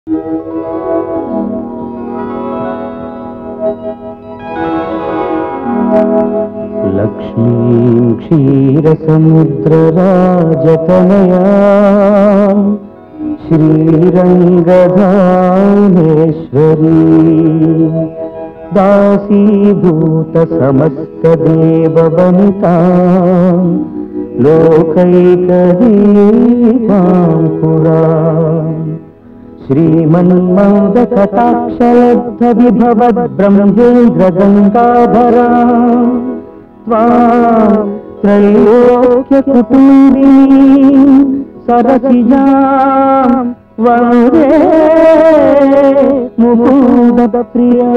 లక్ష్మీం క్షీరసముద్రరాజతనయా శ్రీరంగధామేశ్వరీ దాసీభూత సమస్తదేవవనితా లోకైకదీపాంకురా श्रीमन्मन्दकटाक्षलब्ध विभवद्ब्रह्मेन्द्र गङ्गाधरा त्वा त्रैलोक्यकुटुम्बिनी सरसिजा वन्दे मुकुन्दप्रिया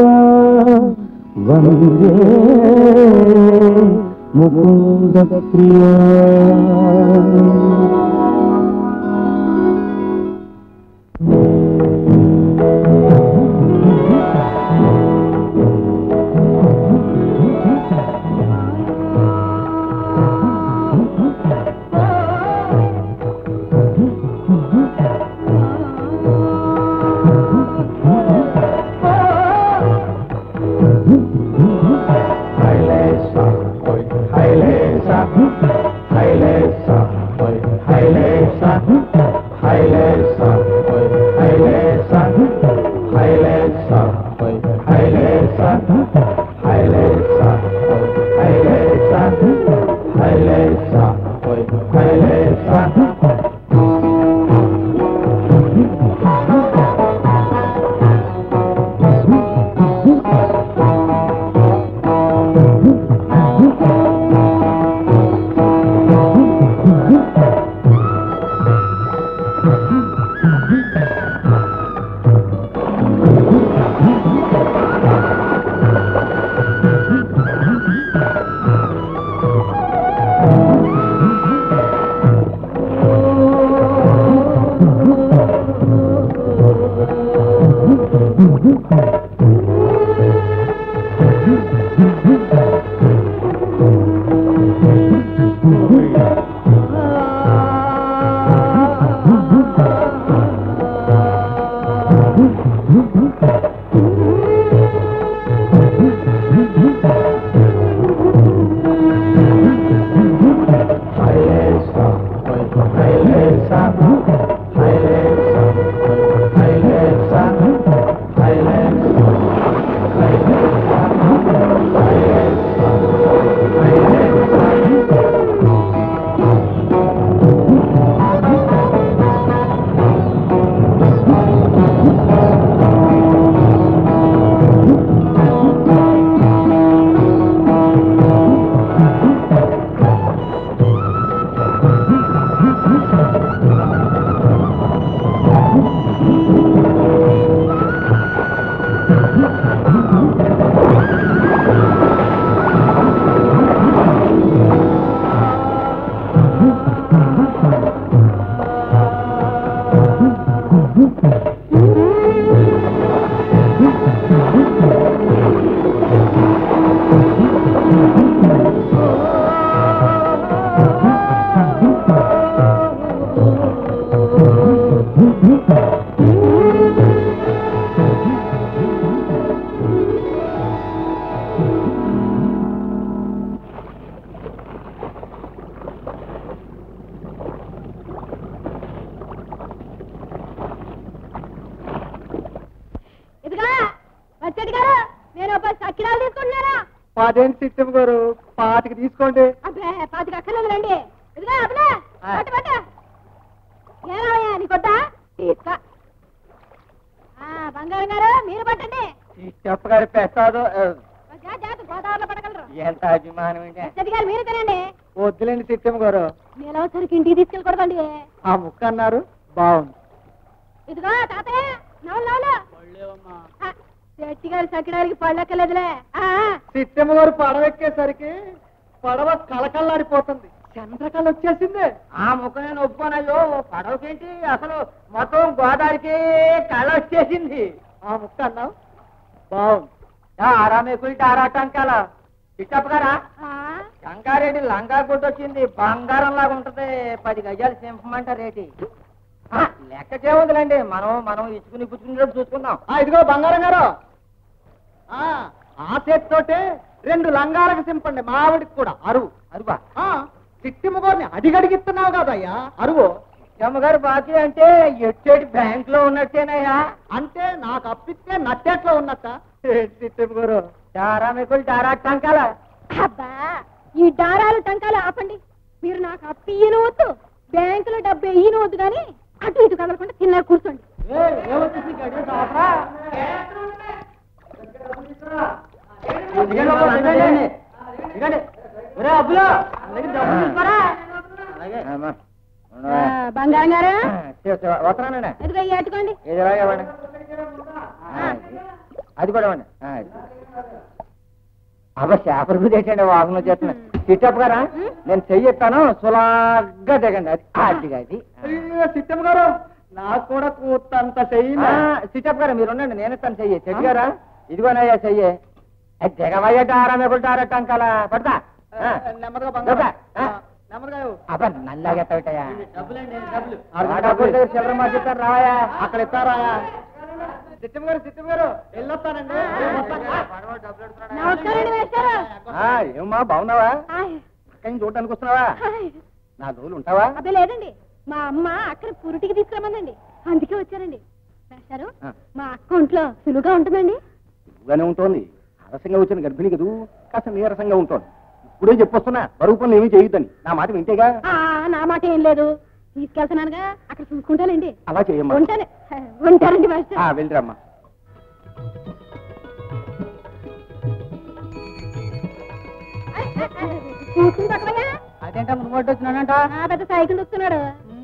वन्दे मुकुन्दप्रिया ఇదిగా వచ్చేది గారు నేను ఒక సక్కిరాలు తీసుకుంటున్నారా అదేంటి సిస్టమ్ గారు పాతికి తీసుకోండి అబ్బే పాతికి అక్కర్లేదు రండి ఇదిగా అబ్బలే పట్టు పట్టు ఏమయ్యా నీ కొట్ట తీసుకో ఆ, బంగారం గారు మీరు పట్టండి సిస్టప్ గారి ప్రసాదం ఆ, జా- జాగ్రత్త గోదావరిలో పడగలరు ఎంత అభిమానం అంటే వచ్చేది గారు మీరు తినండి వద్దులేండి సిస్టమ్ గారు నెలవసరికి ఇంటికి తీసుకెళ్ళకూడదండి ఆ ముక్క అన్నారు బాగుంది ఇదిగో తాతయ్య నవ్వులు నవ్వులు ఆ, శెట్టి గారి సక్కిడానికి పళ్ళెక్కలేదులే ఆ, ఆ. సిస్టమ్ గారు పడవ ఎక్కేసరికి పడవ కళకళలాడిపోతుంది చంద్రకళ వచ్చేసింది ఆ ముఖం నేను ఒప్పుకోనయ్యో పడవకేంటి అసలు మొత్తం గోదావరికి కళ వచ్చేసింది ఆ ముక్క అన్నావు బాగుంది ఆరామెకుల్ టారాటంకాల ఇష్టపు గారా ఆ, శంకారెడ్డి లంగా గుడ్డ వచ్చింది బంగారం లాగా ఉంటది పది గజాలు సింపమంట రేటి ఆ, లెక్కకే ఉందిలేండి మనం మనం ఇచ్చుకుని పుచ్చుకునేటప్పుడు చూసుకుందాం ఆ, ఇదిగో బంగారం గారు ఆ, ఆ చేతితోటే రెండు లంగాలకు సింపండి మా ఆవిడికి కూడా అరువు అరువా ఆ, చిట్టి ముగ్గురిని అడిగడిగిస్తున్నావు కదయ్యా అరువు అమ్మగారు బాకీ అంటే ఎట్టేటి బ్యాంక్ లో ఉన్నట్టేనయ్యా అంటే నాకు అప్పిస్తే నట్టేట్లో ఉన్నట్ట చిట్టి ముగ్గురు డారా మీకు డారా టంకాల అబ్బా ఈ డారాలు టంకాలు ఆపండి మీరు నాకు అప్పు ఈయనవద్దు బ్యాంకులో డబ్బు ఈయనవద్దు కానీ అటు ఇటు కదలకుండా తిన్నారు కూర్చోండి ఆ, బంగారం గారు వస్తున్నానండి ఇదిగో ఇవి అట్టుకోండి ఇది ఎలాగ ఇవ్వండి ఆ, ఇది. అది కూడా ఇవ్వండి ఆ, ఇది. అబ్బా చేపల మీద ఏంటండి వాసన వచ్చేస్తున్నాయి చిట్టప్ గారా నేను చెయ్యిస్తాను సులాగ్గా దిగండి అది అది అది చిట్టమ్మ గారు నాకు కూడా కూతంత చెయ్యి సిటప్ గారు మీరు ఉండండి నేను ఇస్తాను చెయ్యి చెట్టు గారా ఇదిగోనయ్యా చెయ్యి అది దిగవయ్యా డారా మిగులుతారా టంకాల పడతా ఆ. నెమ్మదిగా దొబ్బ. బంగారం ఆ. నెమ్మదిగా ఇవ్వు. అబ్బా నల్లాగెట్టబెట్టయా డబ్బులండి డబ్బులు ఆ డబ్బులు దగ్గర చిల్లర మార్చిస్తారు రావయ్యా అక్కడ ఇస్తారా చిట్టమ్మ గారు చిట్టమ్మ గారు వెళ్ళొస్తానండి నమస్కారం అండి వేస్తారు ఆ, ఏమ్మా బాగున్నావా అక్కడి నుంచి చూడడానికి వస్తున్నావా నా రోజులు ఉంటావా అబ్బే లేదండి మా అమ్మ అక్కడ పురుటికి తీసుకురమ్మందండి అందుకే వచ్చారండి వేస్తారు ఆ. మా అక్క ఒంట్లో సులువుగా ఉంటుందండి ఇదిగానే ఉంటుంది ఆలస్యంగా వచ్చిన గర్భిణి కదూ కాస్త నీరసంగా ఉంటుంది ఇప్పుడే చెప్పొస్తున్నా బరువు పనులు ఏమీ చేయొద్దని నా మాట వింటేగా ఆ, నా మాట ఏం లేదు తీసుకెళ్తున్నానుగా అక్కడ చూసుకుంటానండి అలా చేయమ్మా ఉంటానే ఉంటానండి మాస్టర్ ఆ, వెళ్ళిరమ్మా చూసుకుని పక్కవయ్యా అదేంటా మునుగొడ్డు వచ్చినాడంట ఆ పెద్ద సైకిల్ వస్తున్నాడు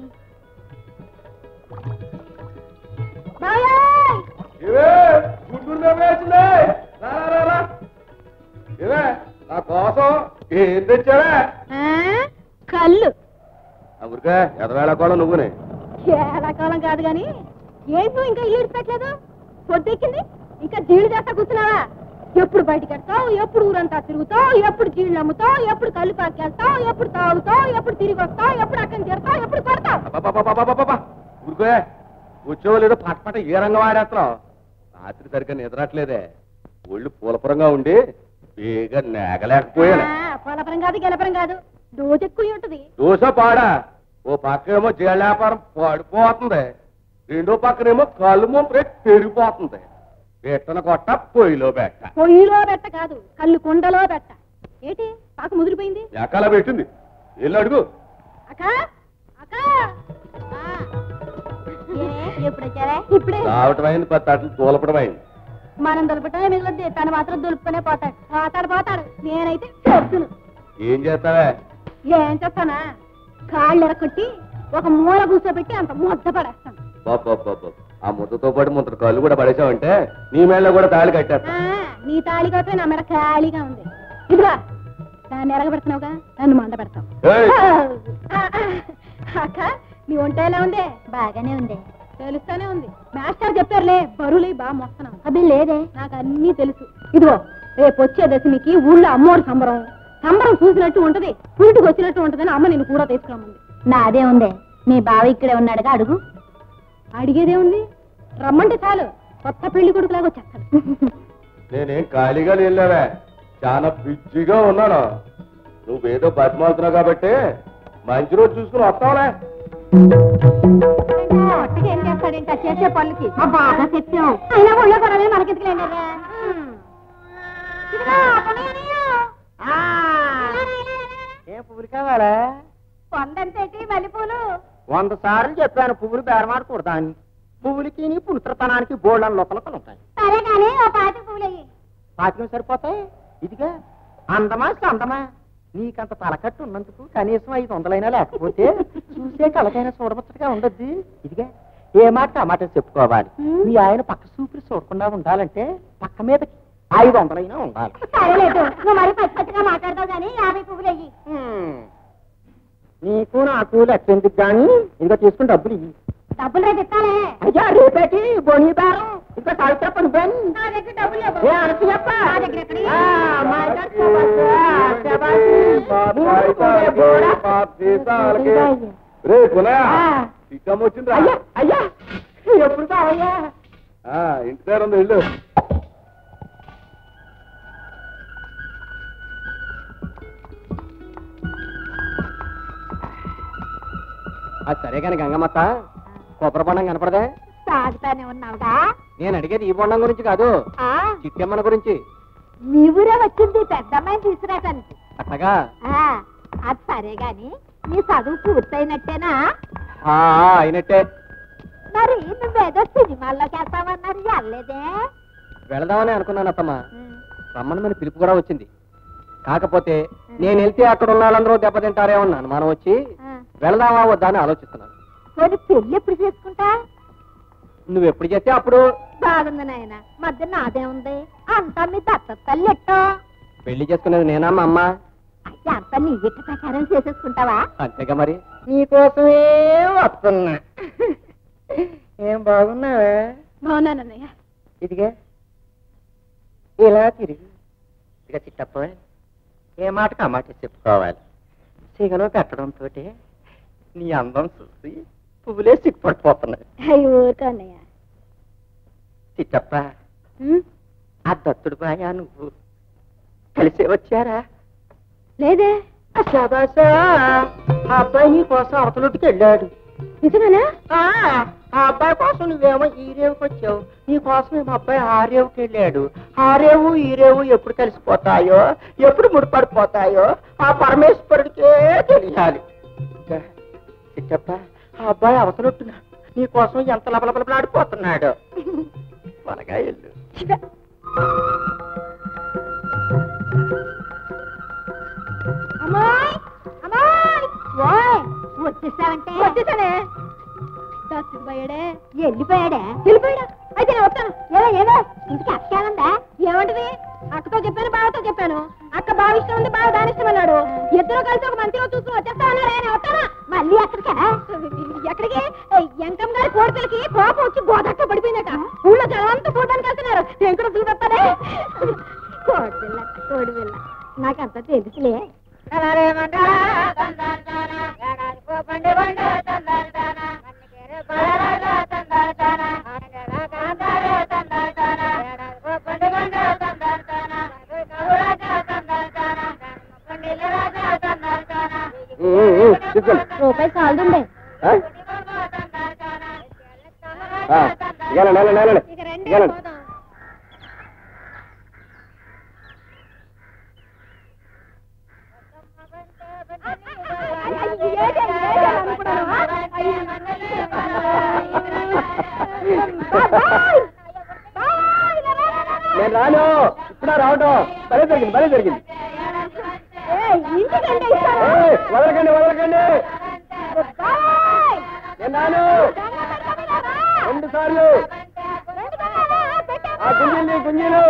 బాబాయ్! నా కోసం ఏం తెచ్చావా ఆ, కళ్ళు ఊరికే ఎదవేళ కూడా నువ్వునే కాలం కాదు గాని ఏంటి నువ్వు ఇంకా ఇల్లు ఇడిచిపెట్టలేదు పొద్దెక్కింది ఇంకా జీళ్ళు చేస్తా కూర్చున్నావా ఎప్పుడు బయటికి వెళ్తావు ఎప్పుడు ఊరంతా తిరుగుతావు ఎప్పుడు జీళ్ళు అమ్ముతావు ఎప్పుడు కళ్ళు పాకేస్తావు ఎప్పుడు తాగుతావు ఎప్పుడు తిరిగి వస్తావు ఎప్పుడు అక్కడికి తిడతావు ఎప్పుడు కొడతావు అబ్బబ్బబ్బబ్బబ్బబ్బ! ఊరుకోయే కూర్చోవాలి ఏదో పట పట ఏ రంగం ఆడేస్తున్నావు రాత్రి సరిగ్గా నిద్రట్లేదే ఒళ్ళు పూలపురంగా ఉండి బేగా నేగలేకపోయాను ఆ, పొలపరం కాదు గెలపరం కాదు డోజు ఎక్కువ ఉంటది దోశ పాడా ఓ పక్కేమో జీళ్ళ వ్యాపారం పడిపోతుంది రెండో పక్కనేమో కళ్ళు ముంపరే పెరిగిపోతుంది పెట్టన కొట్ట పొయ్యిలో పెట్ట పొయ్యిలో పెట్ట కాదు కళ్ళు కుండలో పెట్ట ఏంటి పాక ముదిరిపోయింది ఎక్కలా పెట్టింది వెళ్ళి అడుగు అక్క అక్క ఆ. ఏ, ఎప్పుడు వచ్చారా ఇప్పుడే రావటం అయింది పది తట్లు తోలపడం అయింది మనం దులపటమే మిగిలింది తను మాత్రం దులుపుకునే పోతాడు పోతాడు పోతాడు నేనైతే చెప్తును ఏం చేస్తావే ఏం చేస్తానా కాళ్ళు ఎరకొట్టి ఒక మూల కూర్చోబెట్టి అంత ముద్ద పడేస్తాను బాబా ఆ ముద్దతో పాటు ముద్ద కళ్ళు కూడా పడేసావంటే నీ మేళ్ళ కూడా తాళి కట్టేస్తా ఆ, నీ తాళి కొట్టే నా మెడ ఖాళీగా ఉంది ఇదిగా దాన్ని ఎరగబెడుతున్నావుగా నన్ను మంద పెడతావు ఏయ్! ఆ, ఆ, అక్క నీ వంట ఎలా ఉంది బాగానే ఉంది తెలుస్తానే ఉంది మాస్టర్ చెప్పారులే బరువులే బాగా మోస్తున్నాం అబ్బే లేదే నాకు అన్నీ తెలుసు ఇదిగో రేపు వచ్చే దశమికి ఊళ్ళో అమ్మోడు సంబరం సంబరం చూసినట్టు ఉంటది పురిటికి వచ్చినట్టు ఉంటదని అమ్మ నేను కూడా తీసుకురామంది నాదే ఉంది మీ బావ ఇక్కడే ఉన్నాడుగా అడుగు అడిగేదే ఉంది రమ్మంటే చాలు కొత్త పెళ్లి కొడుకులాగా వచ్చేస్తాడు నేనేం ఖాళీగా వెళ్ళావే చాలా బిజీగా ఉన్నాను నువ్వేదో బతిమాలుతున్నావు కాబట్టి మంచి రోజు చూసుకుని వస్తావులే కొత్తగా ఏం చేస్తాడేంట చేసే పనులకి బాగా చెప్పాం అయినా ఒళ్ళో కొనలే మనకెందుకులేండి ఏం పువ్వులు కావాలా కొండంతేటి మల్లెపూలు వంద సార్లు చెప్పాను పువ్వులు బేరమాడకూడదా అని పువ్వులకి నీ పులుత్రతనానికి బోళ్ళని లోపలకలు ఉంటాయి సరే కానీ ఓ పాతి పువ్వులు పాతికం సరిపోతాయి ఇదిగా అందమా అందమా నీకంత తలకట్టు ఉన్నందుకు కనీసం ఐదు వందలైనా లేకపోతే చూసే కలకైనా చూడముచ్చటగా ఉండద్ది ఇదిగా ఏ మాట ఆ మాట చెప్పుకోవాలి మీ ఆయన పక్క చూపులు చూడకుండా ఉండాలంటే పక్క మీద ఐదు వందలైనా ఉండాలి సరేలేదు నువ్వు మరి పచ్చి పచ్చిగా మాట్లాడతావు కానీ యాభై పువ్వులు అయ్యి హ్మ్. నీకు నాకు లెక్కెందుకు గాని ఇదిగో తీసుకుని డబ్బులు ఇవ్వి డబ్బులు రేపు ఇస్తానే అయ్యా రేపేటి బోని బేరం ఇంకా సావిత్ర పని బెన్ నా దగ్గర డబ్బులు లేవు. ఏ అనసు చెప్ప నా దగ్గర ఎక్కడి? ఆ, మా దగ్గర శబాష్, ఆ, శబాష్. మూడు కూడా బోడా. రే పునయా ఆ, చిక్కమ్మ వచ్చిందా అయ్యా అయ్యా ఎప్పుడు బావయ్యా ఆ, ఇంటి దగ్గర ఉంది ఇల్లు అది సరే కానీ గంగమ్మత్త కొబ్బరి బొండం కనపడదే సాగుతానే ఉన్నావుగా నేను అడిగేది ఈ బొండం గురించి కాదు ఆ, చిట్టమ్మన గురించి మీ ఊరే వచ్చింది పెద్దమ్మాయిని తీసుకురాటానికి అట్టగా ఆ, అది సరే గాని నీ చదువు పూర్తయినట్టేనా ఆ, అయినట్టే మరి నువ్వేదో సినిమాల్లోకి వెళ్తామన్నారు వెళ్ళలేదే వెళదామని అనుకున్నాను అత్తమ్మ రమ్మని మన పిలుపు కూడా వచ్చింది కాకపోతే నేను వెళ్తే అక్కడ ఉన్న వాళ్ళందరూ దెబ్బతింటారేమో అని అనుమానం వచ్చి వెళదామా వద్దా అని ఆలోచిస్తున్నాను కొన్ని పెళ్లి ఎప్పుడు చేసుకుంటా నువ్వు ఎప్పుడు చేస్తే అప్పుడు బాగుంది నాయన మధ్య నాదే ఉంది అంతా మీ దత్త తల్లి ఎట్టో పెళ్లి చేసుకునేది నేనా మా అమ్మ అయితే అంతా నీ ఇట్ట ప్రకారం చేసేసుకుంటావా అంతేగా మరి నీకోసమే వస్తున్నా ఏం బాగున్నావా బాగున్నానన్నయ్య ఇదిగే ఇలా తిరిగి ఇక చిట్టప్ప ఏ మాటకు ఆ మాట చెప్పుకోవాలి సిగలో పెట్టడంతో నీ అందం చూసి పువ్వులే సిగ్గుపడిపోతున్నాయి అయ్యో ఊరుకోన్నయ్య చిట్టప్ప ఆ దత్తుడు బాయా నువ్వు కలిసే వచ్చారా లేదే శబాషా ఆ అబ్బాయి నీ కోసం అవతలొట్టుకు వెళ్ళాడు నిజమేనా ఆ ఆ అబ్బాయి కోసం నువ్వేమో ఈ రేవుకి వచ్చావు నీ కోసం ఏమో అబ్బాయి ఆ రేవుకి వెళ్ళాడు ఆ రేవు ఈ రేవు ఎప్పుడు కలిసిపోతాయో ఎప్పుడు ముడిపడిపోతాయో ఆ పరమేశ్వరుడికే తెలియాలి చిట్టప్ప ఆ అబ్బాయి అవతలొట్టున్నాడు నీ కోసం ఎంత లబలబలబలాడిపోతున్నాడు త్వరగా వెళ్ళు అమ్మాయి అమ్మాయి ఓయ్ వచ్చేసావంటే వచ్చేసానే పోయాడే వెళ్ళిపోయాడే వెళ్ళిపోయాడా అయితే నేను వస్తాను ఏదో ఏదో ఇంటికి అక్క ఏమందా ఏమంటది అక్కతో చెప్పాను బావతో చెప్పాను అక్క బావ ఇష్టం ఉంది బావ దాని ఇష్టం అన్నాడు ఇద్దరు కలిసి ఒక మంచిగా చూసుకుని వచ్చేస్తా అన్నాడే నేను వస్తాను మళ్ళీ ఎక్కడికా ఎక్కడికి ఎంకం గారి కోడికలకి కోపం వచ్చి గోదక్క పడిపోయిందట ఊళ్ళో జనంతా చూడడానికి వెళ్తున్నారు నేను కూడా చూపెత్తానే కోడిపిల్ల కోడిపిల్ల నాకంతా తెలుసులే తీసుకోండి రూపాయి కాలుండే ఆ? ఆ, ఇవ్వాలండి, ఇవ్వాలండి, ఇవ్వాలండి. ఇవ్వాలండి. నేను రాను ఇప్పుడా రావటం భలే జరిగింది భలే జరిగింది ఏయ్, వదలకండి వదలకండి నేను రాను రెండు సార్లు ఆ గుంజీలు గుంజీలు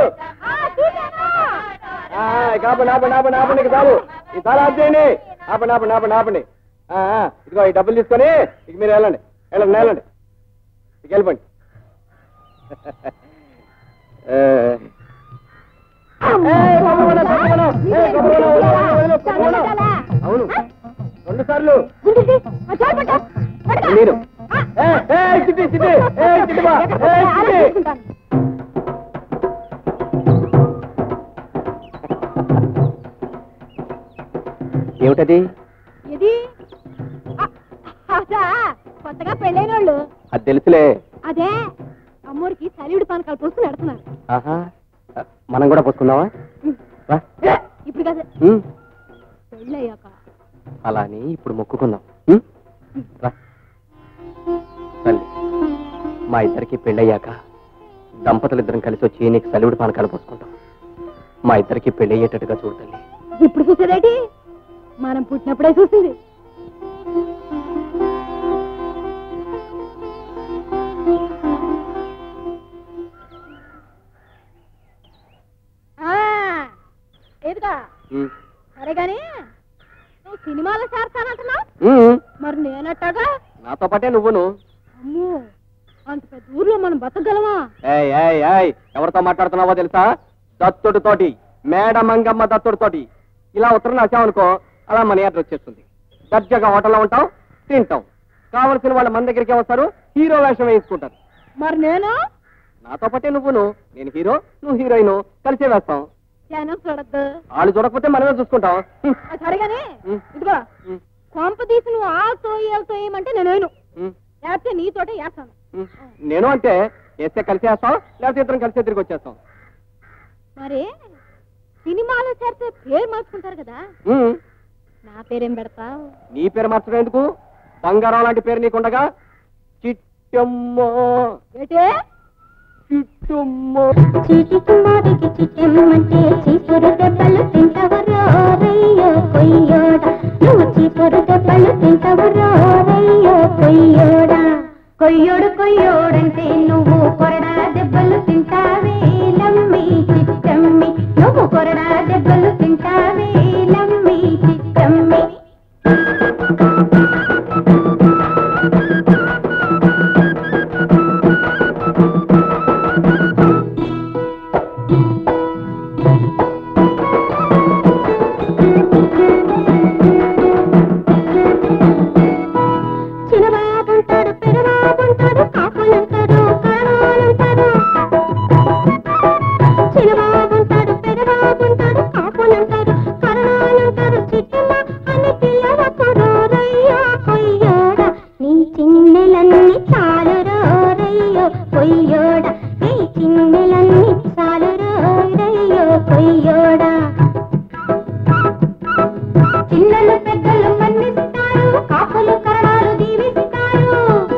ఆ, ఇక ఆపండి ఆపండి ఆపండి ఆపండి ఇక చాలు ఈ చాలా ఆఫ్ చేయండి ఆపండి ఆపండి ఆపండి ఆపండి ఆ, ఆ, ఇదిగో ఈ డబ్బులు తీసుకొని ఇక మీరు వెళ్ళండి వెళ్ళండి వెళ్ళండి ఇక వెళ్ళిపోండి ఏ. ఏయ్, కొబ్బరి బొండం, కొబ్బరి బొండం. ఏయ్, కొబ్బరి బొండం, వదిలు, వదిలు, కొబ్బరి బొండం. అవును రెండు సార్లు మీరు ఏయ్, ఏయ్, చిట్టి చిట్టి ఏయ్, చిట్టి బా ఏయ్, చిట్టి ఏమిటది ఇది అ- అదా కొత్తగా పెళ్ళైన వాళ్ళు అది తెలుసులే అదే అమ్మోరికి చలివిడి పానకాలు పోసుకుని పెడుతున్నారు ఆహా మనం కూడా పోసుకుందామా రా. ఇప్పుడు కదా ఉమ్. పెళ్ళయ్యాక అలా అని ఇప్పుడు మొక్కుకుందాం ఉమ్? రా తల్లి మా ఇద్దరికి పెళ్ళయ్యాక దంపతులు ఇద్దరం కలిసి వచ్చి నీకు సలివిడి పానకాలు పోసుకుంటాం మా ఇద్దరికి పెళ్ళయ్యేటట్టుగా చూడు తల్లి ఇప్పుడు చూసేదేటి మనం పుట్టినప్పుడే చూసింది ఆ, ఏదిగా ఉమ్. సరే గాని నువ్వు సినిమాలో చేస్తానంటున్నావు ఉమ్. మరి నేనట్టగా నాతో పాటే నువ్వును అమ్మో అంత పెద్ద ఊర్లో మనం బతకగలమా ఏయ్ ఏయ్ ఏయ్ ఎవరితో మాట్లాడుతున్నావో తెలుసా దత్తుడు తోటి మేడ మంగమ్మ దత్తుడు తోటి ఇలా ఉత్తరం రాసామనుకో అలా మనీ ఆర్డర్ వచ్చేస్తుంది దర్జాగా హోటల్లో ఉంటాం తింటాం కావలసిన వాళ్ళ మన దగ్గరికి వస్తారు హీరో వేషం వేసుకుంటారు మరి నేను నాతో పాటే నువ్వును నేను హీరో నువ్వు హీరోయిన్ కలిసే వేస్తాం జనం చూడద్దు వాళ్ళు చూడకపోతే మనమే చూసుకుంటాం హ్మ్. సరిగానే ఉమ్. ఇదిగో ఉమ్. కొంప తీసి నువ్వు ఆతో ఏతో ఏమంటే నేను వేయను హ్మ్. లేకపోతే నీతోటే వేస్తాను హ్మ్. నేను అంటే వేస్తే కలిసి వేస్తాం లేకపోతే ఇద్దరం కలిసే తిరిగి వచ్చేస్తాం మరి సినిమాలో చేరితే పేరు మార్చుకుంటారు కదా హ్మ్. నా పేరేం పెడతావు నీ పేరు మార్చడం ఎందుకు బంగారం లాంటి పేరు నీకుండగా చిట్టమ్మ ఏటే చిట్టమ్మ చీటికి మాటికి చిట్టెమ్మంటే చీపురు దెబ్బలు తింటవరో రయ్యో కొయ్యోడ నువ్వు చీపురు దెబ్బలు తింటవరో రయ్యో కొయ్యోడా కొయ్యోడు కొయ్యోడంటే నువ్వు కొరడా దెబ్బలు తింటావే లమ్మి చిట్టమ్మి నువ్వు కొరడా దెబ్బలు తింటావే లమ్మి చిట్టమ్మి చిన్నబాబుంటాడు పెరబాబుంటాడు కాపులంటారు కాణాలంటారు చిన్నబాబుంటాడు పెరబాబుంటాడు కాపులంటారు కరణాలంటారు చిట్టమ్మ అని పిల్లవకుడు రయ్యో కొయ్యోడ నీ చిన్నెలన్నీ చాలు రయ్యో కొయ్యోడ నీ చిన్నెలన్నీ చాలు రయ్యో కొయ్యోడా చిన్నలు పెద్దలు మన్నిస్తారు కాపులు కరణాలు దీవిస్తారు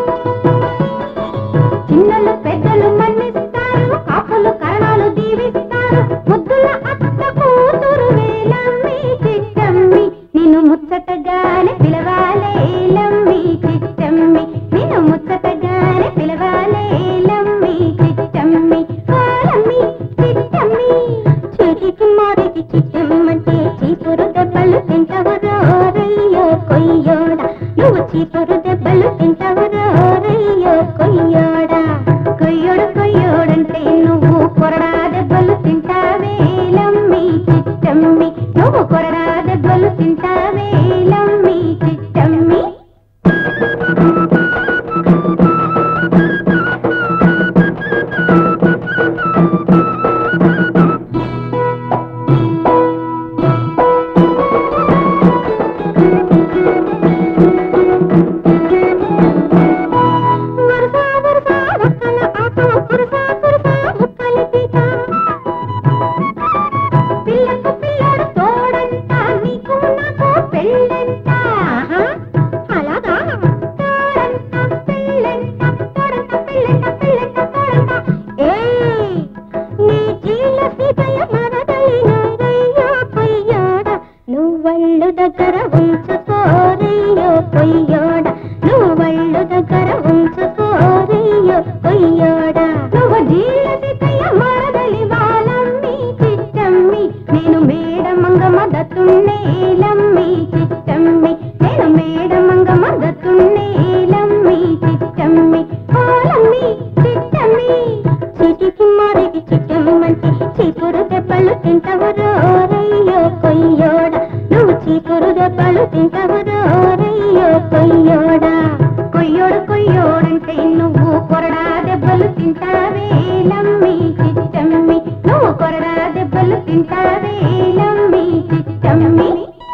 చిన్నలు పెద్దలు మన్నిస్తారు కాపులు కరణాలు దీవిస్తారు ముద్దుల అత్త కూతురు వేలమ్మి చిట్టమ్మి నిన్ను ముచ్చటగానే పిలవాలే లమ్మి చిట్టమ్మి నిన్ను ముచ్చటగానే పిలవాలే లమ్మి చిట్టమ్మి ఓలమ్మి చిట్టమ్మి చేతికి మారికి చిట్టమ్మంటే చీపురు దెబ్బలు తింటవరో రయ్యో కొయ్యోడ నువ్వు చీపురు దెబ్బలు తింటవరో రయ్యో కొయ్యోడా కొయ్యోడు కొయ్యోడంటే నువ్వు కొరడా దెబ్బలు తింటావే లమ్మి చిట్టమ్మి నువ్వు కొరడా దెబ్బలు తింటావే లమ్మి చిట్టమ్మి వరస వరస ఒక్కల ఆట కురస కురస ముక్కలి పీట పిల్లకు పిల్లడు తోడంట నీకు నాకు పెళ్ళంట ఆహా, అలాగా తోడంట పెళ్ళంట తోడంట పెళ్ళంట పెళ్ళంట తోడంట ఏయ్ నీ జీల సీతయ్య మరదలినయ్యో పొయ్యోడ నువ్వళ్ళు దగ్గర ఉంచుకోరయ్యో పొయ్యోడ నువ్వళ్ళు దగ్గర ఉంచుకోరయ్యో పొయ్యోడ నువ్వు జీల సీతయ్య మరదలి వాళ్ళమ్మి చిట్టమ్మి నేను మేడమంగమ్మ దత్తున్నేలమ్మి చిట్టమ్మి నేను మేడమంగమ్మ దత్తున్నేలమ్మి చిట్టమ్మి ఓలమ్మి చిట్టమ్మి చిటికి మారికి చిట్టమ్మంటే చీపురు దెబ్బలు తింటవరో రయ్యో కొయ్యోడ నువ్వు చీపురు దెబ్బలు తింటవరో రయ్యో కొయ్యోడా కొయ్యోడు కొయ్యోడంటే నువ్వు కొరడా దెబ్బలు తింటావే లమ్మి చిట్టమ్మి నువ్వు కొరడా దెబ్బలు తింటావే లమ్మి చిట్టమ్మి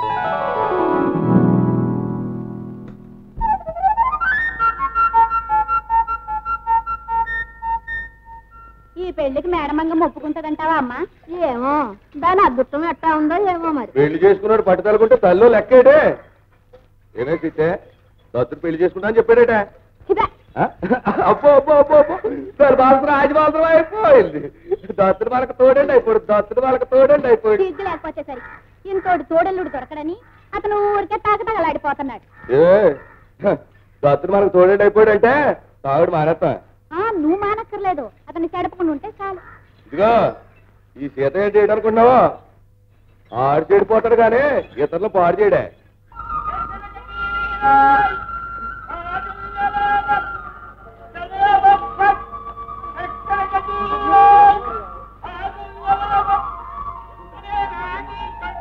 ఈ పెళ్లికి మేడమంగం ఒప్పుకుంటదంటావా అమ్మా ఏమో దాని అదృష్టం ఎట్టా ఉందో ఏమో మరి పెళ్లి చేసుకున్నాడు పట్టుదలకుంటే తల్లు లెక్కేటే ఏమే చిట్టే దత్తుడు పెళ్లి చేసుకుంటా అని చెప్పాడేటే ఇదే ఆ? అబ్బో అబ్బో అబ్బో అబ్బో దాని బాలసరం ఆది బాలసరం అయిపోయింది దత్తుడు వాళ్ళకి తోడండి అయిపోడు దత్తుడు వాళ్ళకి తోడండి అయిపోయింది సిగ్గు లేకపోతే సరి ఇంకోటి తోడెల్లుడు దొరకడని అతను ఊరికే తాకతగలాడిపోతున్నాడు ఏ దత్తుడు మనకు తోడండి అయిపోయాడు అంటే తాగుడు మానేస్తా ఆ నువ్వు మానక్కర్లేదు అతన్ని చెడపకుండా ఉంటే చాలు ఇదిగో ఈ సీత ఏం చేయడం అనుకున్నావా ఆడు చెడిపోతాడు కానీ ఇతరులు పాడు చేయడే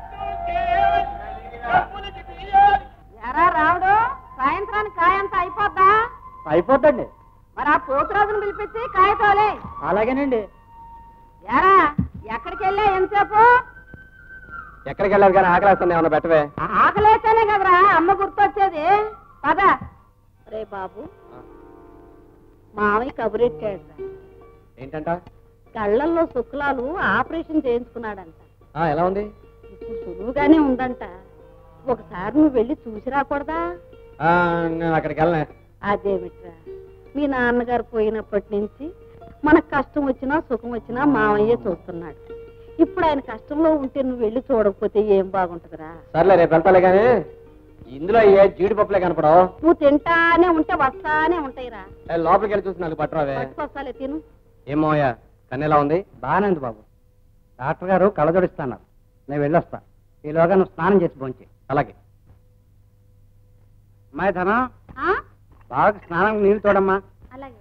ఎరా రావుడు సాయంత్రానికి కాయంతా అయిపోద్ది అయిపోద్దండి మరి ఆ పోతురాజును పిలిపించి కాయతోలే అలాగేనండి ఎరా ఎక్కడికి వెళ్ళా ఎంతసేపు ఎక్కడికి వెళ్ళాలి కానీ ఆకలేస్తుంది ఏమన్నా పెట్టవే ఆకలేస్తేనే కదరా అమ్మ గుర్తొచ్చేది పద రే బాబు మామయ్య కబురెట్టాడు ఏంటంట కళ్ళల్లో శుక్లాలు ఆపరేషన్ చేయించుకున్నాడంట ఆ, ఎలా ఉంది ఇప్పుడు సులువుగానే ఉందంట ఒకసారి నువ్వు వెళ్ళి చూసి రాకూడదా ఆ, నేను అక్కడికి వెళ్ళనే అదేమిట్రా మీ నాన్నగారు పోయినప్పటి నుంచి మనకు కష్టం వచ్చినా సుఖం వచ్చినా మామయ్య చూస్తున్నాడు ఇప్పుడు ఆయన కష్టంలో ఉంటే నువ్వు వెళ్ళి చూడకపోతే ఏం బాగుంటుందిరా సర్లే రేపు వెళ్తాలే కానీ ఇందులో ఏ జీడిపప్పులే కనపడవు నువ్వు తింటానే ఉంటే వస్తానే ఉంటాయిరా ఏ, లోపలికి వెళ్ళి చూసి నాలుగు పట్టరావే పట్టుకొస్తాలే తిను ఏమోయా కన్నెలా ఉంది బాగానే ఉంది బాబు డాక్టర్ గారు కళ్ళజోడిస్తున్నారు నేను వెళ్ళొస్తా ఈలోగా నువ్వు స్నానం చేసి పోంచి అలాగే అమ్మాయి ధనం ఆ? బాగా స్నానం నీళ్ళు తోడమ్మా అలాగే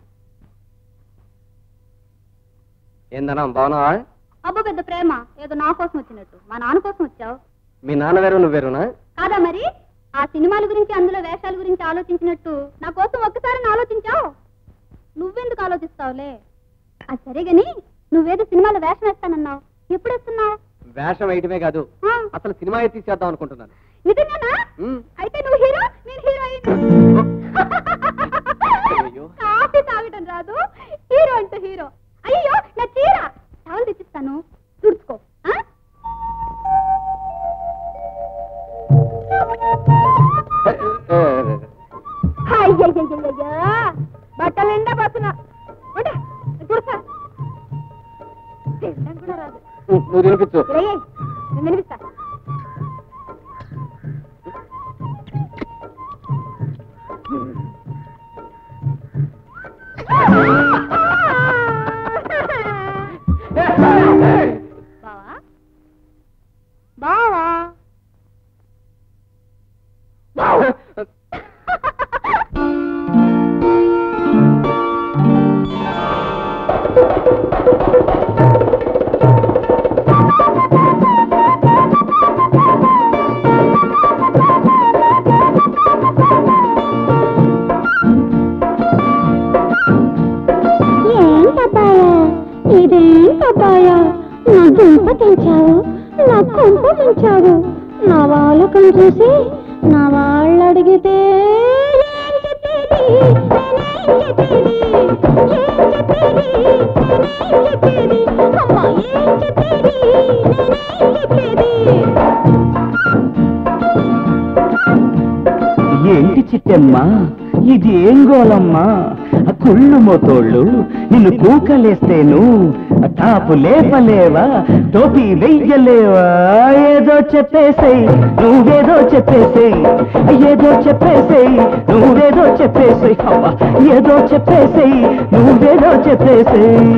ఏందన్నా బాగున్నావా అబ్బో పెద్ద ప్రేమ ఏదో నా కోసం వచ్చినట్టు మా నాన్న కోసం వచ్చావు మీ నాన్న వేరు నువ్వు వేరునా కాదా మరి ఆ సినిమాల గురించి అందులో వేషాల గురించి ఆలోచించినట్టు నా కోసం ఒక్కసారి ఆలోచించావు నువ్వెందుకు ఆలోచిస్తావులే అది సరే గాని నువ్వేదో సినిమాలో వేషం వేస్తానన్నావు ఎప్పుడు వేస్తున్నావు వేషం వేయటమే కాదు ఆ, అసలు సినిమా తీసేద్దాం అనుకుంటున్నాను నిజంగానా ఉమ్. అయితే నువ్వు హీరో నేను హీరోయిన్ అయ్యో. కాఫీ తాగటం రాదు హీరో అంటే హీరో అయ్యో నా చీర టవల్ తెచ్చిస్తాను తుడుచుకో ఆ? ఏ, ఏ, ఏ, అయ్యయ్యయ్యయ్యయ్యో, బట్టలు నిండా పోతున్నా ఉండు, తుడుస్తా తినడం కూడా రాదు ఉమ్, నువ్వు తినిపించు రేయ్, నేను వినిపిస్తా బావా బావా ఏంటబ్బాయ ఇదేంటబ్బాయ నా దుంప తెంచావు నా కొంప ముంచావు నా వాళ్ళకం చూసి నా వాళ్ళు అడిగితే ఏం చెప్పేది నేనేం చెప్పేది ఏం చెప్పేది నేనేం చెప్పేది అమ్మా ఏం చెప్పేది నేనేం చెప్పేది ఏంటి చిట్టమ్మా ఇది ఏం గోలమ్మా ఆ కుళ్ళు మోతోళ్ళు నిన్ను కూకలేస్తేను ఆ టాపు లేపలేవా టోపీ వెయ్యలేవా ఏదో చెప్పేసేయ్ నువ్వేదో చెప్పేసేయ్ ఏదో చెప్పేసేయ్ నువ్వేదో చెప్పేసేయ్ అవ్వ ఏదో చెప్పేసేయ్ నువ్వేదో చెప్పేసేయ్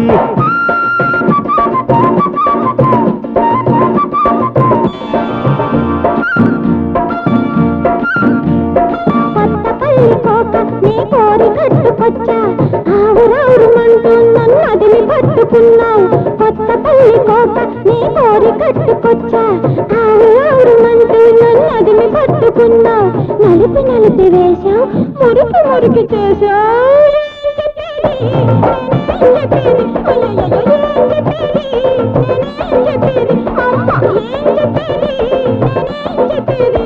కొత్త పల్లి కోక నీ కోరి కట్టుకొచ్చా ఆవురావురుమంటూ నన్ను అదిమి పట్టుకున్నావు కొత్త పల్లి కోక నీ కోరి కట్టుకొచ్చా ఆవురావురుమంటూ నన్ను అదిమి పట్టుకున్నావు నలిపి నలిపి వేశావు మురికి మురికి చేశావు ఏం చెప్పేది నేనేం చెప్పేది అయ్యయ్యో ఏం చెప్పేది నేనేం చెప్పేది అమ్మ ఏం చెప్పేది నేనేం చెప్పేది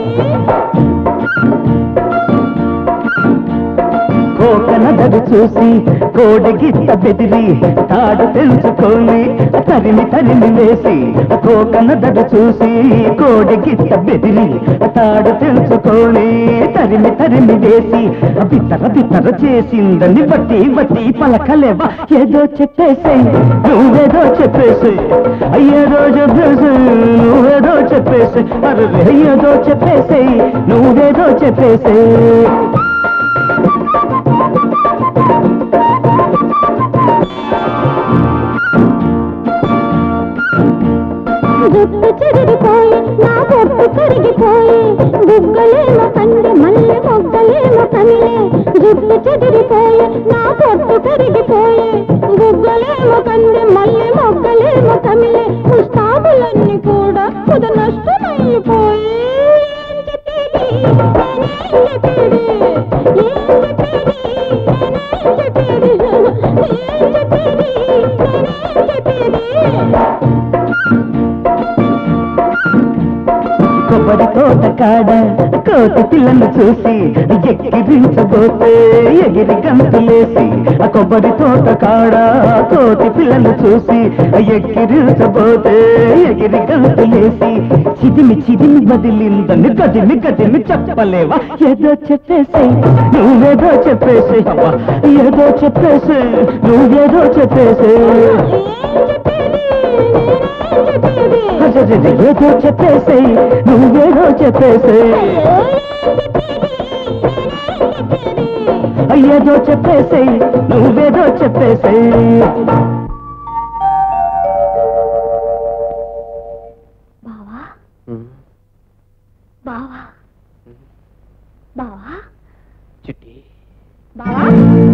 కోకనదడు చూసి కోడగిత్త బెదిరి తాడు తెలుసుకొని తరిమి తరిమి వేసి కోకనదడు చూసి కోడగిత్త బెదిరి తాడు తెలుసుకొని తరిమి తరిమి వేసి బిత్తర బిత్తర చేసిందని బట్టి బట్టి పలకలేవా ఏదో చెప్పేసేయ్ నువ్వేదో చెప్పేసేయ్ అయ్యేదో చెప్పేసేయ్ నువ్వేదో చెప్పేసేయ్ అరే ఏదో చెప్పేసేయ్ నువ్వేదో చెప్పేసేయ్ జుట్టు చెదిరిపోయి నా పొట్టు కరిగిపోయి బుగ్గలేమో కండి మల్లె మొగ్గలేమో కమిలే జుట్టు చెదిరిపోయి నా పొట్టు కరిగిపోయి బుగ్గలేమో కండి మల్లె మొగ్గలేమో కమిలే పుస్తాబులన్నీ కూడా పుద నష్టమైపోయి ఏం చెప్పేది నేనేం చెప్పేది ఏం చెప్పేది నేనేం కాడ కోతి పిల్లను చూసి ఎక్కిరించబోతే ఎగిరి గంతులేసి ఆ కొబ్బరి తోట కాడ కోతి పిల్లను చూసి ఎక్కిరించబోతే ఎగిరి గంతులేసి చిదిమి చిదిమి వదిలిందని గదిమి గదిమి చెప్పలేవా ఏదో చెప్పేసి నువ్వేదో చెప్పేసి అవ్వా ఏదో చెప్పేసి నువ్వేదో చెప్పేసి అజజజ, ఏదో చెప్పేసి నువ్వేదో చెప్పేసి ఏదో చెప్పేసి నువ్వేదో చెప్పేసి బావా బావా బావా చిట్టి బావా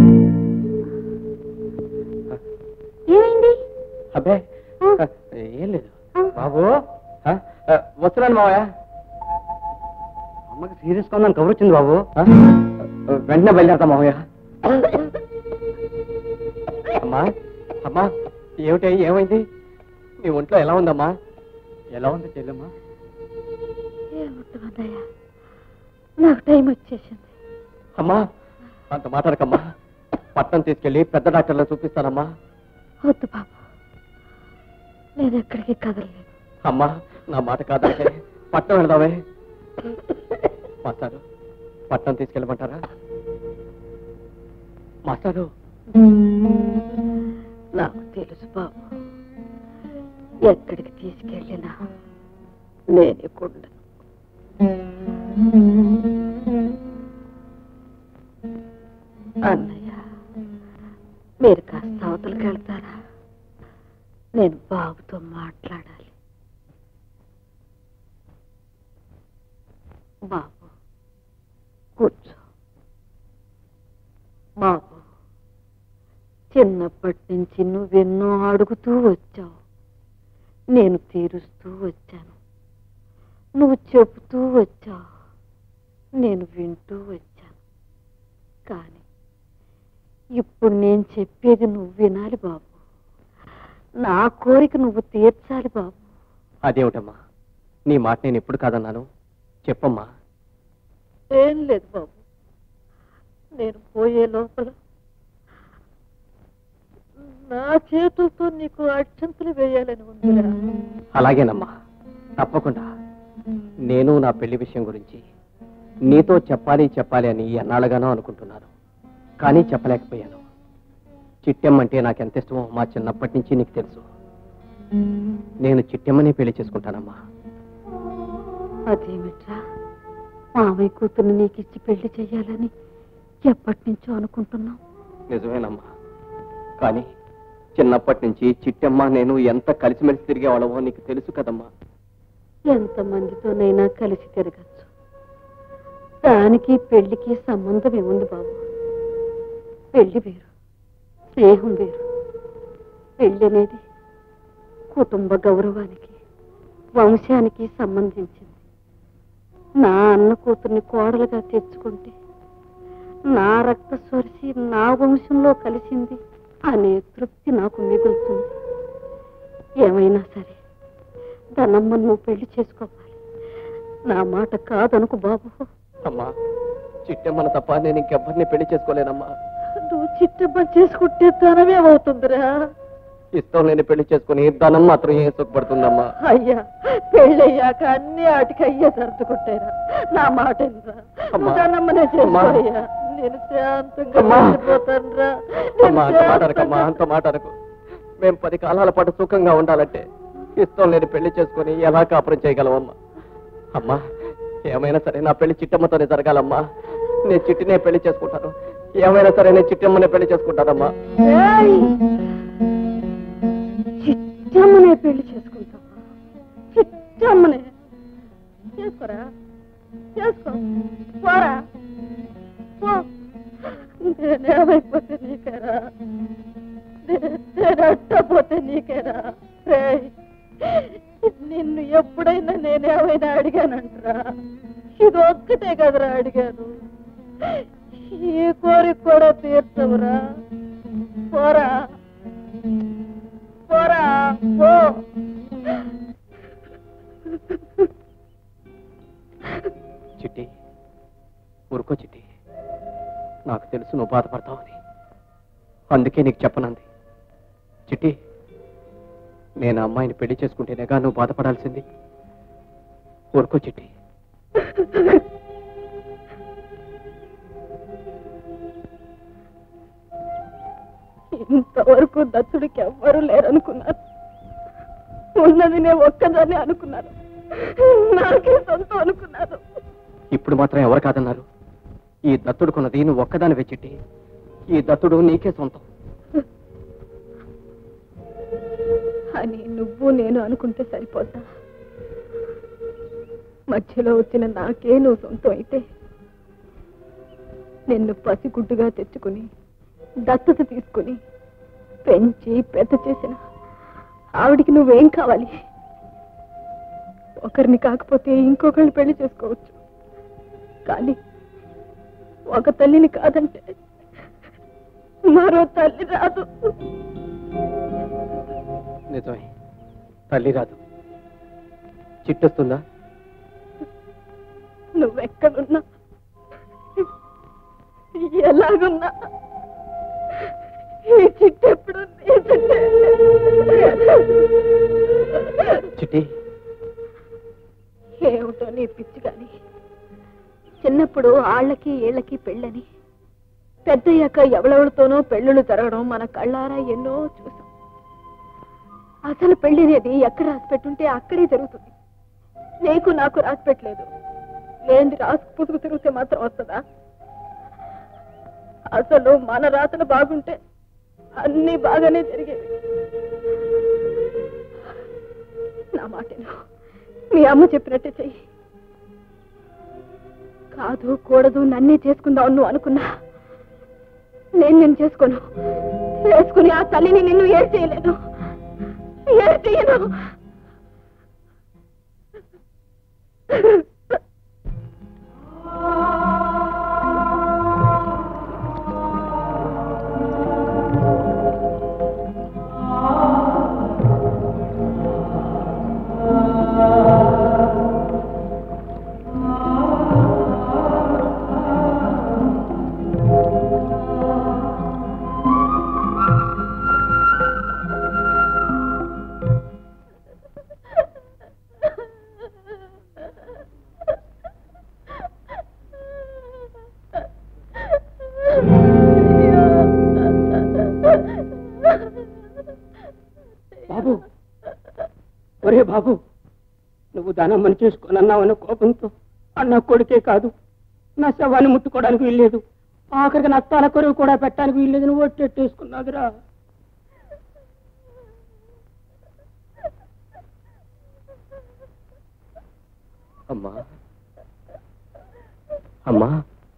ఏమైంది అబ్బే ఆ. ఏం లేదు ఆ. బాబు ఆ? ఆ, వస్తున్నాను మావయ్య అమ్మకి సీరియస్ గా ఉందని కబురు వచ్చింది బాబు ఆ? వెంటనే బయలుదేరతా మావయ్య అమ్మా అమ్మా ఏమిటి ఏమైంది నీ ఒంట్లో ఎలా ఉందమ్మా ఎలా ఉంది చెల్లెమ్మా ఏముంటుందయ్యా నాకు టైం వచ్చేసింది అమ్మా అంత మాట్లాడకమ్మా పట్టణం తీసుకెళ్లి పెద్ద డాక్టర్లో చూపిస్తానమ్మా వద్దు బాబు నేను ఎక్కడికి కదలలేదు అమ్మా నా మాట కాదంటే పట్టణం వెళదామే మాస్టారు పట్టణం తీసుకెళ్ళమంటారా మాస్టారు నాకు తెలుసు బాబు ఎక్కడికి తీసుకెళ్ళినా నేనే కుండా అన్నయ్య మీరు కాస్త అవతలకి వెళ్తారా నేను బాబుతో మాట్లాడాలి బాబు కూర్చో బాబు చిన్నప్పటి నుంచి నువ్వెన్నో అడుగుతూ వచ్చావు నేను తీరుస్తూ వచ్చాను నువ్వు చెబుతూ వచ్చావు నేను వింటూ వచ్చాను కానీ ఇప్పుడు నేను చెప్పేది నువ్వు వినాలి బాబు నా కోరిక నువ్వు తీర్చాలి బాబు అదేమిటమ్మా నీ మాట నేను ఎప్పుడు కాదన్నాను చెప్పమ్మా ఏం లేదు బాబు నేను పోయే లోపల నా చేతులతో నీకు అక్షంతలు వేయాలని ఉందిరా అలాగేనమ్మా తప్పకుండా నేను నా పెళ్లి విషయం గురించి నీతో చెప్పాలి చెప్పాలి అని ఎన్నాళ్ళగానో అనుకుంటున్నాను కానీ చెప్పలేకపోయాను చిట్టెమ్మంటే నాకు ఎంత ఇష్టమో మా చిన్నప్పటి నుంచి నీకు తెలుసు నేను చిట్టెమ్మని పెళ్లి చేసుకుంటానమ్మా అదేమిట్రా మామయ్య కూతుర్ని నీకు ఇచ్చి పెళ్లి చెయ్యాలని ఎప్పటి నుంచో అనుకుంటున్నావు నిజమేనమ్మా కానీ చిన్నప్పటి నుంచి చిట్టెమ్మ నేను ఎంత కలిసిమెలిసి తిరిగేవాళ్ళమో నీకు తెలుసు కదమ్మా ఎంతమందితోనైనా కలిసి తిరగచ్చు దానికి పెళ్లికి సంబంధం ఏముంది బాబు పెళ్లి వేరు స్నేహం వేరు పెళ్లి అనేది కుటుంబ గౌరవానికి వంశానికి సంబంధించింది నా అన్న కూతుర్ని కోడలుగా తెచ్చుకుంటే నా రక్త స్వరిసి నా వంశంలో కలిసింది అనే తృప్తి నాకు మిగులుతుంది ఏమైనా సరే దానమ్మ నువ్వు పెళ్లి చేసుకోవాలి నా మాట కాదనుకు బాబు అమ్మా చిట్టెమ్మను తప్ప నేను ఇంకెవ్వరిని పెళ్లి చేసుకోలేనమ్మా నువ్వు చిట్టమ్మ చేసుకుంటే ధనమేమవుతుందిరా ఇష్టం లేని పెళ్లి చేసుకుని ధనం మాత్రం ఏం సుఖపడుతుందమ్మా అయ్యా పెళ్ళయ్యాక అన్ని ఆటికి అయ్యా సర్దుకుంటారా నా మాట వినరా? అమ్మా. దానమ్మనే అమ్మా. చేసుకోయ్యా నేను శాంతంగా అమ్మా. వెళ్ళిపోతానురా అమ్మా అంత మాటరకమ్మా అంత మాటరకు మేం పది కాలాల పాటు సుఖంగా ఉండాలంటే ఇష్టం లేని పెళ్లి చేసుకుని ఎలా కాపురం చేయగలవమ్మా అమ్మా ఏమైనా సరే నా పెళ్లి చిట్టమ్మతోనే జరగాలమ్మా నేను చిట్టినే పెళ్లి చేసుకుంటాను ఏమైనా సరే నేను చిట్టమ్మనే పెళ్లి చేసుకుంటానమ్మా ఏయ్! చిట్టమ్మనే పెళ్లి చేసుకుంటావా చిట్టమ్మనే చేసుకోరా చేసుకో పోరా పో నేనేమైపోతే నీకేరా నే- నేను అట్టపోతే నీకేరా రేయ్, నిన్ను ఎప్పుడైనా నేనేమైనా అడిగానంటరా ఇది ఒక్కటే కదరా అడిగాను ఈ కోరిక కూడా తీర్చవురా పోరా పోరా పో ఊరుకో చిట్టి నాకు తెలుసు నువ్వు బాధపడతావని అందుకే నీకు చెప్పనంది చిట్టి నేను ఆ అమ్మాయిని పెళ్లి చేసుకుంటేనేగా నువ్వు బాధపడాల్సింది ఊరుకో చిట్టి ఇంతవరకు దత్తుడికి ఎవ్వరూ లేరనుకున్నారు ఉన్నది నేను ఒక్కదాన్ని అనుకున్నాను నాకే సొంతం అనుకున్నాను ఇప్పుడు మాత్రం ఎవరు కాదన్నారు ఈ దత్తుడుకున్నది నువ్వు ఒక్కదాని వెచ్చిట్టి ఈ దత్తుడు నీకే సొంతం అని నువ్వు నేను అనుకుంటే సరిపోతా మధ్యలో వచ్చిన నాకే నువ్వు సొంతం అయితే నిన్ను పసిగుడ్డుగా తెచ్చుకుని దత్తత తీసుకుని పెంచి పెద్ద చేసిన ఆవిడికి నువ్వేం కావాలి ఒకరిని కాకపోతే ఇంకొకరిని పెళ్లి చేసుకోవచ్చు కానీ ఒక తల్లిని కాదంటే మరో తల్లి రాదు నిజమే తల్లి రాదు చిట్టొస్తుందా నువ్వెక్కడున్నా ఎలాగున్నా ఈ చిట్టెప్పుడు నీ చిట్టే. చిట్టి ఏమిటో నీ పిచ్చి కానీ చిన్నప్పుడు ఆళ్ళకి ఏళ్ళకి పెళ్ళని పెద్దయ్యాక ఎవడెవడితోనో పెళ్ళిళ్ళు జరగడం మన కళ్ళారా ఎన్నో చూసాం అసలు పెళ్లి అనేది ఎక్కడ రాసి పెట్టుంటే అక్కడే జరుగుతుంది నీకు నాకు రాసి పెట్టలేదు లేనిది రాసుకు పుసుకు తిరిగితే మాత్రం వస్తుందా అసలు మన రాతలు బాగుంటే అన్ని బాగానే జరిగేవి నా మాటను మీ అమ్మ చెప్పినట్టే చెయ్యి కాదు కూడదు నన్నే చేసుకుందాం నువ్వు అనుకున్నా నేను నేను చేసుకోను చేసుకుని ఆ తల్లిని నిన్ను ఏం చేయలేను ఏం చేయను బాబు ఒరే బాబు నువ్వు దానమ్మని చేసుకోనన్నావన్న కోపంతో అన్న కొడుకే కాదు నా శవాన్ని ముట్టుకోవడానికి వీల్లేదు ఆఖరికి నా తల కొరువు కూడా పెట్టడానికి వీల్లేదు నువ్వు ఒట్టెట్టేసుకున్నావురా అమ్మా అమ్మా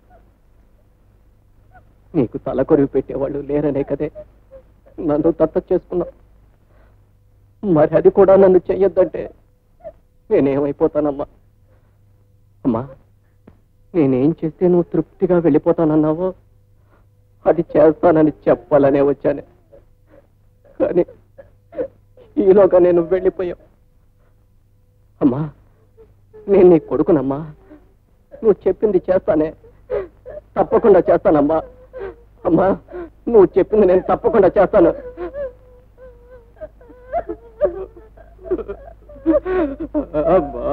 నీకు తల కొరివి పెట్టేవాళ్ళు లేరనే కదే నన్ను దత్త చేసుకున్నావు మరి అది కూడా నన్ను చెయ్యొద్దంటే నేనేమైపోతానమ్మా అమ్మా నేనేం చేస్తే నువ్వు తృప్తిగా వెళ్ళిపోతానన్నావో అది చేస్తానని చెప్పాలనే వచ్చానే కానీ ఈలోగా నేను వెళ్ళిపోయావు అమ్మా నేను నీ కొడుకునమ్మా నువ్వు చెప్పింది చేస్తానే తప్పకుండా చేస్తానమ్మా అమ్మా నువ్వు చెప్పింది నేను తప్పకుండా చేస్తాను అమ్మా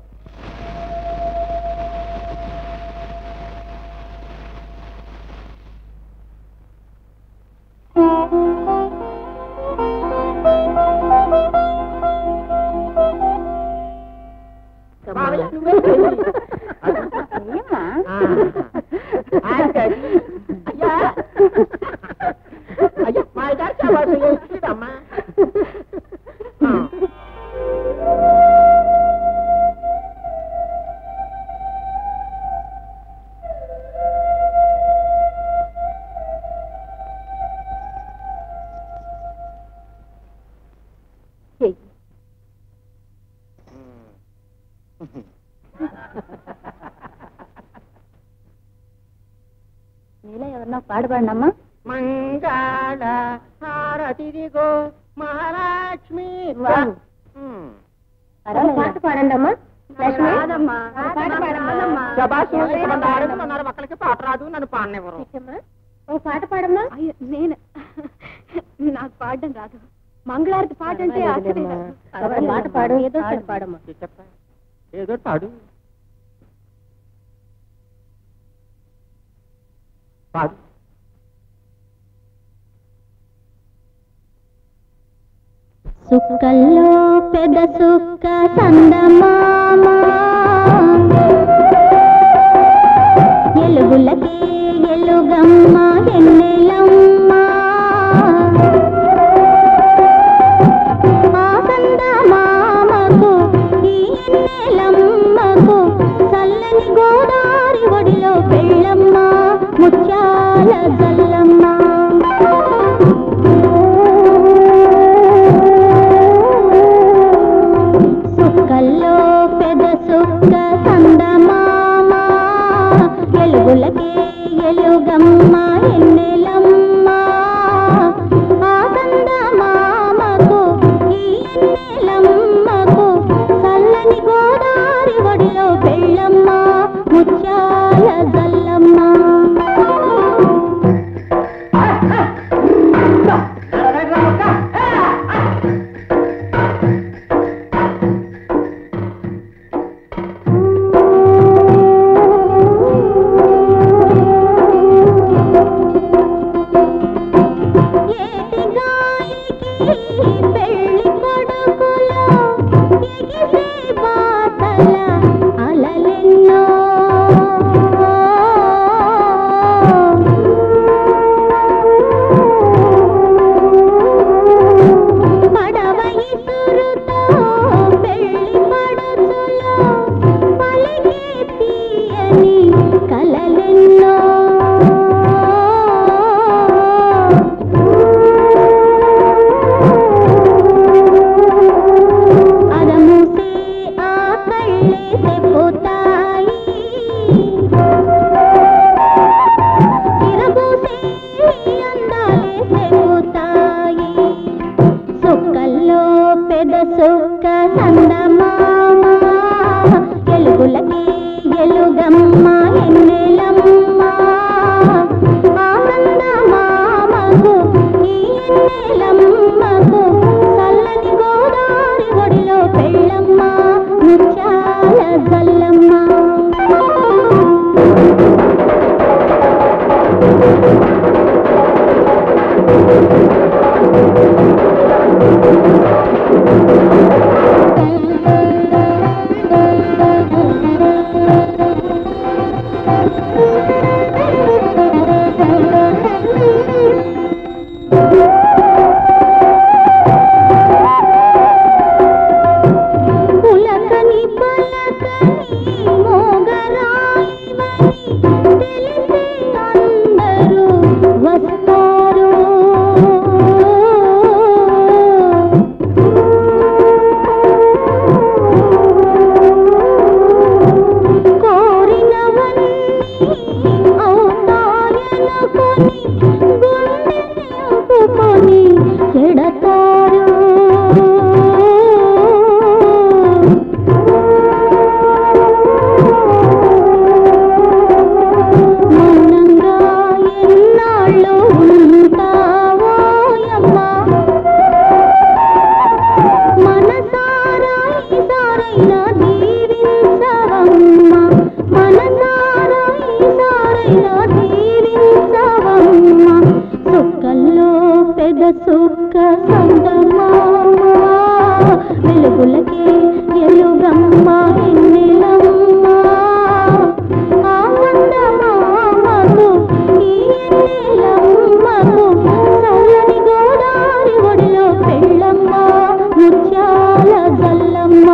నీలో ఎవరన్నా పాడబాడినమ్మా మంగళ హారతిదిగో మహాలక్ష్మి వావ్. ఉమ్. పాట పాడండి అమ్మా లక్ష్మి పాట పాడమ్మా శభాష్, ఇంతమంది ఆడపిల్లలు ఉన్నారు, నాకైతే పాట రాదు నన్ను పాడనివ్వరు ఓ పాట పాడమ్మా అయ్యో నేను నాకు పాడడం రాదు మంగళారతి పాట అంటే అసలే రాదు. పాట పాడు ఏదో ఒకటి పాడమ్మా చెప్పా ఏదో పాడు పాడు సుక్కల్లో పెద్ద సుక్క సందమామ ఎలుగులకే ఎలుగమ్మ ఎన్నెలమ్మ ఆ సందమామకు ఈ ఎన్నెలమ్మకు చల్లని గోదారి ఒడిలో పెళ్ళమ్మ ముత్యాల జల్లమ్మ సుక్కల్లో పెద సుక్క సందమామ ఎలుగులకే ఎలుగమ్మ ఎన్నెలమ్మ ఆ సందమామకు ఈ ఎన్నెలమ్మకు చల్లని గోదారి ఒడిలో పెళ్ళమ్మ ముత్యాల జల్లమ్మ ఏటి గాలికి పెళ్లి కొడుకులో ఎగిసే బాసల అలలెన్నో పడవ ఇసురుతో పెళ్లి పడుచులో పలికే తీయని కలలెన్నో అరముసే ఆ కళ్ళే చెప్పుతాయి ఇరబూసే అందాలే చెప్పుతాయి సుక్కల్లో పెద సుక్క సందమామ ఎలుగులకి ఎలుగమ్మ ఎన్నెలమ్మ ఆ సందమామకు ఈ ఎన్నెలమ్మకు చల్లని గోదారి ఒడిలో పెళ్ళమ్మ ముత్యాల జల్లమ్మ పులకని పలకని మోగరాయివని తెలిసే అందరూ వస్తారు కోరినవన్నీ అవుతాయనుకొని గుండె నింపుకొని ఎడతారు మౌనంగా ఎన్నాళ్ళు ఉంటావోయమ్మా మనసారా ఈసారైనా దీవించవమ్మ మనసారా ఈసారైనా దీవించవమ్మ సుక్కల్లో పెద సుక్క సందమామ వెలుగులకే ఎలుగమ్మ ఎన్నెలమ్మ ఆ సందమామకు ఈ ఎన్నెలమ్మకు చల్లని గోదారి ఒడిలో పెళ్ళమ్మ ముత్యాల జల్లమ్మ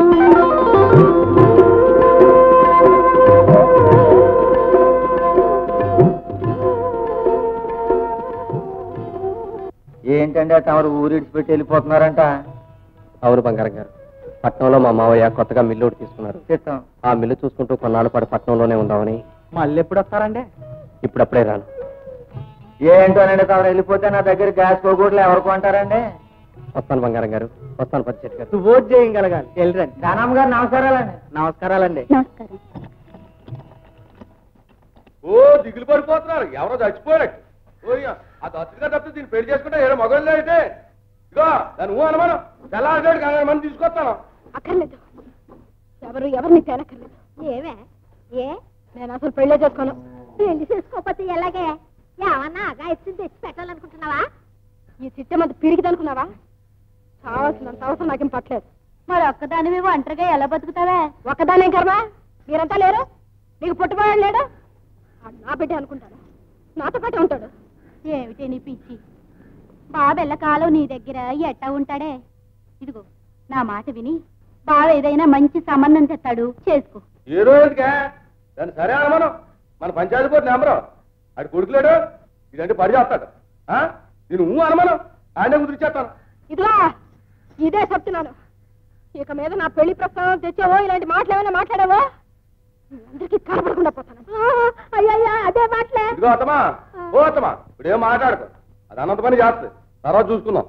ఏంటండి తమరు ఊరిడిచిపెట్టి వెళ్ళిపోతున్నారంట అవును బంగారం గారు పట్నంలో మా మావయ్య కొత్తగా మిల్లు ఒకటి తీసుకున్నారు చిత్తం ఆ మిల్లు చూసుకుంటూ కొన్నాళ్ళ పాటు పట్నంలోనే ఉందామని మళ్ళీ ఎప్పుడు వస్తారండి ఇప్పుడప్పుడే రాను ఏంటోనండి తమరు వెళ్ళిపోతే నా దగ్గర గ్యాస్ పోగొట్లు ఎవరు కొంటారండి వస్తాను బంగారం గారు వస్తాను పచ్చిచెట్టు గారు నువ్వు ఓట్ చేయగలగాలి వెళ్ళరండి దానమ్మ గారు నమస్కారాలండి నమస్కారాలండి నమస్కారం ఓ దిగులు పడిపోతున్నారు ఎవరో చచ్చిపోయారట ఓయ్య ఆ దత్తుగా తప్పితే దీన్ని పెళ్లి చేసుకుంటే ఏదో మగవాళ్ళే అయితే ఇగో దాని ఊ అనమానం తెల్లారిసాడు కానీ మంది తీసుకొస్తాను అక్కర్లేదు ఎవరు ఎవరిని తేనక్కర్లేదు ఏమే ఏ నేను అసలు పెళ్ళే చేసుకోను పెళ్లి చేసుకోకపోతే ఎలాగే ఏమన్నా అగాయత్యం తెచ్చి పెట్టాలనుకుంటున్నావా ఈ చిట్టమంత పిరిగిదనుకున్నావా కావాల్సినంత అవసరం నాకేం పట్టలేదు మరి ఒక్కదాని ఒంటరిగా ఎలా బతుకుతావే ఒక్కదానేం కర్మ మీరంతా లేరు నీకు పుట్టుబడి లేడు ఆ నా బిడ్డ అనుకుంటాను నాతో పాటే ఉంటాడు ఏమిటి నీ పిచ్చి బాబెల్ల కాలం నీ దగ్గర ఎట్టా ఉంటాడే ఇదిగో నా మాట విని బావ ఏదైనా మంచి సంబంధం తెస్తాడు చేసుకో ఏ రోజుగా దాన్ని సరే అనమానం మన పంచాయతీ బోర్డు నెంబరు ఆడు కొడుకులేడు ఇదంటే పడి చేస్తాడు ఆ? నేను ఊ అనమానం ఆయనే కుదిరిచేస్తాను ఇదిగో ఇదే చెప్తున్నాను ఇక మీద నా పెళ్లి ప్రస్తావన తెచ్చావో ఇలాంటి మాటలు ఏమైనా మాట్లాడావో మీ అందరికీ కనపడకుండా పోతాను అయ్యయ్యా అదే మాటలే ఇదిగో అత్తమా ఓ అత్తమా ఇప్పుడు ఏం మాట్లాడదు అది అనంత పని చేస్తుంది తర్వాత చూసుకుందాం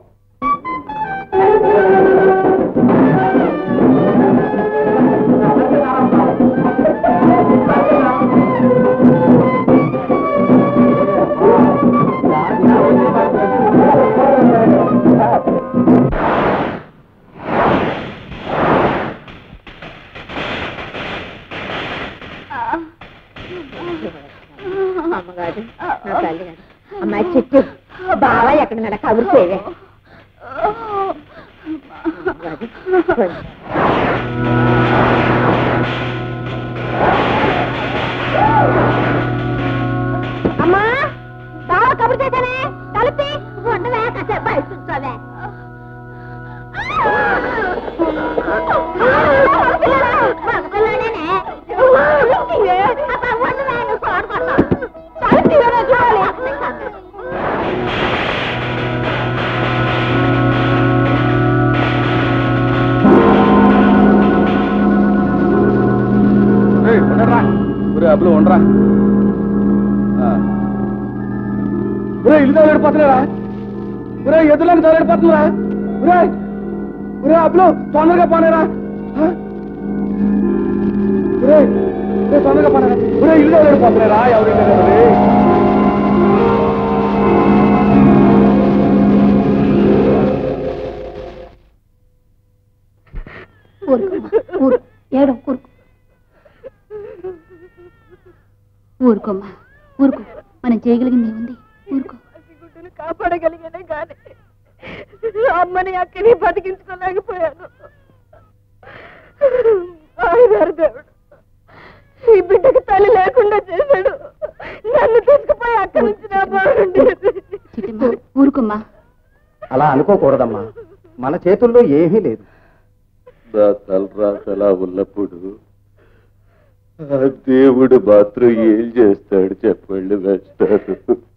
అమ్మగారు నా తల్లి గారు అమ్మాయి చెట్టు బాగా ఎక్కడ నడ కబురు చేయవే అమ్మా బాగా కబురు చేశానే కలిపి ఉండవే కాసేపు బయట కూర్చోవే ఏయ్, ఉండరా ఒరే అబ్బులు ఉండరా ఆ. ఒరే ఇల్లు తగలడిపోతున్నారా ఒరే ఎదురులను తగలడిపోతున్నారా ఒరే ఒరే అబ్బులు తొందరగా పోనేరా ఆ? ఒరే ఒరే, తొందరగా పోనేరా ఒరే ఇల్లు తగలడిపోతున్నారా ఎవరు ఏడో ఊరుకో ఊరుకోమ్మా ఊరుకో మనం చేయగలిగింది ఏముంది ఊరుకో గుడ్డును కాపాడగలిగానే గాని అమ్మని అక్కని బతికించుకోలేకపోయాను ఆయనారు దేవుడు ఈ బిడ్డకి తల్లి లేకుండా చేశాడు నన్ను తీసుకుపోయి అక్కడి నుంచి నా బాగుండేది చిట్టమ్మా ఊరుకోమ్మా అలా అనుకోకూడదమ్మా మన చేతుల్లో ఏమీ లేదు నా తలరాతలా ఉన్నప్పుడు ఆ దేవుడు మాత్రం ఏం చేస్తాడు చెప్పండి వేస్తారు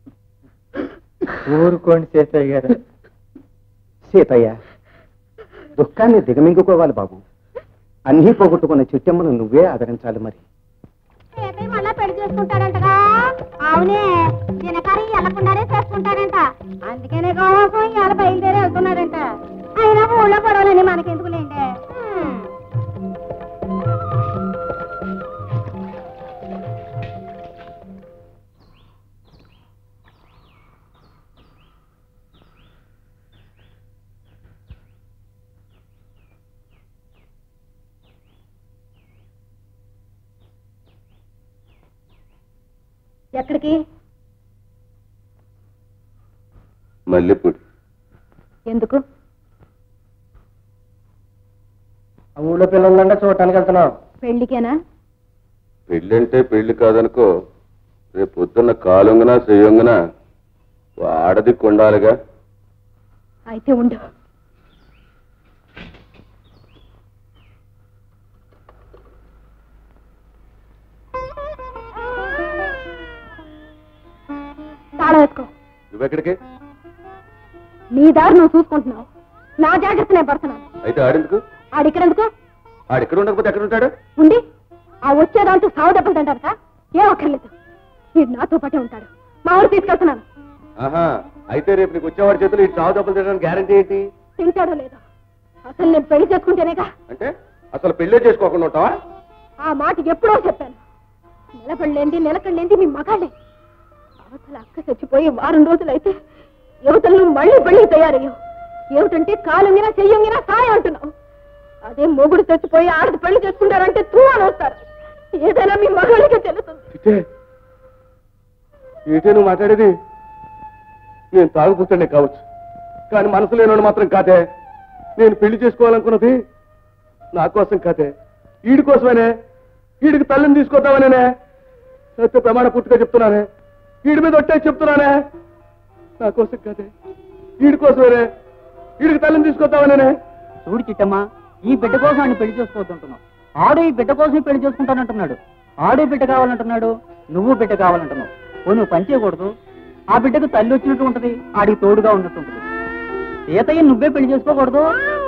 ఊరుకోండి సీతయ్య గారు సీతయ్య దుఃఖాన్ని దిగమింగుకోవాలి బాబు అన్నీ పోగొట్టుకున్న చిట్టమ్మను నువ్వే ఆదరించాలి మరి రేపే మళ్ళా పెళ్లి చేసుకుంటాడంటగా అవునే దినకరి వెళ్ళకుండానే చేసుకుంటాడంట అందుకనే కోసం ఇవాళ బయలుదేరి వెళ్తున్నాడంట అయినా ఊళ్ళో గొడవలని మనకెందుకులేండి హ్మ్. ఎక్కడికి మల్లెపూడి ఎందుకు ఊళ్ళో పిల్లలంటే చూడటానికి వెళ్తున్నాం పెళ్లికేనా పెళ్ళంటే పెళ్లి కాదనుకో రేపు పొద్దున్న కాలుంగన చెయ్యంగన ఆడది కొండాలిగా అయితే ఉండు తాళం వేసుకో నువ్వెక్కడికి నీ దారి నువ్వు చూసుకుంటున్నావు నా జాగ్రత్త నేను పడుతున్నాను అయితే ఆడెందుకు ఆడిక్కడెందుకు ఆడెక్కడ ఉండకపోతే ఎక్కడ ఉంటాడు ఉండి ఆ వచ్చేదాంతో సాగు దెబ్బలు తింటారట ఏం అక్కర్లేదు వీడు నాతో పాటే ఉంటాడు మా ఊరు తీసుకెళ్తున్నాను ఆహా అయితే రేపు నీకు వచ్చేవాడి చేతులు ఈ చావు దెబ్బలు తినడానికి గ్యారంటీ ఏంటి తింటాడో లేదో అసలు నేను పెళ్లి చేసుకుంటేనేగా అంటే అసలు పెళ్ళే చేసుకోకుండా ఉంటావా ఆ మాట ఎప్పుడో చెప్పాను నిలబడలేంది నిలకడలేంది మీ మగాళ్ళే అవతల అక్క చచ్చిపోయి వారం రోజులైతే యువతలు నువ్వు మళ్ళీ మళ్ళీ తయారయ్యావు ఏమిటంటే కాలుంగినా చెయ్యంగినా సాయం అంటున్నావు అదే మొగుడు చచ్చిపోయి ఆడది పెళ్లి చేసుకుంటారంటే తూ అని వస్తారు ఏదైనా మీ మగాళ్ళకే తెలుస్తుంది ఇటే ఇటే నువ్వు మాట్లాడేది నేను తాగుపుతానే కావచ్చు కానీ మనసు లేనోడు మాత్రం కాదే నేను పెళ్లి చేసుకోవాలనుకున్నది నా కోసం కాదే ఈడి కోసమేనే ఈడికి తల్లిని తీసుకొద్దామనేనే సత్య ప్రమాణ పూర్తిగా చెప్తున్నానే ఈడి మీద ఒట్టే చెప్తున్నానే నా కోసం కాదే ఈడి కోసమేనే ఈడికి తల్లిని తీసుకొద్దామనేనే చూడు చిట్టమ్మా ఈ బిడ్డ కోసం ఆయన పెళ్లి చేసుకోవద్దంటున్నావు ఆడు ఈ బిడ్డ కోసం పెళ్లి చేసుకుంటానంటున్నాడు ఆడు బిడ్డ కావాలంటున్నాడు నువ్వు బిడ్డ కావాలంటున్నావు ఓ నువ్వు పని చేయకూడదు ఆ బిడ్డకు తల్లి వచ్చినట్టు ఉంటది ఆడికి తోడుగా ఉన్నట్టు ఉంటది సీతయ్య నువ్వే పెళ్లి చేసుకోకూడదు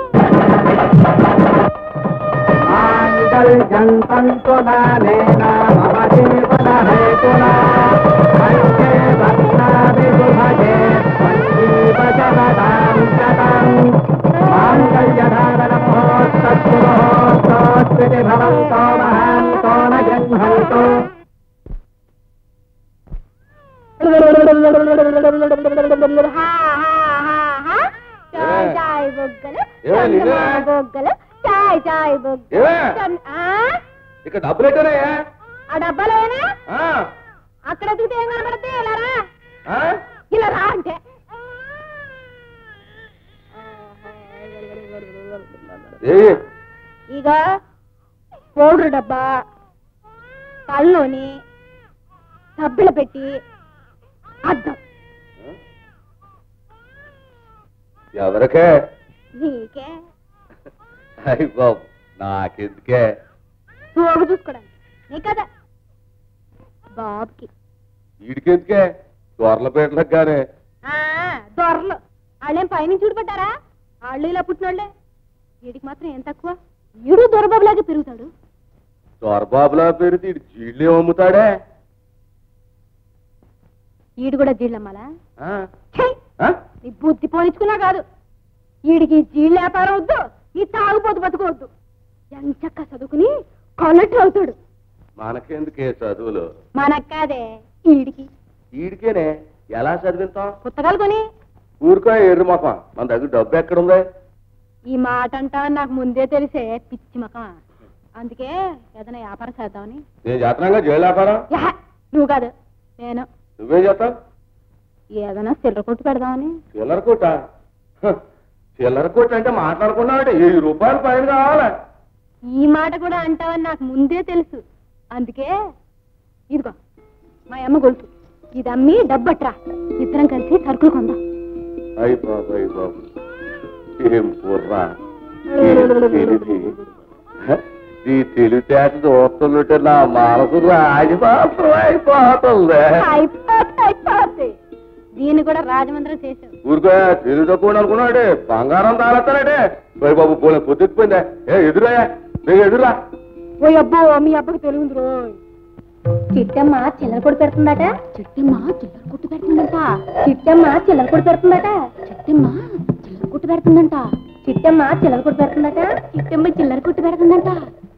చాయ్ చాయ్ బొగ్గలు ఏమే, నిన్నే? చందమామ బొగ్గలు చాయ్ చాయ్ బొగ్గలు ఏమే? చం- ఆ? ఇక్కడ డబ్బులు ఎట్టనే ఆ డబ్బాలోనా అక్కడ ఎదిగితే ఏం కనబడితే ఇలా రా ఇలా రా అంటే ఇక పౌడర్ డబ్బా కళ్ళలోని సబ్బులు పెట్టి అద్దం ఎవరికే నీకే అయ్య బాబు నాకెందుకే సోగు చూసుకోవడానికి నీ కదా బాబుకి వీడికెందుకే దొరలపేటలకు గానే ఆ, దొరలు వాళ్ళేం పైనుంచి చూడబడ్డారా వాళ్ళు ఇలా పుట్టినోళ్ళే వీడికి మాత్రం ఏం తక్కువ వీడు దొరబాబులాగే పెరుగుతాడు దొరబాబులా పెరిగి వీడు జీళ్ళే అమ్ముతాడే వీడు కూడా జీళ్ళమ్మాలా ఆ? ఛై! ఆ? నీ బుద్ధి పోనిచ్చుకున్నా కాదు వీడికి జీళ్ళ వ్యాపారం వద్దు నీ తాగుపోతు బతుకోవద్దు ఎంచక్క చదువుకుని కొన్నట్టు అవుతాడు మనకెందుకే చదువులు మనకు కాదే వీడికి వీడికేనే ఎలా చదివిస్తాం పుస్తకాలు కొని ఊరుకో ఎర్రి మొఖం మన దగ్గర డబ్బు ఎక్కడుంది ఈ మాట అంటా నాకు ముందే తెలిసే పిచ్చి మకమా అందుకే ఏదైనా వ్యాపారం చేద్దామని నేను చేతనంగా జైలు వ్యాపారం యహ, నువ్వు కాదు నేను నువ్వేం చేస్తావు ఏదైనా సిల్లర కొట్టు పెడదామని చిల్లర కొట్ట హ, చిల్లర కొట్ట అంటే మాట్లాడుకున్నావు అంటే వెయ్యి రూపాయలు పైన కావాలా ఈ మాట కూడా అంటావని నాకు ముందే తెలుసు అందుకే ఇదిగో మా అమ్మ గొలుసు ఇది అమ్మి డబ్బట్రా ఇద్దరం కలిసి సరుకులు కొందాం అయ్యి బాబు అయ్యి బాబు ఏం బుర్రా ఏం తెలివి హ, ఈ తెలివితేట చూస్తుంటే నా మనసు రాజపాత్రం అయిపోతుంది అయిపోతే అయిపోతే దీన్ని కూడా రాజమండ్రి చేసావు ఊరుకో తెలివి తక్కువ అనుకున్నాడే బంగారం తాళెత్తానంటే పోయి బాబు పోలే పొద్దుకుపోయిందా ఏ ఎదురా నేను ఎదురా ఓ అబ్బో మీ అబ్బకి తెలియదు రోయ్ చిట్టమ్మ చిల్లర కొట్టు పెడుతుందట చిట్టమ్మ చిల్లర కొట్టు పెడుతుందంట చిట్టమ్మ చిల్లర కొట్టు పెడుతుందట చిట్టమ్మ చిల్లర కొట్టు పెడుతుందంట చిట్టమ్మ చిల్లర కొట్టు పెడుతుందట చిట్టమ్మ చిల్లర కొట్టు పెడుతుందంట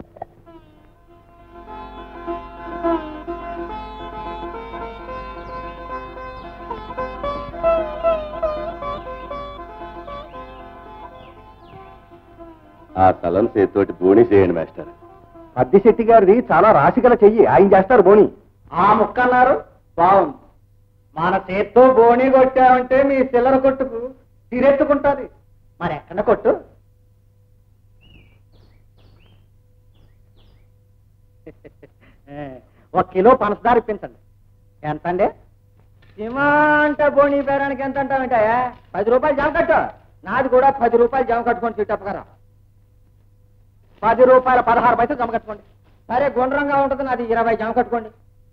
ఆ స్థలం చేతితోటి బోణి చేయండి మాస్టర్ పద్దిశెట్టి గారిది చాలా రాశిగల చెయ్యి ఆయన చేస్తారు బోని ఆ ముక్క అన్నారు బాగుంది మన చేత్తో బోణి కొట్టామంటే మీ చిల్లర కొట్టుకు తిరెత్తుకుంటది మరి ఎక్కడ కొట్టు ఒక కిలో పంచదార ఇప్పించండి ఎంత అండి సిమాంట బోణి పేరానికి ఎంత అంటావేంటయా పది రూపాయలు జామ కట్టు నాది కూడా పది రూపాయలు జామ కట్టుకోండి చిట్టప్పగారా పది రూపాయల పదహారు పైసలు జమ కట్టుకోండి సరే గుండ్రంగా ఉంటుంది నాది ఇరవై జమ కట్టుకోండి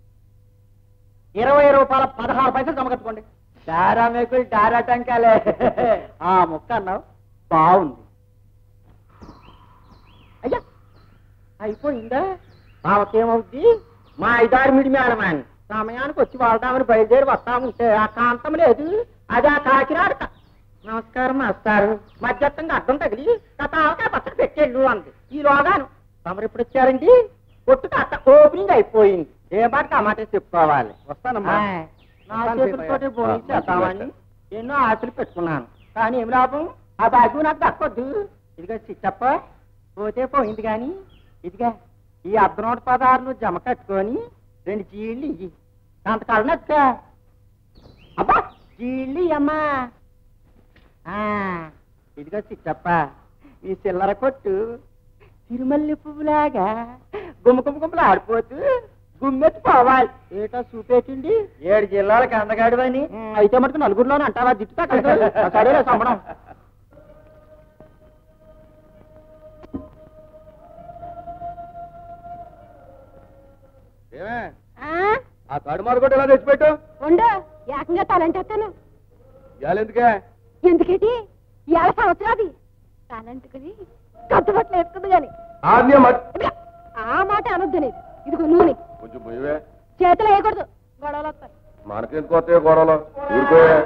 ఇరవై రూపాయల పదహారు పైసలు జమ కట్టుకోండి డారా మేకులు డారా టంకాలే ఆ ముక్క అన్నావు బాగుంది అయ్యా అయిపోయిందా బావకేమవుద్ది మా ఐదారు మిడి మేడమాని సమయానికి వచ్చి వాళ్దామని బయలుదేరి వస్తా ఉంటే ఆ కాంతం లేదు అది ఆ కాకినాడ క- నమస్కారం మాస్టారు మధ్యత్తంగా అడ్డం తగిలి కథావకాయ పచ్చడి పెట్టేళ్ళు అంది ఈ లోగాను తమరు ఇప్పుడు వచ్చారండి కొట్టు కట్ట ఓపెనింగ్ అయిపోయింది ఏ మాట ఆ మాట చెప్పుకోవాలి వస్తానమ్మా ఆయ్, నా వస్తాను చేతులతోటి సీతయ్య. భూమి ఆ, చేద్దామని మంచిది ఎన్నో ఆశలు పెట్టుకున్నాను కానీ ఏం లాభం ఆ భాగ్యం నాకు దక్కొద్దు ఇదిగా చిచ్చప్ప పోతే పోయింది కానీ ఇదిగా ఈ అర్ధ నూట పదార్లు జమ కట్టుకొని రెండు జీళ్ళు ఇయ్యి అంతకాలం నచ్చ అబ్బా జీళ్ళు అమ్మా ఇదిగో చిచ్చప్ప ఈ చిల్లర కొట్టు తిరుమల్లి పువ్వులాగా గుమ్మ గుమ్మ గుమ్మలు ఆడిపోతూ గుమ్మెత్తి పోవాలి ఏటో చూపెట్టింది ఏడు జిల్లాలకు అందగాడివని అయితే మటుకు నలుగురిలోనే అంటావా దిట్టుతా కదా సరేలే సంబడం ఏమే ఆ, ఆ కడు మార్కొట్టు ఎలా తెచ్చిపెట్టు ఉండు ఏకంగా తలంటేస్తాను ఇవాళ ఎందుకే ఎందుకేటి ఏళ్ళ సంవత్సరాది తలంటుకుని కట్టుబట్టలు వేసుకుంది గాని ఆజ్ఞ మట్ ఇదిగో, ఆ మాట అనొద్దు నేను ఇదిగో నూనె కొంచెం పోయివే చేతిలో వేయకూడదు గొడవలు వస్తాయి మనకెందుకు వస్తాయి గొడవలు ఊరుకోయే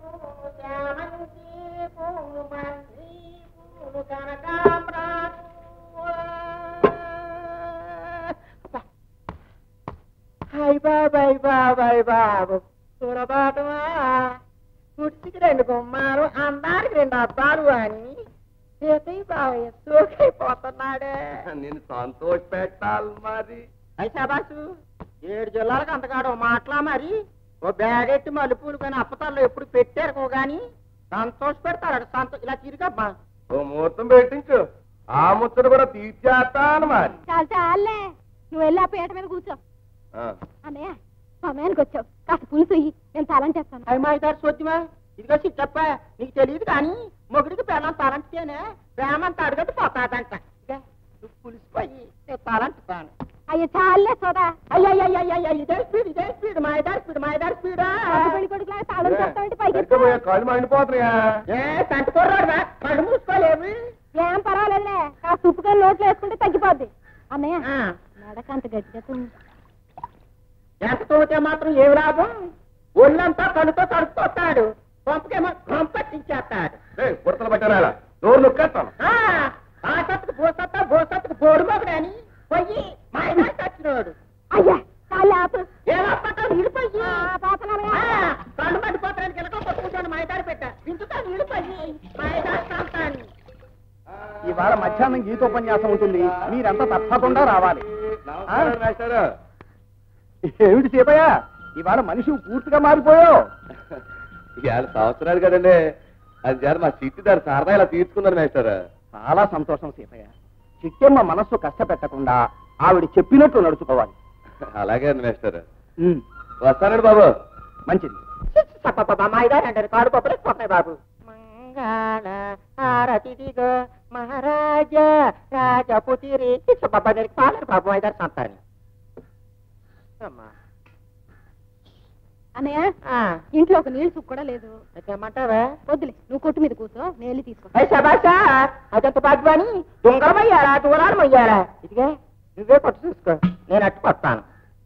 హాయ్ బాబాయ్ బాబాయ్ బాబు చూడబాటమా కుర్చీకి రెండు గుమ్మాలు అందానికి రెండు అబ్బాలు అని సీతయ్య బాబయ్య సోకైపోతున్నాడే నేను సంతోష పెట్టాలి మరి అయి శబాసు ఏడు జిల్లాలకు అంతగాడు మాటలా మరి ఓ బ్యాగ్ ఎట్టి మల్లెపూలు కానీ అప్పతాల్లో ఎప్పుడు పెట్టారు కానీ సంతోష పెడతాడు సంతో ఇలా తిరిగబ్బా ఓ ముహూర్తం పెట్టించు ఆ ముచ్చట కూడా తీర్చేస్తాను మరి చాలు చాలే నువ్వు వెళ్ళి ఆ పీట మీద కూర్చో ఆ, అన్నయ్య సమయానికి వచ్చావు కాస్త పులుసు ఇయ్యి నేను తాళంటేస్తాను అవి మా ఇద్దరు సోద్యమా ఇదిగో సిట్టప్ప నీకు తెలియదు కానీ మొగుడికి పెళ్ళం తాలంటేనే ప్రేమంత అడగట్టు పోతాదంట ఇక నువ్వు పులిసిపోయి నేను తాలంటుతాను అయ్యో చాలే సోదా అయ్యయ్యయ్యయ్య ఇదే స్పీడ్ ఇదే స్పీడ్ మా ఇద్దరు స్పీడ్ మా ఇద్దరు స్పీడా కొత్త పెళ్లి కొడుకులాగా తాళం చెప్తామంటే పైకి సరిగ్గా పోయే కాళ్ళు మండిపోతున్నాయా ఏ సంటి కుర్రాడురా కళ్ళు మూసుకోలేవు ఏం పర్వాలేదులే కాస్త ఉప్పుకొని నోట్లో వేసుకుంటే తగ్గిపోద్ది అన్నయ్య ఆ, నడక అంత గట్టిగా తుమ్ము. ఎంత తోతే మాత్రం ఏమి లాభం ఒళ్ళంతా కడుతో కడుపుతాడు పంపకేమో కంపట్టించేస్తాడు ఏయ్, బుడతలు పట్టారా నోరు నొక్కేస్తాను ఆ, ఆ సత్తుకు భూసత్తా భూసత్తుకు బోడు మొగడని పోయి మా ఆయన చచ్చినోడు అయ్యా కాళ్ళు ఆపు ఏమప్పటో నీడిపోయి ఆ, పాపనాన్నగా. కళ్ళు పడిపోతానికి వెనక కొట్టుకుంటాను మా ఇద్దరు పెట్ట ఇంచుతా నీడిపోయి మా ఇద్దరు సంతాన్ని ఇవాళ మధ్యాహ్నం గీతోపన్యాసం ఉంటుంది మీరంతా తప్పకుండా రావాలి నమస్కారం మాస్టారు ఏమిటి సీతయ్య ఇవాళ మనిషి పూర్తిగా మారిపోయావు ఇవాళ సంవత్సరాలు కదండి అది చేత మా చిట్టి దారి సరదా ఇలా తీర్చుకున్నారు మాస్టర్ చాలా సంతోషం సీతయ్య చిట్టమ్మ మనస్సు కష్టపెట్టకుండా ఆవిడ చెప్పినట్టు నడుచుకోవాలి అలాగే అండి మాస్టర్ ఉమ్, వస్తానండి బాబు మంచిది పాప మా ఇద్దరు అంటారు కాడు పప్పులు పోతాయి బాబు మంగళ హారతిదిగో మహారాజా రాజపుతిరి పాప దగ్గరికి పాలరు బాబు మా ఇద్దరు సంతాన్ని అమ్మా అన్నయ్య ఆ, ఇంట్లో ఒక నీళ్ళు సుక్కు కూడా లేదు అయితే ఏమంటావా వద్దులే నువ్వు కొట్టు మీద కూర్చో నేను వెళ్ళి తీసుకో అయ్యి శబాషా అదంత భాగ్యవాణి దొంగలమయ్యారా దూరాలమయ్యారా ఇదిగే నువ్వే పట్టు చూసుకో నేను అట్టు పడతాను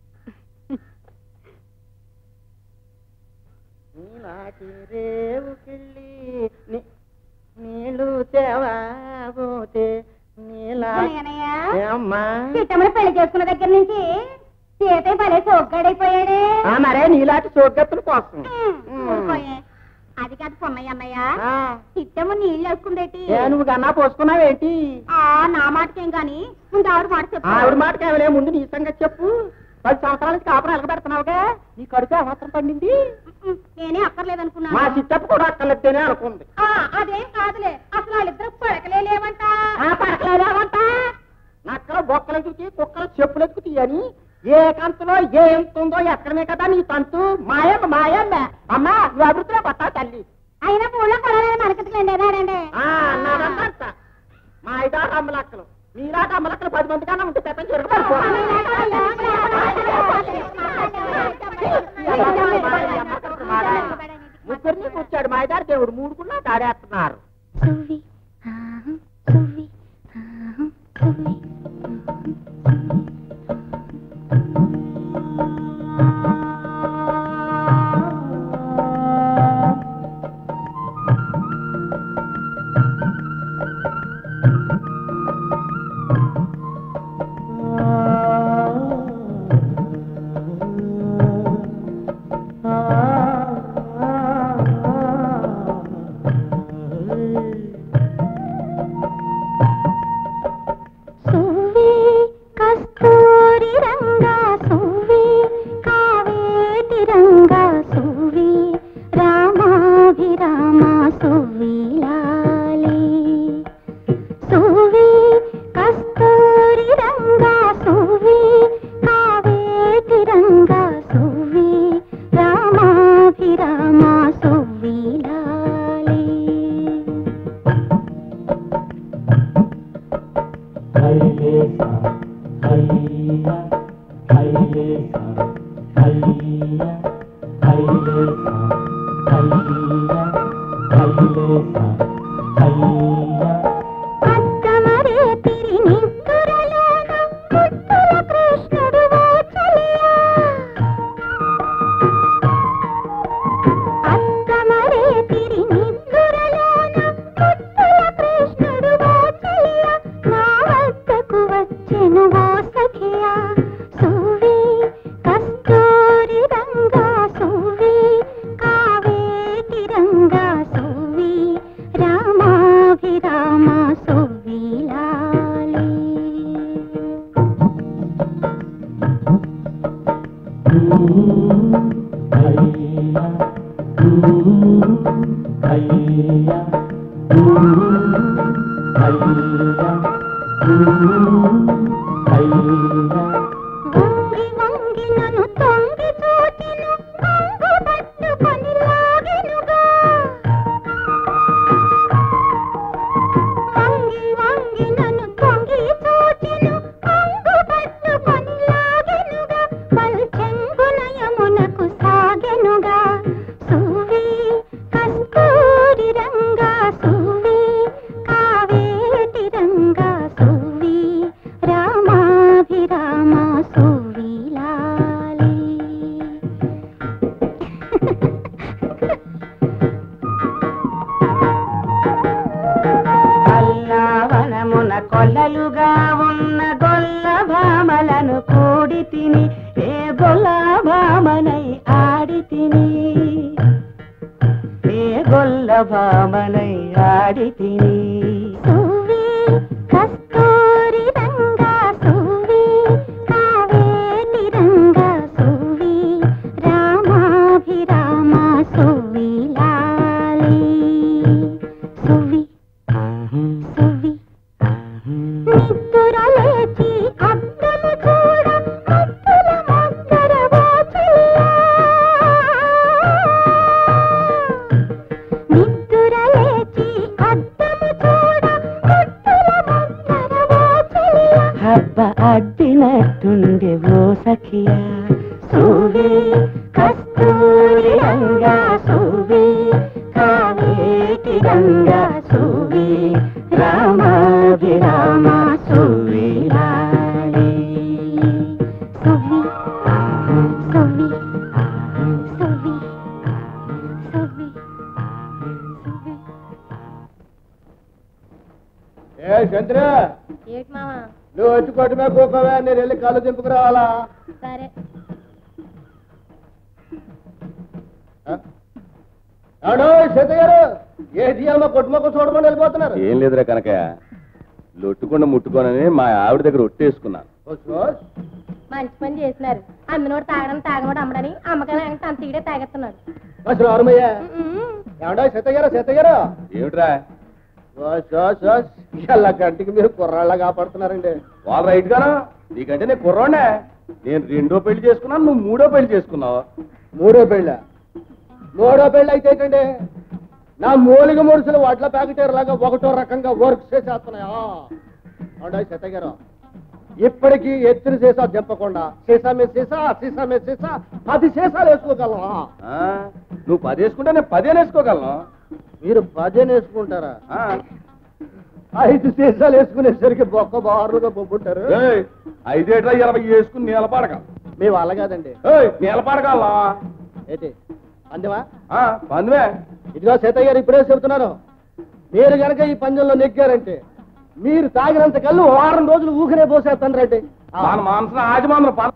నీలాంటి రేవుకెళ్ళి నీ- నీళ్ళు తేవాబోతే నీలా ఏమ్మా చిట్టమ్మని పెళ్లి చేసుకున్న దగ్గర నుంచి సీతయ్య భలే సోగ్గాడైపోయాడే ఆ, మరే నీలాంటి సోగ్గత్తుల కోసం ఊరుకోయే. అది కాదు పొన్నయ్య అన్నయ్య ఆ, చిట్టమ్మ నీళ్ళు వేసుకుందేటి ఏ నువ్వు కన్నా పోసుకున్నావేంటి ఆ నా మాటకేం గాని ముందు ఆవిడ మాట చెప్పు ఆవిడ మాట కేవలే ముందు నీ సంగతి చెప్పు పది సంవత్సరాల నుంచి కాపురం ఎలగబెడుతున్నావుగా నీ కడుపు అవసరం పండింది ఉమ్, నేనే మా అక్కర్లేదనుకున్నాను చిట్టప్పు కూడా అక్కర్లేదేనే అనుకుంది ఆ, అదేం కాదులే అసలు వాళ్ళిద్దరు పడకలే లేవంట ఆ పడకలేదేమంట నక్కలు బొక్కలు ఎదుగుతాయి కుక్కలు చెప్పులు ఎదుగుతాయి అని ఏ కంతులో ఏ ఎంత ఉందో ఎక్కడమే కదా నీ తంతు మాయమ్మ మాయమ్మ అమ్మా నువ్వు అభివృద్ధిలో పట్టా తల్లి అయినా పూల కొడలేదు మనకటికి ఎండేదాడండి ఆ, అన్నాడంట మా ఐదారు అమ్మలక్కలు మీలాంటి అమ్మలక్కలు పది మంది కన్నా ఉంటే పెద్ద ముగ్గురిని కూర్చాడు మా ఐదారు దేవుడు మూడుకున్నా తాడేస్తున్నారు అత్తమరే తిరి నిద్దురలోన ముద్దుల కృష్ణుడు వాచలియా అత్తమరే తిరి నిద్దురలోన ముద్దుల కృష్ణుడు వాచలియా నా వద్దకు వచ్చెను ఓ సఖియా సువి కస్తూరి రంగా సువి కావేటి రంగా సువి రామాభిరామ సువి లాలి వంగి వంగి నన్ను తొంగి చూచెను కొంగు పట్టుకొని లాగెనుగా వంగి వంగి నన్ను తొంగి చూచెను కొంగు పట్టుకొని లాగెనుగా పల్చెంగున యమునకు సాగెనుగా సువి కస్తూరి రంగా సువి కావేటి రంగా సువి రామాభిరామ సువి లాలి అల్లావనమున కొల్లలుగా ఉన్న గొల్ల భామలను కూడి తిని ఏ గొల్ల భామనై ఆడి తిని ఏ గొల్ల భామనై ఆడి తిని సువి కస్తూరి రంగా సువి కావేటి రంగా సువి రామాభిరామ సువి లాలి సువి సువి నిద్దుర లేచి అద్దము చూడ ముద్దుల ముద్దర వాచలియా నిద్దుర లేచి అద్దము చూడ ముద్దుల ముద్దర వాచలియా హబ్బ అడ్డినట్టుండే ఓ సఖియా సువి కస్తూరి రంగా సువి కావేటి రంగా సువి రామాభిరామ సువి లాలి సువి సువి సువి సువి సువి ఏ చంద్ర ఏటి మావా నువ్వు వచ్చి కొట్టు మీద కూకోవా నేను వెళ్ళి కళ్ళు దింపుకు రావాలా సరే అవును సీత గారు ఏంటి అమ్మ కొట్టుమొక్క చూడమని వెళ్ళిపోతున్నారు ఏం లేదురా కనకయ్య లొట్టుకుండా ముట్టుకోనని మా ఆవిడ దగ్గర ఒట్టేసుకున్నాను మంచి పని చేసినారు అమ్మినోడు తాగడం తాగనోడు అమ్మడని అమ్మకాయలు తన తీడే తాగేస్తున్నాడు అసలు ఆరుమయ్య ఏమంటా సీత గారు సీత గారు ఏమిట్రా ఇలా గంటికి మీరు కుర్రాళ్ళ కాపాడుతున్నారండి వాళ్ళు రైట్ గాను నీకంటే నేను కుర్రోడే నేను రెండో పెళ్లి చేసుకున్నాను నువ్వు మూడో పెళ్లి చేసుకున్నావు మూడో పెళ్ళ మూడో పెళ్ళి అయితే ఏంటండి నా మూలిగ మురుసులు వడ్ల ప్యాకెటేర్లాగా ఒకటో రకంగా వర్క్ చేసేస్తున్నాయా అవునా సీత గారు ఇప్పటికీ ఎత్తున సీసా దింపకుండా సీసా మీద సీసా సీసా మీద సీసా పది సీసాలు వేసుకోగలవా ఆ, నువ్వు పది వేసుకుంటే నేను పదిహేను వేసుకోగలను మీరు పదేని వేసుకుంటారా ఆ, ఐదు సీసాలు వేసుకునేసరికి బొక్క బారుగా బొబ్బుంటారు ఏయ్, ఐదేట్రా ఇరవై వేసుకుని నీలపాడక మీ వాళ్ళ కాదండి ఏయ్, నీలపాడగలనా ఏంటి అందేవా ఆ, పందువే ఇదిగో సీతయ్య గారు ఇప్పుడే చెబుతున్నారు మీరు గనక ఈ పందెంలో నెగ్గారంటే మీరు తాగినంత కళ్ళు వారం రోజులు ఊకనే పోసేస్తాను రండి మన మనసున ఆజమానం పన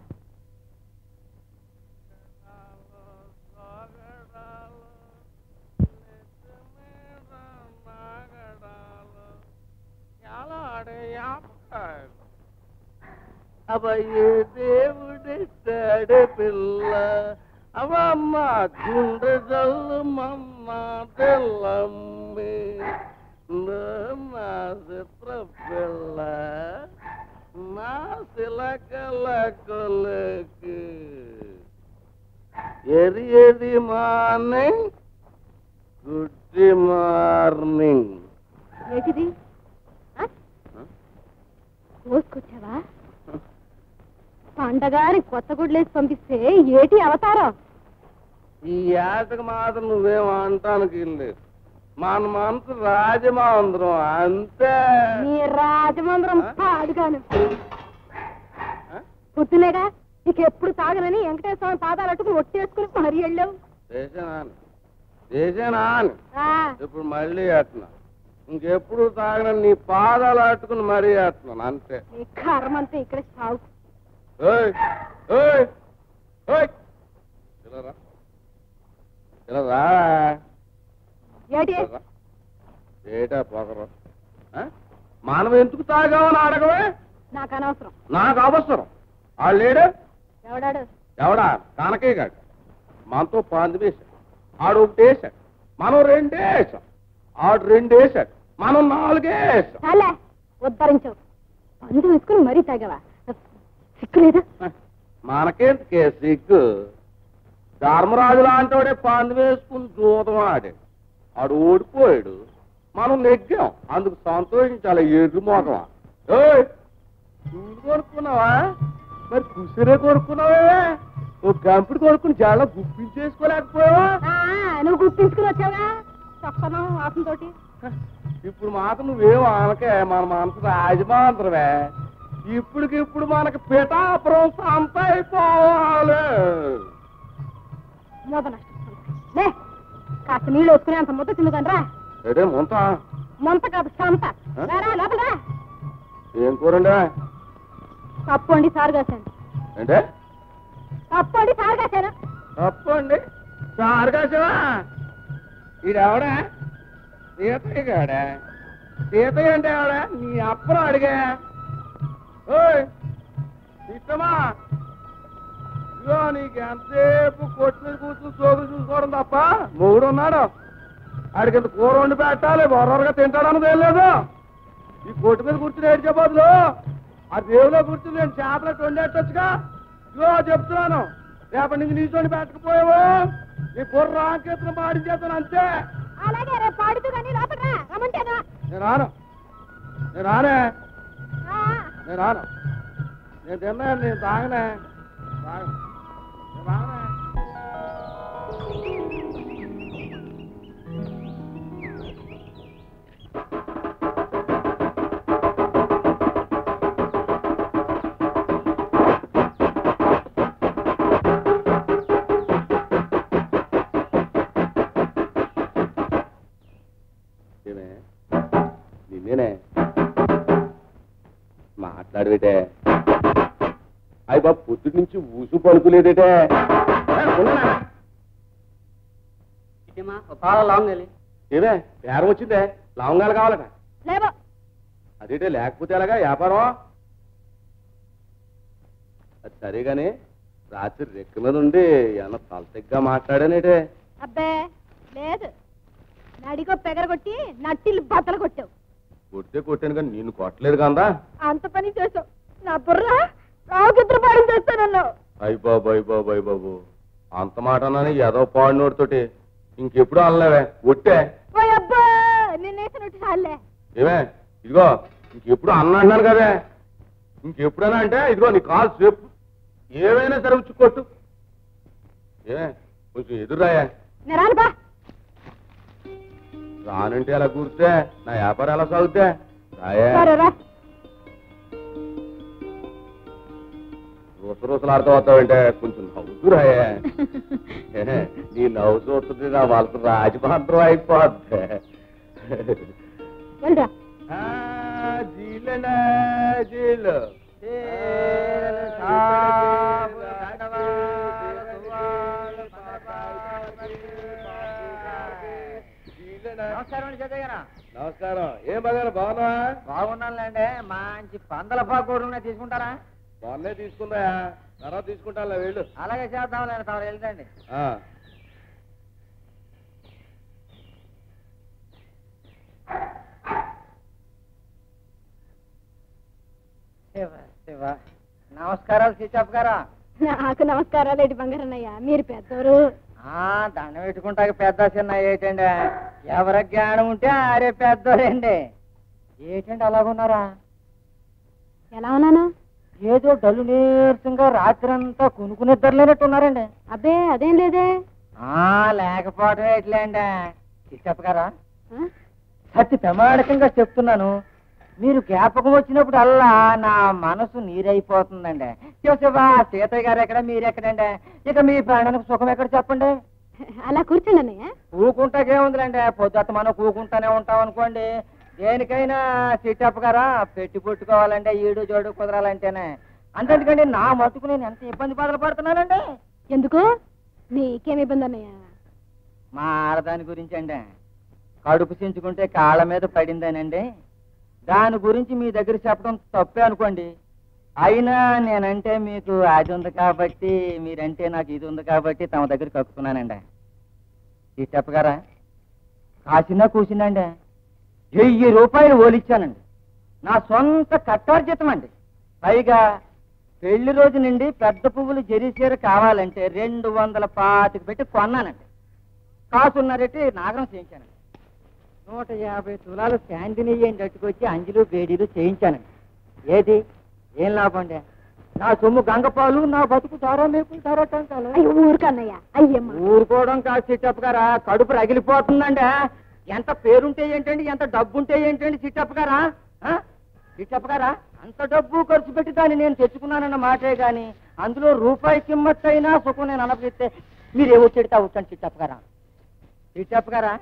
అబ్బాయి దేవుడిస్తాడే పిల్ల అవమ్మ గుండె జల్లు మమ్మ తెల్లమ్మి నా చిత్ర పిల్ల నా శిలకల కొలకి ఎరి ఎది మార్నింగ్ గుడ్ మార్నింగ్ ఏంటిది కోసుకొచ్చావా పండగాని కొత్త గుడ్లేసి పంపిస్తే ఏటి అవతారం ఈ ఏటకు మాత్రం నువ్వేం అంటానికి లేదు మన మనసు రాజమాంధ్రం అంతే నీ రాజమంద్రం పాడుగాను పొద్దునేగా నీకు ఎప్పుడు తాగనని వెంకటేశ్వర పాదాలు అట్టుకుని ఒట్టేసుకుని మరీ వెళ్ళావు చేసాను చేసాను ఆ, ఇప్పుడు మళ్ళీ ఎట్నా ఇంకెప్పుడు తాగిన నీ పాదాలు అట్టుకుని మరీ ఎట్నాను అంతే నీ కర్మంతా ఇక్కడ సాగు ఓయ్ ఓయ్ ఓయ్ ఇలా రా ఇలా రా ఏటి ఇలా రా. ఏటా పొగరు ఆ? మనం ఎందుకు తాగామని అడగవే నాకు అనవసరం నాకు అవసరం ఆ లేడు ఎవడాడు ఎవడా కనకే కాక మనతో పంది వేశాడు ఆడు ఒకటి వేశాడు మనం రెండే వేసాం ఆడు రెండు వేశాడు మనం నాలుగే వేసాం చాలే ఉద్ధరించవు పండు వేసుకుని మరీ తాగావా సిక్కులేదు మనకేందుకే సిగ్గు ధర్మరాజు లాంటి పంది వేసుకుని దూతం ఆడాడు ఆడు ఓడిపోయాడు మనం నెగ్గాం అందుకు సంతోషించాలి ఎర్రి మోకమా ఏయ్ చూడు కొనుక్కున్నావా మరి కుసిరే కొనుక్కున్నావే ఓ గంపిడి కొనుక్కుని చాలా గుప్పించేసుకోలేకపోయావా ఆ, నువ్వు గుర్తించుకుని వచ్చావా చప్పనం వాసన తోటి ఇప్పుడు మాత్రం నువ్వేం అనకే మన మనసు రాజమాంతరమే ఇప్పటికిప్పుడు మనకి పిఠాపురం సంత అయిపోవాలి మూత నష్టం లే కాస్త నీళ్ళు వేసుకుని అంత ముద్ద తిందుకనరా ఏడే ముంత మొంత కాదు సంత రారా లోపల రా. ఏం కూరండి పప్పు అండి సారు కాశాను అంటే పప్పు అండి సారు కాశాను తప్పండి సారుగాసవా ఈడెవడా సీతయ్య గాడా సీతయ్య అంటే ఎవడా నీ అప్పను అడిగా ఓయ్ ఇష్టమా ఇదిగో నీకు ఎంతసేపు కొట్టు మీద కూర్చుని సోకులు చూసుకోవడం తప్ప మొగుడు ఉన్నాడు ఆడికి ఇంత కూర వండి పెట్టాలి బొర్రగా తింటాడన్నది ఏం లేదు ఈ కొట్టు మీద కూర్చుని ఏడ్చే బదులు ఆ దేవులో కూర్చుని నేను చేపలట్టు వండేటొచ్చుగా ఇదిగో చెప్తున్నాను రేపటి నుంచి నీచోని పెట్టకపోయావు నీ బుర్ర రాకేతను పాడించేస్తాను అంతే అలాగే రేపు పాడుతూ కానీ లోపల రా రమ్మంటేనా నేను రాను నేను రానే ఆ, నేను రాను నేను తిన్నా నేను తాగనే తాగను నేను రానే ఏమే నిన్నేనే మాట్లాడబెట్టే అయ్యి బాబు పొద్దుటి నుంచి ఊసు పలుకులేదేటే చాలా లాంగ్ వెళ్ళి ఏమే బేరం వచ్చిందే లవంగాలు కావాలట లేవో అదేటే లేకపోతే ఎలాగా వ్యాపారం అది సరే గాని రాత్రి రెక్క మీద ఉండి ఏమన్నా తలతెగ్గా మాట్లాడానేటే అబ్బే లేదు నడిగో పెగరగొట్టి నట్టిల్లు బద్దలు కొట్టావు కొడితే కొట్టాను కానీ నిన్ను కొట్టలేదు కదా అంత పని చేసావు నా బుర్ర రావుకిద్దరు పాడు చేస్తానన్నావు అయ్య బాబు అయ్య బాబు అయ్య బాబు అంత మాట అన్నాను ఏదో పాడినోడితోటి ఇంకెప్పుడు అనలేవే ఒట్టే ఓ అబ్బా నిన్నేసినట్టు చాలే ఏమే ఇదిగో ఇంకెప్పుడు అన్న అంటున్నాను కదే ఇంకెప్పుడైనా అంటే ఇదిగో నీ కాలు చెప్పు ఏమైనా సరే ఉచ్చు కొట్టు ఏమే కొంచెం ఎదురాయా నిరాలు బా రానంటే ఎలా కూర్తే నా వ్యాపారం ఎలా సాగుతే రాయే సరే రా రూస రూసలు ఆడుతూ వస్తావంటే కొంచెం నవ్వుతూ రాయే ఏహే, నీ నవ్వు చూస్తుంది నా వాళ్ళతో రాజమాంత్రం అయిపోద్ది వెళ్ళరా ఆ, జీలనా, జీలు. నమస్కారం ఏం బాగా బాగున్నా బాగున్నానులేండి మంచి పందల పాకూరు తీసుకుంటారా బాగున్నాయి తీసుకుందా తర్వాత తీసుకుంటా వెళ్ళు అలాగే చేద్దాంలేండి తమరు వెళ్తండి ఆ. శివ శివ నమస్కారాలు సీచప్ గారా నాకు నమస్కారాలు ఏంటి బంగారన్నయ్య మీరు పెద్దోరు ఆ దండం పెట్టుకుంటాక పెద్ద చిన్న ఏంటండి ఎవరి జ్ఞానం ఉంటే ఆరే పెద్దోరండి ఏంటండి అలాగున్నారా ఎలా ఉన్నాను ఏదో డల్లు నీరసంగా రాత్రంతా కొనుక్కు నిద్రలేనట్టున్నారండి అబ్బే అదేం లేదే ఆ లేకపోవడం ఎట్లేండి చెప్పగారా ఆ? సత్తి ప్రమాణకంగా చెప్తున్నాను మీరు జ్ఞాపకం వచ్చినప్పుడు అల్లా నా మనసు నీరైపోతుందండి శివశివ సీతయ్య గారు ఎక్కడ మీరు ఎక్కడండి ఇక మీ ప్రాణానికి సుఖం ఎక్కడ చెప్పండి అలా కూర్చోండి అన్నయ్య కూకుంటాకేముందిలేండి పొద్దుట మనం కూకుంటానే ఉంటాం అనుకోండి దేనికైనా సిట్టప్ గారా పెట్టి పుట్టుకోవాలంటే ఈడు జోడు కుదరాలంటేనే అంతేందుకండి నా మటుకు నేను ఎంత ఇబ్బంది బాధలు పడుతున్నానండి ఎందుకు నీకేం ఇబ్బంది అన్నయ్య మా ఆడదాని గురించి అండి కడుపు చించుకుంటే కాళ్ళ మీద పడిందేనండి దాని గురించి మీ దగ్గర చెప్పడం తప్పే అనుకోండి అయినా నేనంటే మీకు అది ఉంది కాబట్టి మీరంటే నాకు ఇది ఉంది కాబట్టి తమ దగ్గర కక్కుతున్నానండి ఈ చెప్పగారా కాసినా కూసిందండి వెయ్యి రూపాయలు ఓలిచ్చానండి నా సొంత కట్టార్జితం అండి పైగా పెళ్లి రోజు నుండి పెద్ద పువ్వులు జరీసీర కావాలంటే రెండు వందల పాతికి పెట్టి కొన్నానండి కాసున్నారెట్టి నాగరం చేయించానండి నూట యాభై తులాలు శాంతినీయం కట్టుకొచ్చి అంజులు బేడీలు చేయించానండి ఏది ఏం లాభం అండి నా సొమ్ము గంగపాలు నా బతుకు దారా మేపులు దారా టంకాలు అయ్యో ఊరుకన్నయ్య అయ్యమ్మ ఊరుకోవడం కాదు సిట్టప్ గారా కడుపు రగిలిపోతుందండి ఎంత పేరుంటే ఏంటండి ఎంత డబ్బు ఉంటే ఏంటండి సిట్టప్ గారా ఆ? సిట్టప్ గారా అంత డబ్బు ఖర్చు పెట్టి దాన్ని నేను తెచ్చుకున్నానన్న మాటే గాని అందులో రూపాయి కిమ్మత్ అయినా సుఖం నేను అనపిస్తే మీరేమో చెడితే వచ్చాను సిట్టప్ గారా సిట్టప్ గారా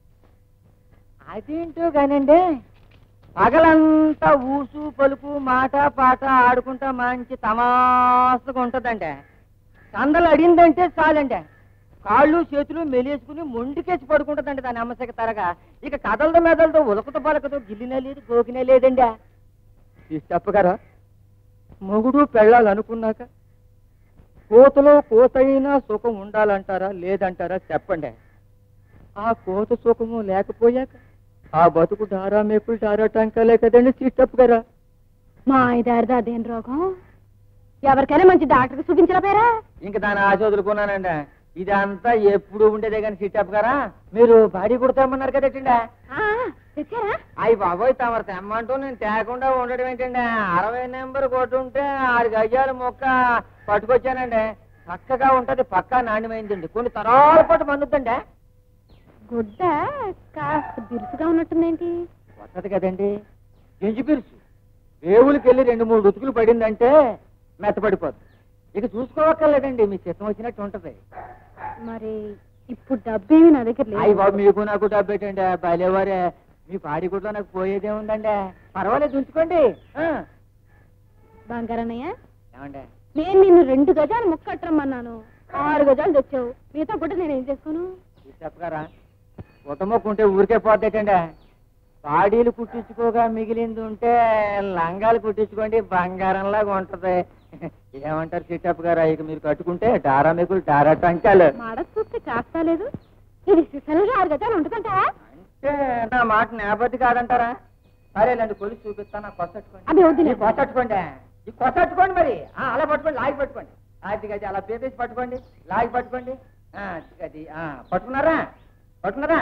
అదేంటో కానండి పగలంతా ఊసు పలుకు మాట పాట ఆడుకుంటా మంచి తమాసగా ఉంటదండి కందలు అడిందంటే చాలండి కాళ్ళు చేతులు మెలేసుకుని మొండికేసి పడుకుంటుందండి దాని అమ్మసకి తరగా ఇక కదలతో మెదలతో ఉలకతో పలకతో గిల్లినే లేదు గోకినే లేదండి ఇది చెప్పగారా మొగుడు పెళ్ళాలి అనుకున్నాక కోతలో కోతైనా సుఖం ఉండాలంటారా లేదంటారా చెప్పండి ఆ కోత సుఖము లేకపోయాక ఆ బతుకు డారా మేకులు డారా టంకాలే కదండి సిట్టప్ గారా మా ఐదారిది అదేం రోగం ఎవరికైనా మంచి డాక్టర్కి చూపించరా పేరా ఇంక దాని ఆశ వదులుకున్నానండి ఇదంతా ఎప్పుడు ఉండేదే కానీ సిట్టప్ గారా మీరు బాడీ కుడతామన్నారు కదటండి తెచ్చారా అయ్యి బాబోయ్ తమరు తెమ్మంటూ నేను తేకుండా ఉండడం ఏంటండి అరవై నెంబర్ కొట్టుంటే ఆరు గజాలు మొక్క పట్టుకొచ్చానండి చక్కగా ఉంటది పక్కా నాణ్యమైందండి కొన్ని తరాల పాటు మన్నుద్దండి గుడ్డ కాస్త బిరుసుగా ఉన్నట్టుందేంటి వస్తది కదండి ఎంజి పిరుసు రేవులకి వెళ్ళి రెండు మూడు రుతుకులు పడిందంటే మెత్తపడిపోద్ది ఇక చూసుకోవక్కర్లేదండి మీ చిత్తం వచ్చినట్టు ఉంటది మరి ఇప్పుడు డబ్బేమి నా దగ్గర అయ్యి లేదు బాబు మీకు నాకు డబ్బు పెట్టండి బయలేవారే మీ పాడిగుడ్లో నాకు పోయేదే ఉందండి పర్వాలేదు ఉంచుకోండి ఆ. బంగారన్నయ్య ఏమండి నేను నిన్ను రెండు గజాలు ముక్కట్టరమ్మన్నాను ఆరు గజాలు తెచ్చావు మిగతా గుడ్డ నేను ఏం చేసుకోను ఇది చెప్పగారా కుటుంబకుంటే ఊరికే పోతేటండి పాడీలు కుట్టించుకోగా మిగిలింది ఉంటే లంగాలు కుట్టించుకోండి బంగారంలాగా ఉంటది ఏమంటారు చిట్టప్ప గారు ఇక మీరు కట్టుకుంటే డారా మిగులు డారా టంకాలు మాడ చూస్తే కాస్తా లేదు ఇది సిసలుగా ఆరు గజాలు ఉంటుందంటారా అంటే నా మాట నేపథ్య కాదంటారా సరేలేండి కొలిసి చూపిస్తాను కొసట్టుకోండి అవి వద్దులే. ఈ కొసట్టుకోండి ఈ కొసట్టుకోండి మరి ఆ, అలా పట్టుకోండి లాగి పట్టుకోండి అది గది అలా పేపేసి పట్టుకోండి లాగి పట్టుకోండి ఆ, అది ఆ, పట్టుకున్నారా పట్టుకున్నారా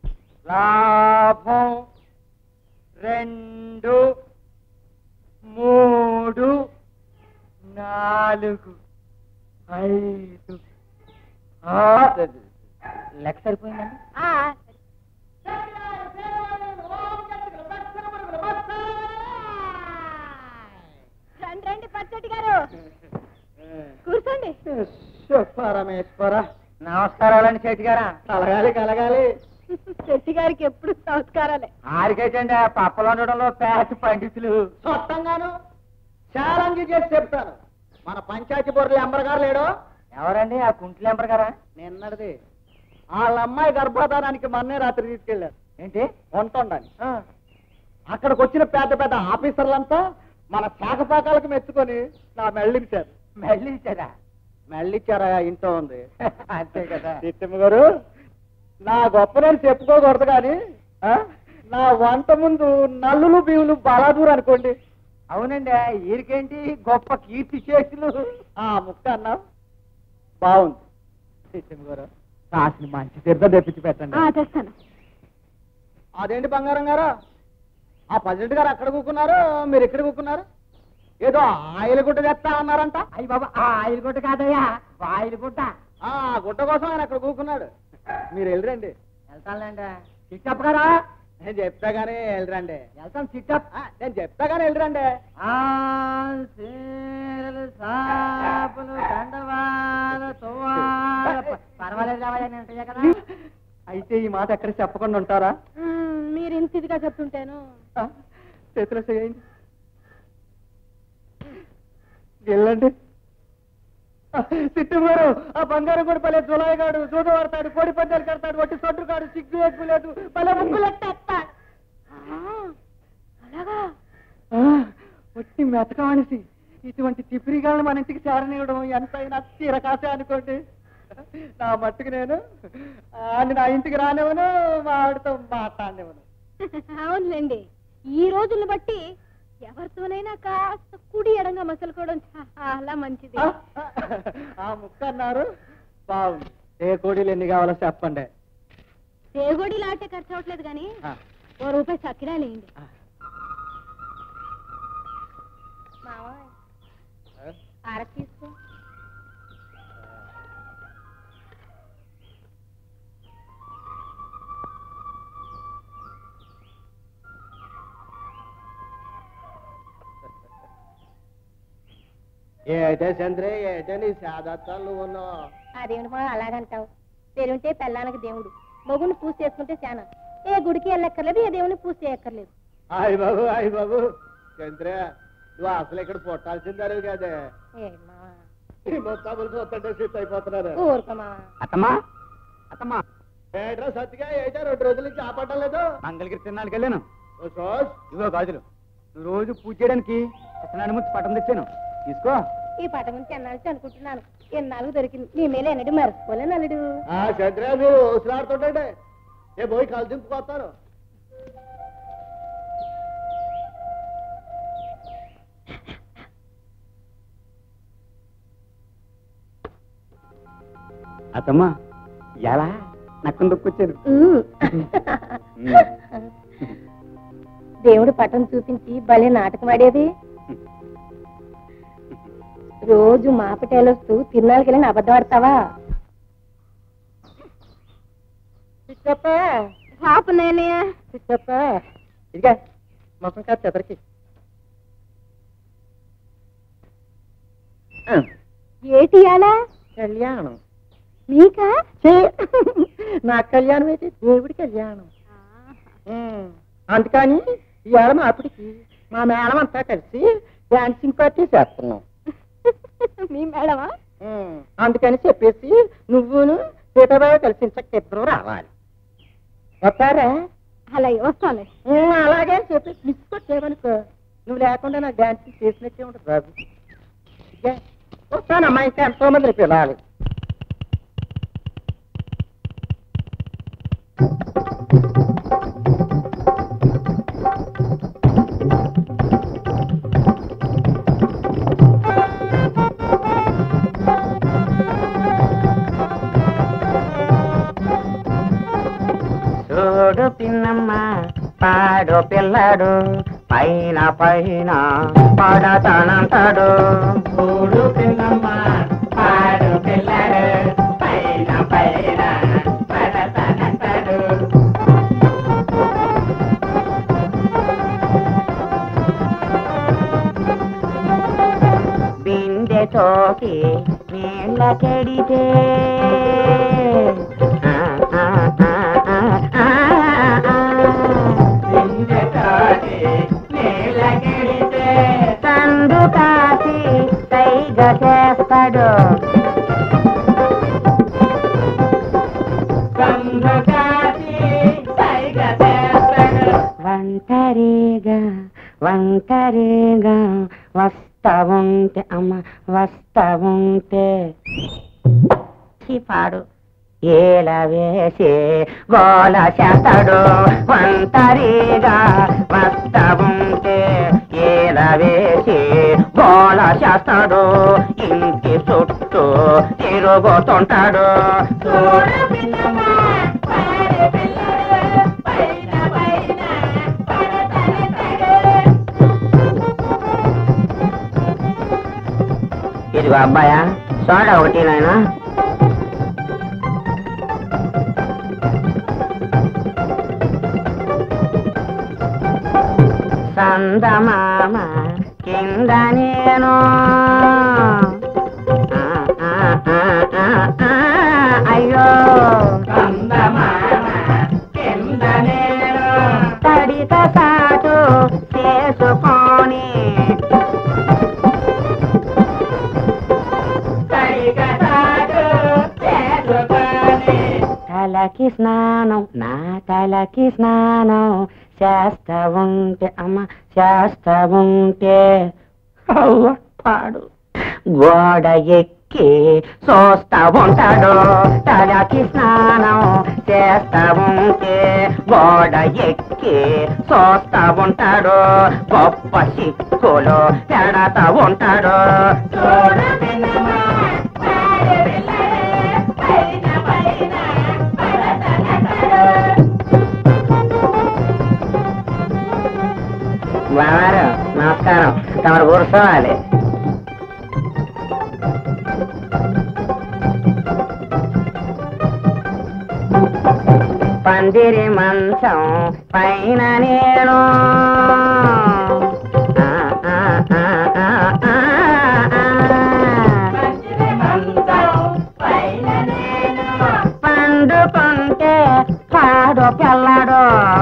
లాభం రెండు మూడు నాలుగు ఐదు ఆరు లెక్క సరిపోయిందండి రండి రండి పచ్చటి గారు కూర్చోండి పరమేశ్వర నమస్కారాలండి చేతి గారా కలగాలి కలగాలి శెట్టి గారికి ఎప్పుడు సంస్కారాలే ఆరికైతే పప్పలు వండడంలో పేట పండితులు స్పష్టంగాను ఛాలెంజ్ చేసి చెప్తాను మన పంచాయతీ బోర్డులు ఎంబర్ గారు లేడో ఎవరండి ఆ కుంట్లు ఎంపర్ గారా నిన్నటిది వాళ్ళ అమ్మాయి గర్భధానానికి మొన్నే రాత్రి తీసుకెళ్లారు ఏంటి వంట వండని అక్కడికి వచ్చిన పెద్ద పెద్ద ఆఫీసర్లంతా మన పాకపాకాలకు మెచ్చుకొని నా మెళ్ళించారు మళ్ళీ ఇచ్చారా మెళ్ళిచ్చారా ఇంట్లో ఉంది అంతే కదా చిట్టమ్మ గారు నా గొప్ప నేను చెప్పుకోకూడదు కానీ ఆ, నా వంట ముందు నల్లులు బీవులు బలాదూరు అనుకోండి అవునండి వీరికేంటి గొప్ప కీర్తి చేతులు ఆ ముక్క అన్నా బాగుంది చిట్టమ్మ గారు కాసిన మంచి తీర్థం తెప్పించి పెట్టండి ఆ, తెస్తాను అదేంటి బంగారం గారు ఆ ప్రెసిడెంట్ గారు అక్కడ కూకున్నారు మీరు ఇక్కడ కూకున్నారు ఏదో ఆయిల్ గుడ్డ తెస్తా అన్నారంట అయ్యి బాబా ఆ ఆయిల్ గుడ్డ కాదయ్యా ఆయిల్ గుడ్డ ఆ గుడ్డ కోసం ఆయన అక్కడ కూకున్నాడు మీరు వెళ్ళరండి వెళ్తానులేండి సిట్టప్ గారా నేను చెప్తా గానీ వెళ్ళరండి వెళ్తాను సిట్టప్ ఆ, నేను చెప్తా గానీ వెళ్ళరండి సాపులు కండవాలు తువ్వాలు ప- పర్వాలేదు రావాలి నేను ఉంటాయా కదా అయితే ఈ మాట ఎక్కడ చెప్పకుండా ఉంటారా మ్మ్, మీరు ఇంత ఇదిగా చెప్తుంటాను ఆ, చేతిలో చేయండి వెళ్ళండి సిట్టు గారు ఆ బంగారం కూడా పలే జులాయి గాడు జూద పడతాడు కోడి పందాలు కడతాడు వట్టి సొట్టు కాడు సిగ్గు ఎక్కువ లేదు పలే ముగ్గులు ఎట్టేస్తాడు. అలాగా ఆ, వట్టి మెతకమనిసి ఇటువంటి తిప్పిరిగాలను మన ఇంటికి చేరనివ్వడం ఎంతైనా తీరకాసే అనుకోండి నా మట్టుకు నేను ఆయన నా ఇంటికి రానివ్వను మా ఆవిడతో మాట్లాడనివ్వను అవునులేండి ఈ రోజుల్ని బట్టి ఎవరితోనైనా కాస్త కుడి ఎడంగా మసలుకోవడం చాలా మంచిది ఆ, ఆ ముక్క అన్నారు బాగుంది ఏ కోడీలు ఎన్ని కావాలో చెప్పండి తేగొడి లాంటి ఖర్చు అవ్వట్లేదు కానీ ఆ, ఓ రూపాయి చక్కిరాలేయండి ఆ. మావయ్య అర తీసుకో ఏటే చంద్రే ఏటే నీ సాదత్తాలు నువ్వు ఉన్నావు అదేమిటి మా అలాగంటావు పేరుంటే పెళ్ళానికి దేవుడు మగుని పూజ చేసుకుంటే చాలా ఏ గుడికి వెళ్ళక్కర్లేదు ఏ దేవుని పూజ చేయక్కర్లేదు అయ్య బాబు అయ్య బాబు చంద్రే నువ్వు అసలు ఇక్కడ పుట్టాల్సిందారు కదే ఏ మావా ఈ మొత్తాములు చూస్తుంటే సిట్ అయిపోతున్నారు ఊరుకో మావా అత్తమ్మా అత్తమ్మా ఏట్రా సత్తిగా ఏటా రెండు రోజుల నుంచి ఆపటం లేదు మంగళగిరి తిన్నానికి వెళ్ళాను ఓ సోస్ ఇదిగో గాజులు నువ్వు రోజు పూజ చేయడానికి సత్యనారాయణ మూర్తి పట్టం తెచ్చాను తీసుకో ఈ పట గురించి అన్నాళ్ళకి అనుకుంటున్నాను ఎన్నాళ్ళు దొరికింది నీ మీద ఎన్నడు మర్చిపోలేను అల్లుడు ఆ చంద్ర మీరు ఉసిలాడుతుంటే ఏ పోయి కాలు దింపుకొస్తాను అత్తమ్మా ఎలా నక్కను దొక్కొచ్చాను దేవుడు పటం చూపించి భలే నాటకం ఆడేది రోజు మాపటేలొస్తూ తిరునాళ్ళకి వెళ్ళి అబద్ధం ఆడతావా పాప నేనయ్య ఇదిగా మొత్తం కాదు చెదరికి ఏటి అలా కళ్యాణం నీకా నా కళ్యాణం అయితే దేవుడి కళ్యాణం ఉమ్, అందుకని ఇవాళ మా అప్పటికి మా మేడం అంతా కలిసి డాన్సింగ్ పార్టీ చేస్తున్నాం మీ మేడమా ఉమ్, అందుకని చెప్పేసి నువ్వును సీతాబాబు కలిసి ఇంచక్క ఇద్దరు రావాలి వస్తారా అలాగే వస్తాలే ఉమ్, అలాగే అని చెప్పి మిస్ కొట్టేవనుకో నువ్వు లేకుండా నాకు డాన్సింగ్ చేసినట్టే ఉంటుంది బాబు ఇదిగే, వస్తానమ్మా ఇంకా ఎంతో మంది పిల్లలు చూడు పిన్నమ్మ పాడు పిల్లడు పైన పైన పడతానంటాడు చూడు పిన్నమ్మ పాడు పిల్లడు పైన పైన పడతానంటాడు బిందె తోకి నీళ్ళ కెడితే ఆ, ఆ, ఆ, ఆ, ఆ, ఆ. బిందె తోకి నీళ్ళ కెడితే సందు కాసి సైగ చేస్తాడు సందు కాసి సైగ చేస్తాడు ఒంటరిగా ఒంటరిగా వస్తా ఉంటే అమ్మ వస్తా ఉంటే పాడు ఏల వేసి గోల చేస్తాడు ఒంటరిగా వస్తా ఉంటే ఏల వేసి గోల చేస్తాడు ఇంటి చుట్టూ తిరుగుతుంటాడు చూడు పిల్లమ్మ, పాడు పిల్లడు, పైన పైన పడతానంటాడు. ఇదిగో అబ్బాయా సోడా ఒకటి నాయనా సందమామ కింద నేను ఆ, ఆ, ఆ, ఆ, ఆ, అయ్యో కింద నేను తడిత సాటు చేసుకొని తలకి స్నానం నా తలకి స్నానం చేస్తా ఉంటే అమ్మ చేస్తా ఉంటే అవ్వ పాడు గోడ ఎక్కి చూస్తా ఉంటాడు తలకి స్నానం చేస్తా ఉంటే గోడ ఎక్కి చూస్తా ఉంటాడు గొప్ప సిక్కులు పెడతా ఉంటాడు చూడు పిన్నమా, పాడు పిల్లడే, పైన పైన పడతనతడు. బావారు నమస్కారం తమరు కూర్చోవాలి పందిరి మంచం పైన నేను ఆ, ఆ, ఆ, ఆ, ఆ, ఆ. పండుకుంటే పాడు పిల్లడు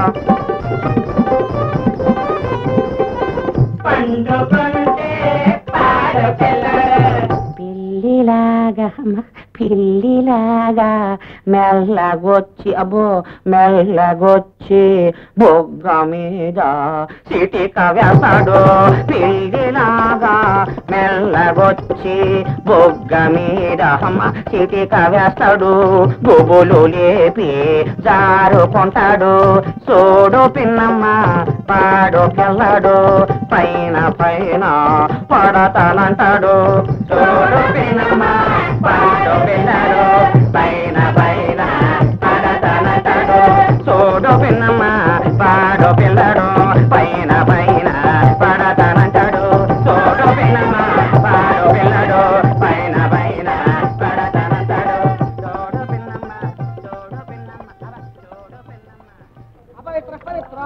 పిల్లిలాగా అమ్మ, పిల్లిలాగా మెల్లగొచ్చి అబ్బో మెల్లగొచ్చి బొగ్గ మీద సిటిక వేస్తాడు పిల్లిలాగా మెల్లగొచ్చి బొగ్గ మీద అమ్మ సిటిక వేస్తాడు గుబులు లేపి జారుకుంటాడు చూడు పిన్నమ్మ పాడు పిల్లడు పైన పైన పడతానంటాడు చూడు పిన్నమ్మ పాడు పిల్లడు పైన పైన పడతానంటాడు చూడు పిన్నమ్మ పాడు పిల్లడు పైన పైన పడతానంటాడు చూడు పిన్నమ్మ పాడు పిల్లడు పైన పైన పడతానంటాడు చూడు పిన్నమ్మ చూడు పిన్నమ్మ అలా చూడు పిన్నమ్మ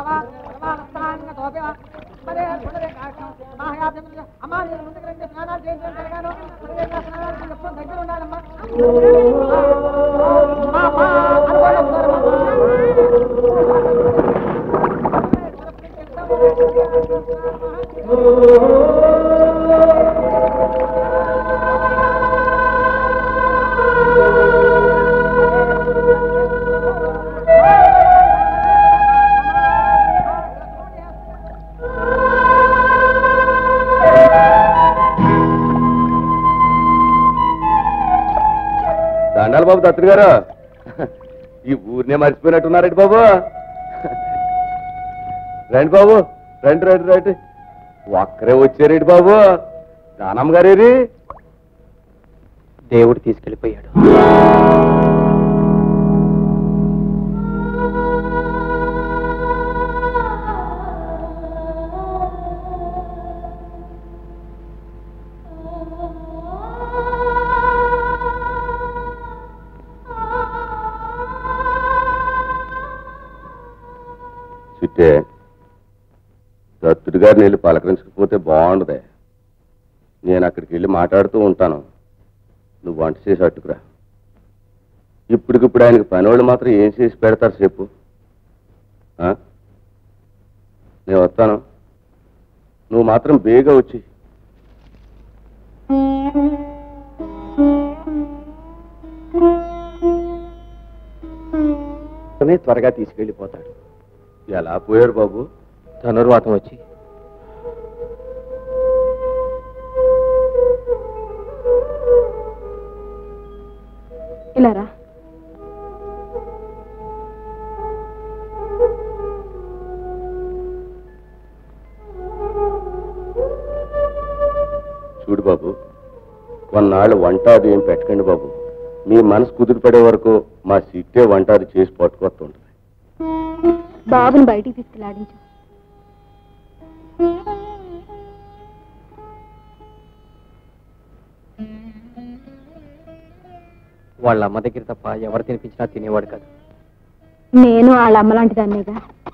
అమ్మా నేను ముందుకు రండి స్నానాలు చేయించడం జరగాను ఎప్పుడు దగ్గర ఉండాలమ్మా అమ్మా, అమ్మా, అనుకోండి ఒకసారి దండాలి బాబు దత్తుడు గారు ఈ ఊరినే మర్చిపోయినట్టున్నారండి బాబు రండి బాబు రండి రండి రండి ఒక్కరే వచ్చారేంటి బాబు దానమ్మ గారేరి దేవుడు తీసుకెళ్ళిపోయాడు చిట్టే దత్తుడు గారిని వెళ్ళి పలకరించకపోతే బాగుండదే నేను అక్కడికి వెళ్ళి మాట్లాడుతూ ఉంటాను నువ్వు వంట చేసి అట్టుకురా ఇప్పటికిప్పుడు ఆయనకి పనివాళ్ళు మాత్రం ఏం చేసి పెడతారు చెప్పు ఆ? నేను వస్తాను నువ్వు మాత్రం బేగా వచ్చి త్వరగా తీసుకెళ్ళిపోతాడు ఎలా పోయాడు బాబు ధనుర్వాతం వచ్చి ఇలా రా చూడు బాబు కొన్నాళ్ళు వంట అది ఏం పెట్టకండి బాబు మీ మనసు కుదురు పడే వరకు మా సిట్టే వంట అది చేసి పట్టుకొస్తుంటుంది బాబుని బయటికి తీసుకెళ్ళాడించు వాళ్ళ అమ్మ దగ్గర తప్ప ఎవరు తినిపించినా తినేవాడు కాదు నేను వాళ్ళ అమ్మ లాంటి దాన్నేగా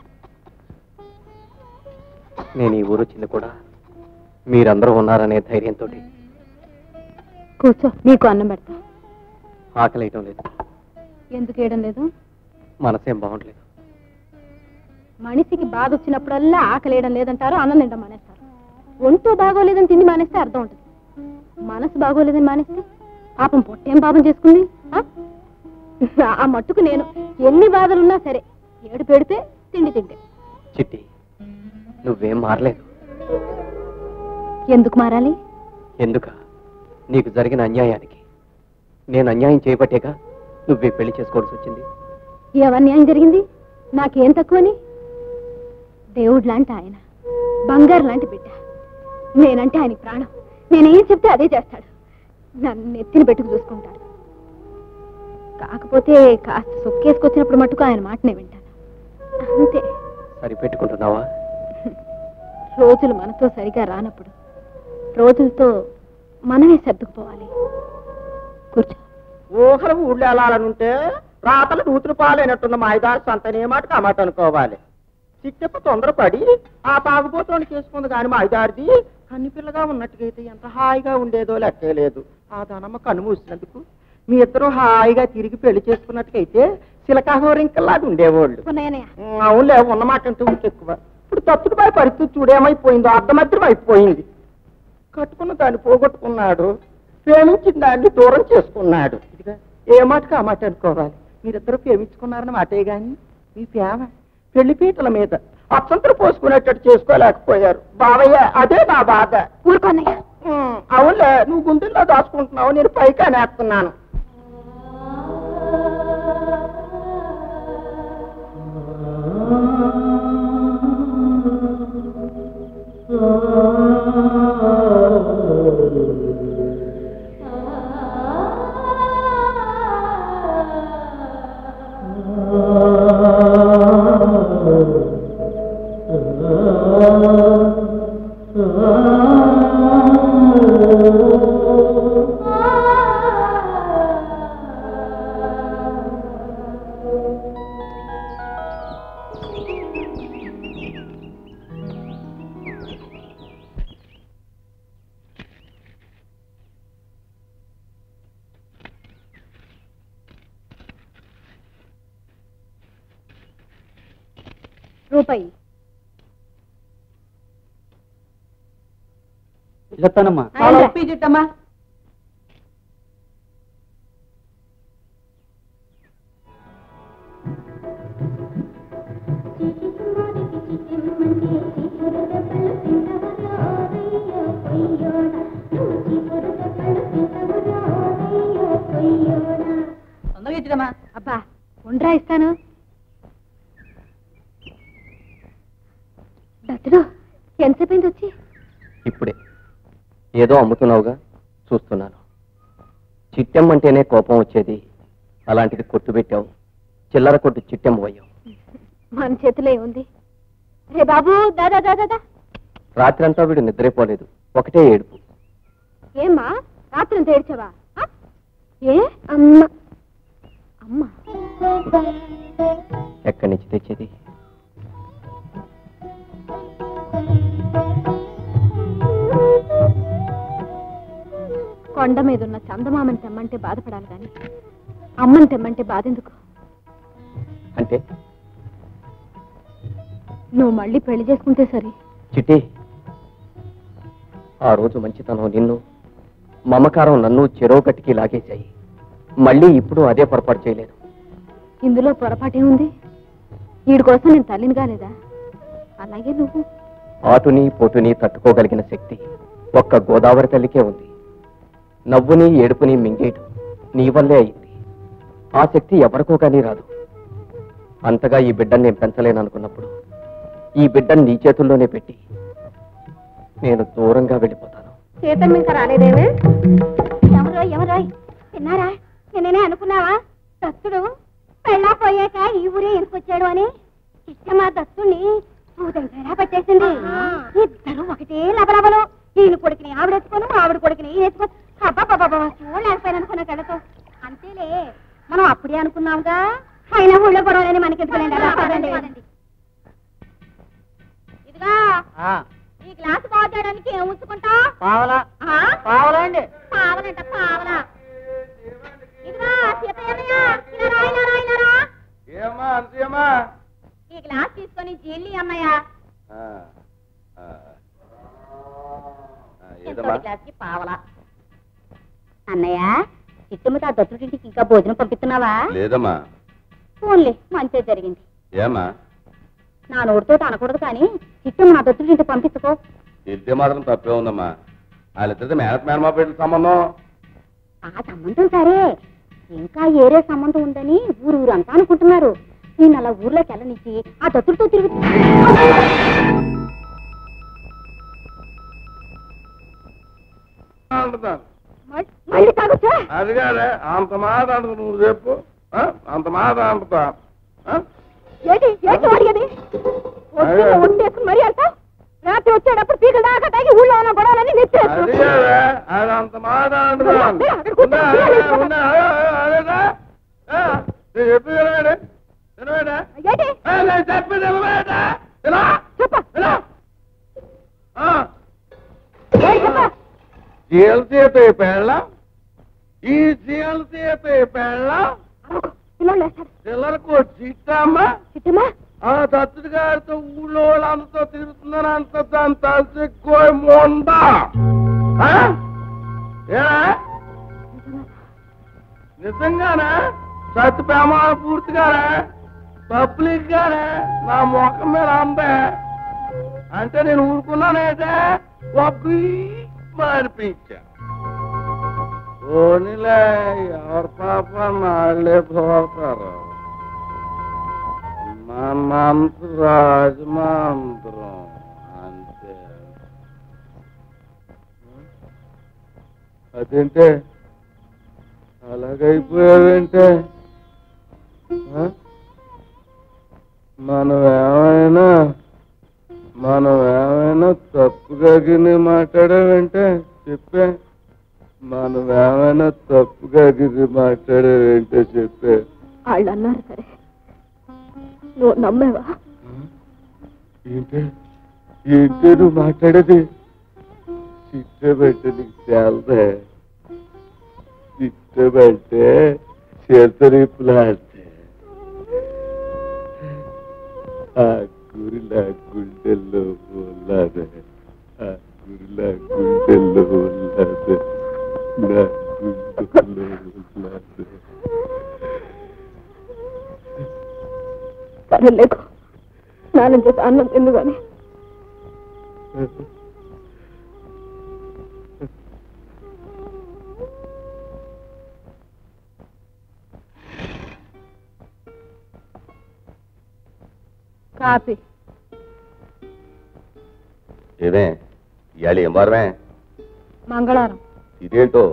నేను ఈ ఊరు వచ్చింది కూడా మీరందరూ ఉన్నారనే ధైర్యంతో కూర్చో నీకు అన్నం పెడతా ఆకలి వేయటం లేదు ఎందుకు వేయడం లేదు మనసేం బాగుండలేదు మనిషికి బాధ వచ్చినప్పుడల్లా ఆకలి వేయడం లేదంటారు అన్నం తింటాం మానేస్తారు ఒంటో బాగోలేదని తిండి మానేస్తే అర్థం ఉంటుంది మనసు బాగోలేదని మానేస్తే పాపం పొట్టేం పాపం చేసుకుంది ఆ? ఆ మట్టుకు నేను ఎన్ని బాధలున్నా సరే ఏడు పెడితే తిండి తింటే చిట్టి నువ్వేం మారలేదు ఎందుకు మారాలి ఎందుక నీకు జరిగిన అన్యాయానికి నేను అన్యాయం చేయబట్టేగా నువ్వే పెళ్లి చేసుకోవాల్సి వచ్చింది ఏమన్యాయం జరిగింది నాకేం తక్కువని దేవుడు లాంటి ఆయన బంగారు లాంటి బిడ్డ నేనంటే ఆయన ప్రాణం నేనేం చెప్తే అదే చేస్తాడు నన్ను ఎత్తిన పెట్టుకు చూసుకుంటాడు కాకపోతే కాస్త సొక్కేసుకొచ్చినప్పుడు మట్టుకు ఆయన మాటనే వింటాను అంతే సరిపెట్టుకుంటున్నావా రోజులు మనతో సరిగా రానప్పుడు రోజులతో మనమే సర్దుకుపోవాలి కూర్చో ఊహలు ఊళ్ళో వెళ్ళాలనుంటే రాతలు నూతులు పాలైనట్టున్న మాయదారి సంతనే మాట కమాట అనుకోవాలి చిట్టెప్ప తొందరపడి ఆ తాగుబోతోని చేసుకుంది కానీ మాయదారిది కన్ని పిల్లగా ఉన్నట్టుగైతే ఎంత హాయిగా ఉండేదో లెక్కే లేదు ఆ దానమ్మ కన్ను మూసినందుకు మీ ఇద్దరు హాయిగా తిరిగి పెళ్లి చేసుకున్నట్టుకైతే సిలకాహోరింకలాగా ఉండేవాళ్ళు ఉన్నాయనయ్య ఉమ్, అవునులే ఉన్నమాట అంటే ఎక్కువ ఇప్పుడు తప్పుడుపై పరిస్థితి చూడేమైపోయిందో అర్ధమత్రం అయిపోయింది కట్టుకున్న దాన్ని పోగొట్టుకున్నాడు ప్రేమించిన దాన్ని దూరం చేసుకున్నాడు ఇదిగా ఏ మాటకు ఆ మాట అనుకోవాలి మీరిద్దరు ప్రేమించుకున్నారని మాటే గాని మీ ప్రేమ పెళ్లి పీటల మీద అచ్చంతరు పోసుకునేటట్టు చేసుకోలేకపోయారు బావయ్య అదే నా బాధ ఊరుకోన్నయ్య ఉమ్, అవునులే నువ్వు గుండెల్లో దాచుకుంటున్నావు నేను పైకి అనేస్తున్నాను రూపాయి చెప్తానమ్మా చిట్టమ్మా అబ్బా ఉండరా ఇస్తాను దత్తుడు ఎంతసేపు అయింది వచ్చి ఇప్పుడే ఏదో అమ్ముతున్నావుగా చూస్తున్నాను చిట్టెమ్మంటేనే కోపం వచ్చేది అలాంటిది కొట్టు పెట్టావు చిల్లర కొట్టు చిట్టెమ్మయ్యావు మన చేతిలో ఉంది రే బాబు దాదా దాదా దా రాత్రంతా వీడు నిద్రపోలేదు ఒకటే ఏడుపు ఏమ్మా రాత్రి అంత ఏడ్చావా ఆ? ఏ అమ్మ అమ్మ ఎక్కడి నుంచి తెచ్చేది కొండ మీద ఉన్న చందమామని తెమ్మంటే బాధపడాలి కానీ అమ్మని తెమ్మంటే బాధ ఎందుకు అంటే నువ్వు మళ్ళీ పెళ్లి చేసుకుంటే సరే చిట్టి ఆ రోజు మంచితనం నిన్ను మమకారం నన్ను చెరో గట్టికి లాగేశాయి మళ్ళీ ఇప్పుడు అదే పొరపాటు చేయలేదు ఇందులో పొరపాటే ఉంది వీడి కోసం నేను తల్లిని కాలేదా అలాగే నువ్వు ఆటుని పోటుని తట్టుకోగలిగిన శక్తి ఒక్క గోదావరి తల్లికే ఉంది నవ్వుని ఏడుపుని మింగేయటం నీ వల్లే అయింది ఆ శక్తి ఎవరికో కానీ రాదు అంతగా ఈ బిడ్డను నేను పెంచలేను అనుకున్నప్పుడు ఈ బిడ్డను నీ చేతుల్లోనే పెట్టి నేను దూరంగా వెళ్ళిపోతాను సీతమ్మ ఇంకా రాలేదేమే ఎవరో ఎవరో తిన్నారా నేనే అనుకున్నావా దత్తుడు పెళ్ళా పోయాక ఈ ఊరే ఎందుకొచ్చాడు అని ఇష్టమా దత్తుని భూతంగా పట్టేసింది ఇద్దరు ఒకటే లబలబలు ఈయన కొడుకుని ఆవిడ ఎత్తుకోను ఆవిడ కొడుకుని ఈయన ఎత్తుకోను అబ్బాబాబా చూడలేకపోయాను అనుకున్న కళ్ళతో అంతేలే చేసుకున్నావుగా అయినా ఊళ్ళో గొడవలని మనకి ఎందుకులేండి ఇదిగా ఈ గ్లాస్ బాగు చేయడానికి ఏం ఉంచుకుంటా పావలా పావలండి పావలంట పావలా ఇదిగా సీతయ్యన్నయ్య ఇలా రా, ఇలా రా, ఇలా రా. ఏమా అంతేమా ఈ గ్లాస్ తీసుకొని జిల్లి అన్నయ్య ఏదమ్మా గ్లాస్ కి పావలా అన్నయ్య చిట్టుమత ఆ దత్తుడింటికి ఇంకా భోజనం పంపిస్తున్నావా లేదమ్మా ఫోన్లే మంచిగా జరిగింది ఏమా నా నోటితో అనకూడదు కానీ చిట్టమ్మ నా దత్తుడింటికి పంపించుకో వెళ్తే మాత్రం తప్పే ఉందమ్మా వాళ్ళిద్దరితో మేనత్ మేనమా పెట్టి సంబంధం ఆ సంబంధం సరే ఇంకా ఏరే సంబంధం ఉందని ఊరు ఊరంతా అనుకుంటున్నారు నేను అలా ఊర్లోకి వెళ్ళనిచ్చి ఆ దత్తుడితో తిరుగు అంటున్నాను మళ్ళీ తాగొచ్చా అది కాదే అంత మాట అంటు నువ్వు చెప్పు ఆ? అంత మాట అంటుతా ఆ? ఏంటి ఏంటి అడిగేది పొద్దున్నే వండేసుకుని మరీ వెళ్తా రాత్రి వచ్చేటప్పుడు పీకలు దాకా తాగి ఊళ్ళో ఉన్న గొడవలన్నీ అది నెచ్చేస్తాను కాదే అది అంత మాట అంటున్నాను ఉందా? ఉందా? అదేనా? ఆ? నేను చెప్పేది వినవేడే? వినవేడే? ఏంటి ఆ, నేను చెప్పేది వినవేడే? వినా? చెప్ప వినా? ఆ. ఏంటి చెప్ప చీలతీత పెళ్ళం ఈ చీలతీత పెళ్ళం పిల్లలు లేస్తారు చిల్లరకు చిట్టమ్మా చిట్టమ్మా ఆ దత్తుడి గారితో ఊళ్ళో వాళ్ళంతా తిరుగుతున్నారు అంత దాని తలసిక్కోయి మొండా ఆ? ఏరా? నిజంగానే సత్య ప్రమాణం పూర్తిగానే పబ్లిక్ గానే నా ముఖం మీద అందే అంటే నేను ఊరుకున్నానైతే ఒక్క అనిపించా ఓనిలే ఎవరి పాప నాళ్ళే పోతారు మనంత రాజమంత్రం అంతే అదేంటే అలాగైపోయావంటే ఆ? మనం ఏమైనా మనం ఏమైనా తప్పుగా గిని మాట్లాడావంటే చెప్పే మనం ఏమైనా తప్పుగా గిని మాట్లాడావంటే చెప్పే వాళ్ళు అన్నారు సరే నువ్వు నమ్మేవా ఏంటి ఏంటి నువ్వు మాట్లాడేది చిట్టబెట్టే నీకు చాలదే చిట్టబెట్టే చేతరిపులాడితే ఆ గురిలా గుండెల్లో ఉన్నదే ఆ గురిలా గుండెల్లో ఉన్నదే నా గుండెల్లో ఉన్నదే సరే లేకు స్నానం చేసి అన్నం తిందు కానీ కాఫీ ఏమే ఇవాళ ఏం వారమే మంగళవారం ఇదేంటో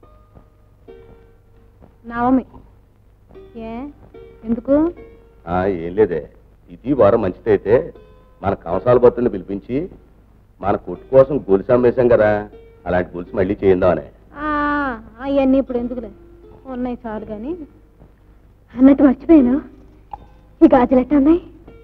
నవమి ఏ ఎందుకు ఆ, ఏం లేదే ఇది వారం మంచిదైతే మన కంసాల భక్తుల్ని పిలిపించి మన కొట్టు కోసం గొలుసు అమ్మేశాం కదా అలాంటి గొలుసు మళ్ళీ చేయిందామనే అవన్నీ ఇప్పుడు ఎందుకులే ఉన్నాయి చాలు కానీ అన్నట్టు మర్చిపోయాను ఈ గాజులు ఎట్లా ఉన్నాయి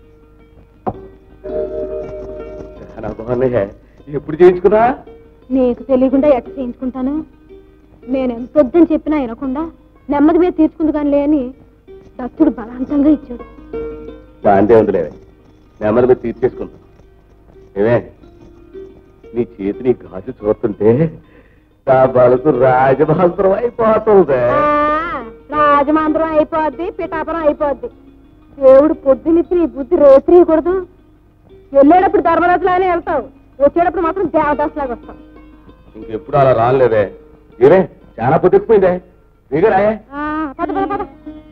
చాలా బాగున్నాయే ఎప్పుడు చేయించుకున్నా నీకు తెలియకుండా ఎట్ట చేయించుకుంటాను నేను ఎంత వద్దని చెప్పినా వినకుండా నెమ్మది మీద తీర్చుకుంది కానీ లేని దత్తుడు బలవంతంగా ఇచ్చాడు దాంతే ఉందిలే నెమ్మది మీద తీర్చేసుకుందాం ఏమే నీ చేతి నీ గాజు చూస్తుంటే నా బలకు రాజమహంత్రం అయిపోతుంది ఆ, రాజమంద్రం అయిపోద్ది పిఠాపురం అయిపోద్ది దేవుడు పొద్దునిచ్చి నీ బుద్ధి రేత్రియకూడదు వెళ్ళేటప్పుడు ధర్మరాజులానే వెళ్తావు వచ్చేటప్పుడు మాత్రం దేవదాసులాగా వస్తావు ఇంకెప్పుడు అలా రాలేదే ఏమే చాలా పొద్దుకుపోయిందే దిగరాయే ఆ, పద పద పద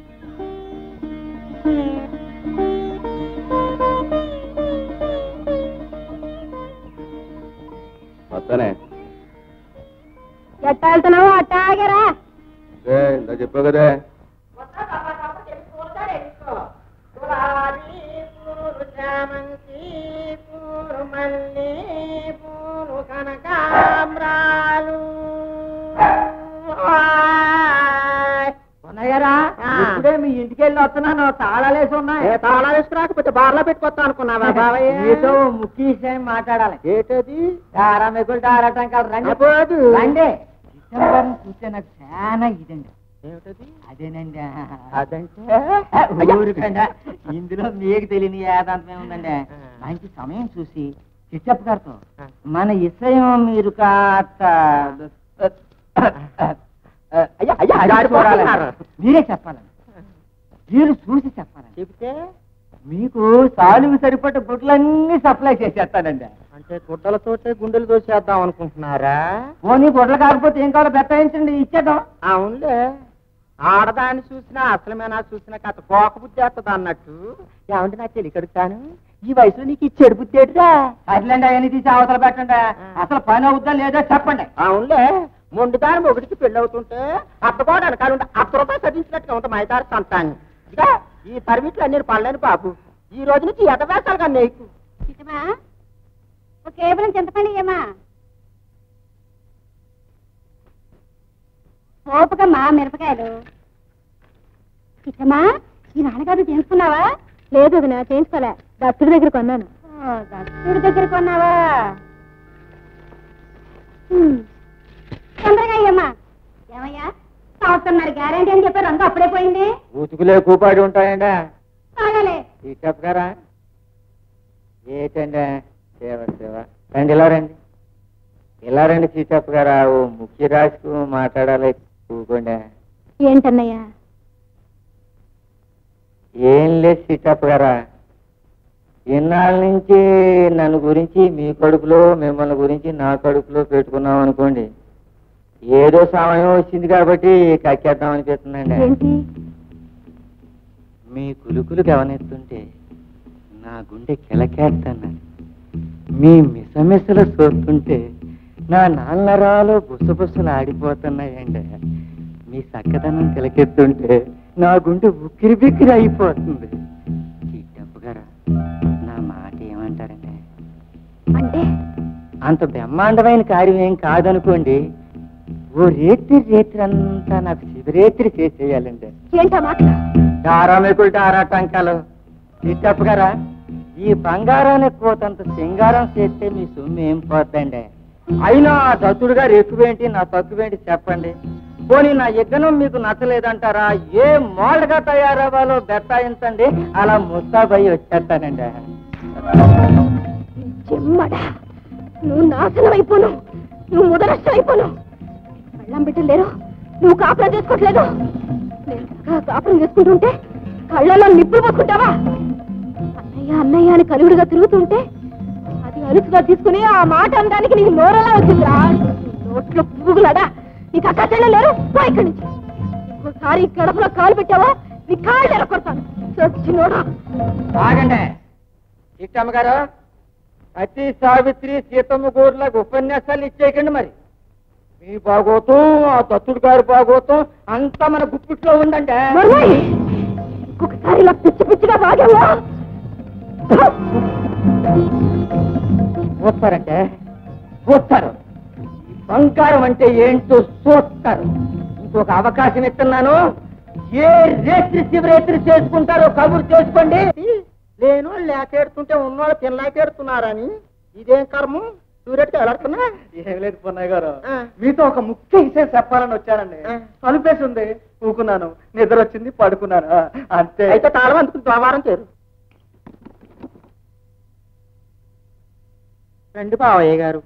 వస్తానే ఎట్టా వెళ్తున్నావు అట్టాగరా ఏ, ఇందా చెప్పావు కదే ఉన్నాయారా ఇప్పుడే మీ ఇంటికి వెళ్ళి వస్తున్నాను తాళాలేసి ఉన్నాయి తాళా వేసి రాకపోతే బార్లో పెట్టుకొస్తా అనుకున్నావా బావయ్య మీతో ముఖ్య విషయం మాట్లాడాలి ఏంటది ఆరామికులు ఆడటం కాదు రండి అబ్బోదు. రండి డిసెంబర్ చూస్తే నాకు చాలా ఇదండి ఏమిటది అదేనండి అదంటే ఊరికండి ఇందులో మీకు తెలియని ఏదాంతం ఏముందండి మంచి సమయం చూసి చిట్టప్ప గారితో మన విషయం మీరు కాస్త అయ్యా, అయ్యా, అది ఆడిపోతున్నారు. చూడాలండి. మీరే చెప్పాలండి మీరు చూసి చెప్పాలండి చెప్తే మీకు సాలుగు సరిపడ్డ గుడ్లన్నీ సప్లై చేసేస్తానండి అంటే గుడ్డలతోటే గుండెలు దోసేద్దాం అనుకుంటున్నారా పోనీ గుడ్లు కాకపోతే ఏం కావాలో బెత్తాయించండి ఇచ్చేద్దాం అవునులే ఆడదాన్ని చూసినా అసలమేనా చూసినా కథ కోక బుద్ధి వేస్తుంది అన్నట్టు ఏమంటే నా తెలియకడుగుతాను ఈ వయసులో నీకు ఈ చెడు బుద్ధి ఏంటిరా అట్లండి అవన్నీ తీసి అవతల పెట్టండి అసలు పని అవుద్దా లేదో చెప్పండి అవునులే మొండిదాని మొగుడికి పెళ్లి అవుతుంటే అత్తకోడు వెనకాల ఉంటే అత్త రూపాయలు చదివించినట్టుగా ఉంటుంది మైదారు సంతాన్ని ఇక ఈ పర్మిట్లు అన్ని పడలేని బాబు ఈ రోజు నుంచి ఎదవేశాలుగా నీకు చిట్టమా ఒక కేవలం చింతపండి ఏమా ఓపకమ్మా మిరపకాయలు చిట్టమా ఈ నాన్నగారు చేయించుకున్నావా లేదు అది నా చేయించుకోలే దత్తుడి దగ్గర కొన్నాను దత్తుడి దగ్గర కొన్నావా హ్మ్. తొందరగా అయ్యమ్మా ఏమయ్యా సంవత్సరంన్నర గ్యారంటీ అని చెప్పారు రంగు అప్పుడే పోయింది ఉతుకులే కూపాడి ఉంటాయండి తాగాలే ఈ చెప్పగారా ఏంటండి సేవ సేవ రండి ఇలా రండి ఇలా రండి సీతప్ప గారా ఓ ముఖ్య రాజుకు మాట్లాడాలి కూకోండి ఏంటన్నయ్యా ఏం లేదు సీతప్ప గారా ఇన్నాళ్ళ నుంచి నన్ను గురించి మీ కడుపులో మిమ్మల్ని గురించి నా కడుపులో పెట్టుకున్నాం అనుకోండి ఏదో సమయం వచ్చింది కాబట్టి కక్కేద్దాం అనిపిస్తుందండి ఏంటి మీ కులుకులు గమనిస్తుంటే నా గుండె కిలకేస్తాను మీ మిసమిసలు చూస్తుంటే నా నాన్నరాలు బుసబుసలు ఆడిపోతున్నాయండి మీ చక్కదనం కిలకెత్తుంటే నా గుండె ఉక్కిరి బిక్కిరి అయిపోతుంది చిట్టప్పు గారా నా మాట ఏమంటారండి అంటే అంత బ్రహ్మాండమైన కార్యం ఏం కాదనుకోండి ఓ రేత్రి రేత్రి అంతా నాకు శివరేత్రి చేసేయాలండి ఏంటా మాటలు డారామికులు డారా టంకాలు చిట్టప్పు గారా ఈ బంగారానికి కోతంత సింగారం చేస్తే మీ సొమ్ము ఏం పోద్దండి అయినా ఆ దత్తుడు గారు ఎక్కువేంటి నా తక్కువేంటి చెప్పండి పోనీ నా యజ్ఞం మీకు నచ్చలేదంటారా ఏ మోల్డ్గా తయారవ్వాలో బెత్తాయించండి అలా ముస్తాబయ్యి వచ్చేస్తానండి చెమ్మడా నువ్వు నాశనం అయిపోను నువ్వు ముదరష్టం అయిపోను వెళ్ళం బిడ్డలేరు నువ్వు కాపురం చేసుకోవట్లేదు నేను చక్కగా కాపురం చేసుకుంటుంటే కళ్ళలో నిప్పులు పోసుకుంటావా అన్నయ్య అన్నయ్య అని కలుగుడుగా తిరుగుతుంటే అది అలుసుగా తీసుకుని ఆ మాట అనడానికి నీకు నోరలా వచ్చిందిరా నోట్లో పువ్వులాడా నీకు అక్క చెల్లెలు లేరు పో ఇక్కడి నుంచి ఇంకోసారి ఈ గడపలో కాలు పెట్టావా నీ కాళ్ళు ఎరకొడతాను చచ్చినోడా ఆగండి చిట్టమ్మ గారు అతి సావిత్రి సీతమ్మ గోరులాగా ఉపన్యాసాలు ఇచ్చేయకండి మరి మీ బాగోతం ఆ దత్తుడు గారి బాగోతం అంతా మన గుప్పిట్లో ఉందండి మర్మయ్! ఇంకొకసారి ఇలా పిచ్చి పిచ్చిగా బాగావా చూస్తారంటే చూస్తారు ఈ బంగారం అంటే ఏంటో చూస్తారు ఇంకొక అవకాశం ఇస్తున్నాను ఏ రేత్రి శివరేత్రి చేసుకుంటారో కబురు చేసుకోండి లేను లేకెడుతుంటే ఉన్నవాళ్ళు తినలేకెడుతున్నారని ఇదేం కర్మం సూర్యుడికి ఎలాడుతున్నా ఏం లేదు పొన్నయ్య గారు ఆ. మీతో ఒక ముఖ్య విషయం చెప్పాలని వచ్చానండి ఆ. తలుపేసి ఉంది ఊకున్నాను నిద్ర వచ్చింది పడుకున్నాను ఆ, అంతే అయితే తాళం అందుకుని ద్వారం చేరు రండి బావయ్య గారు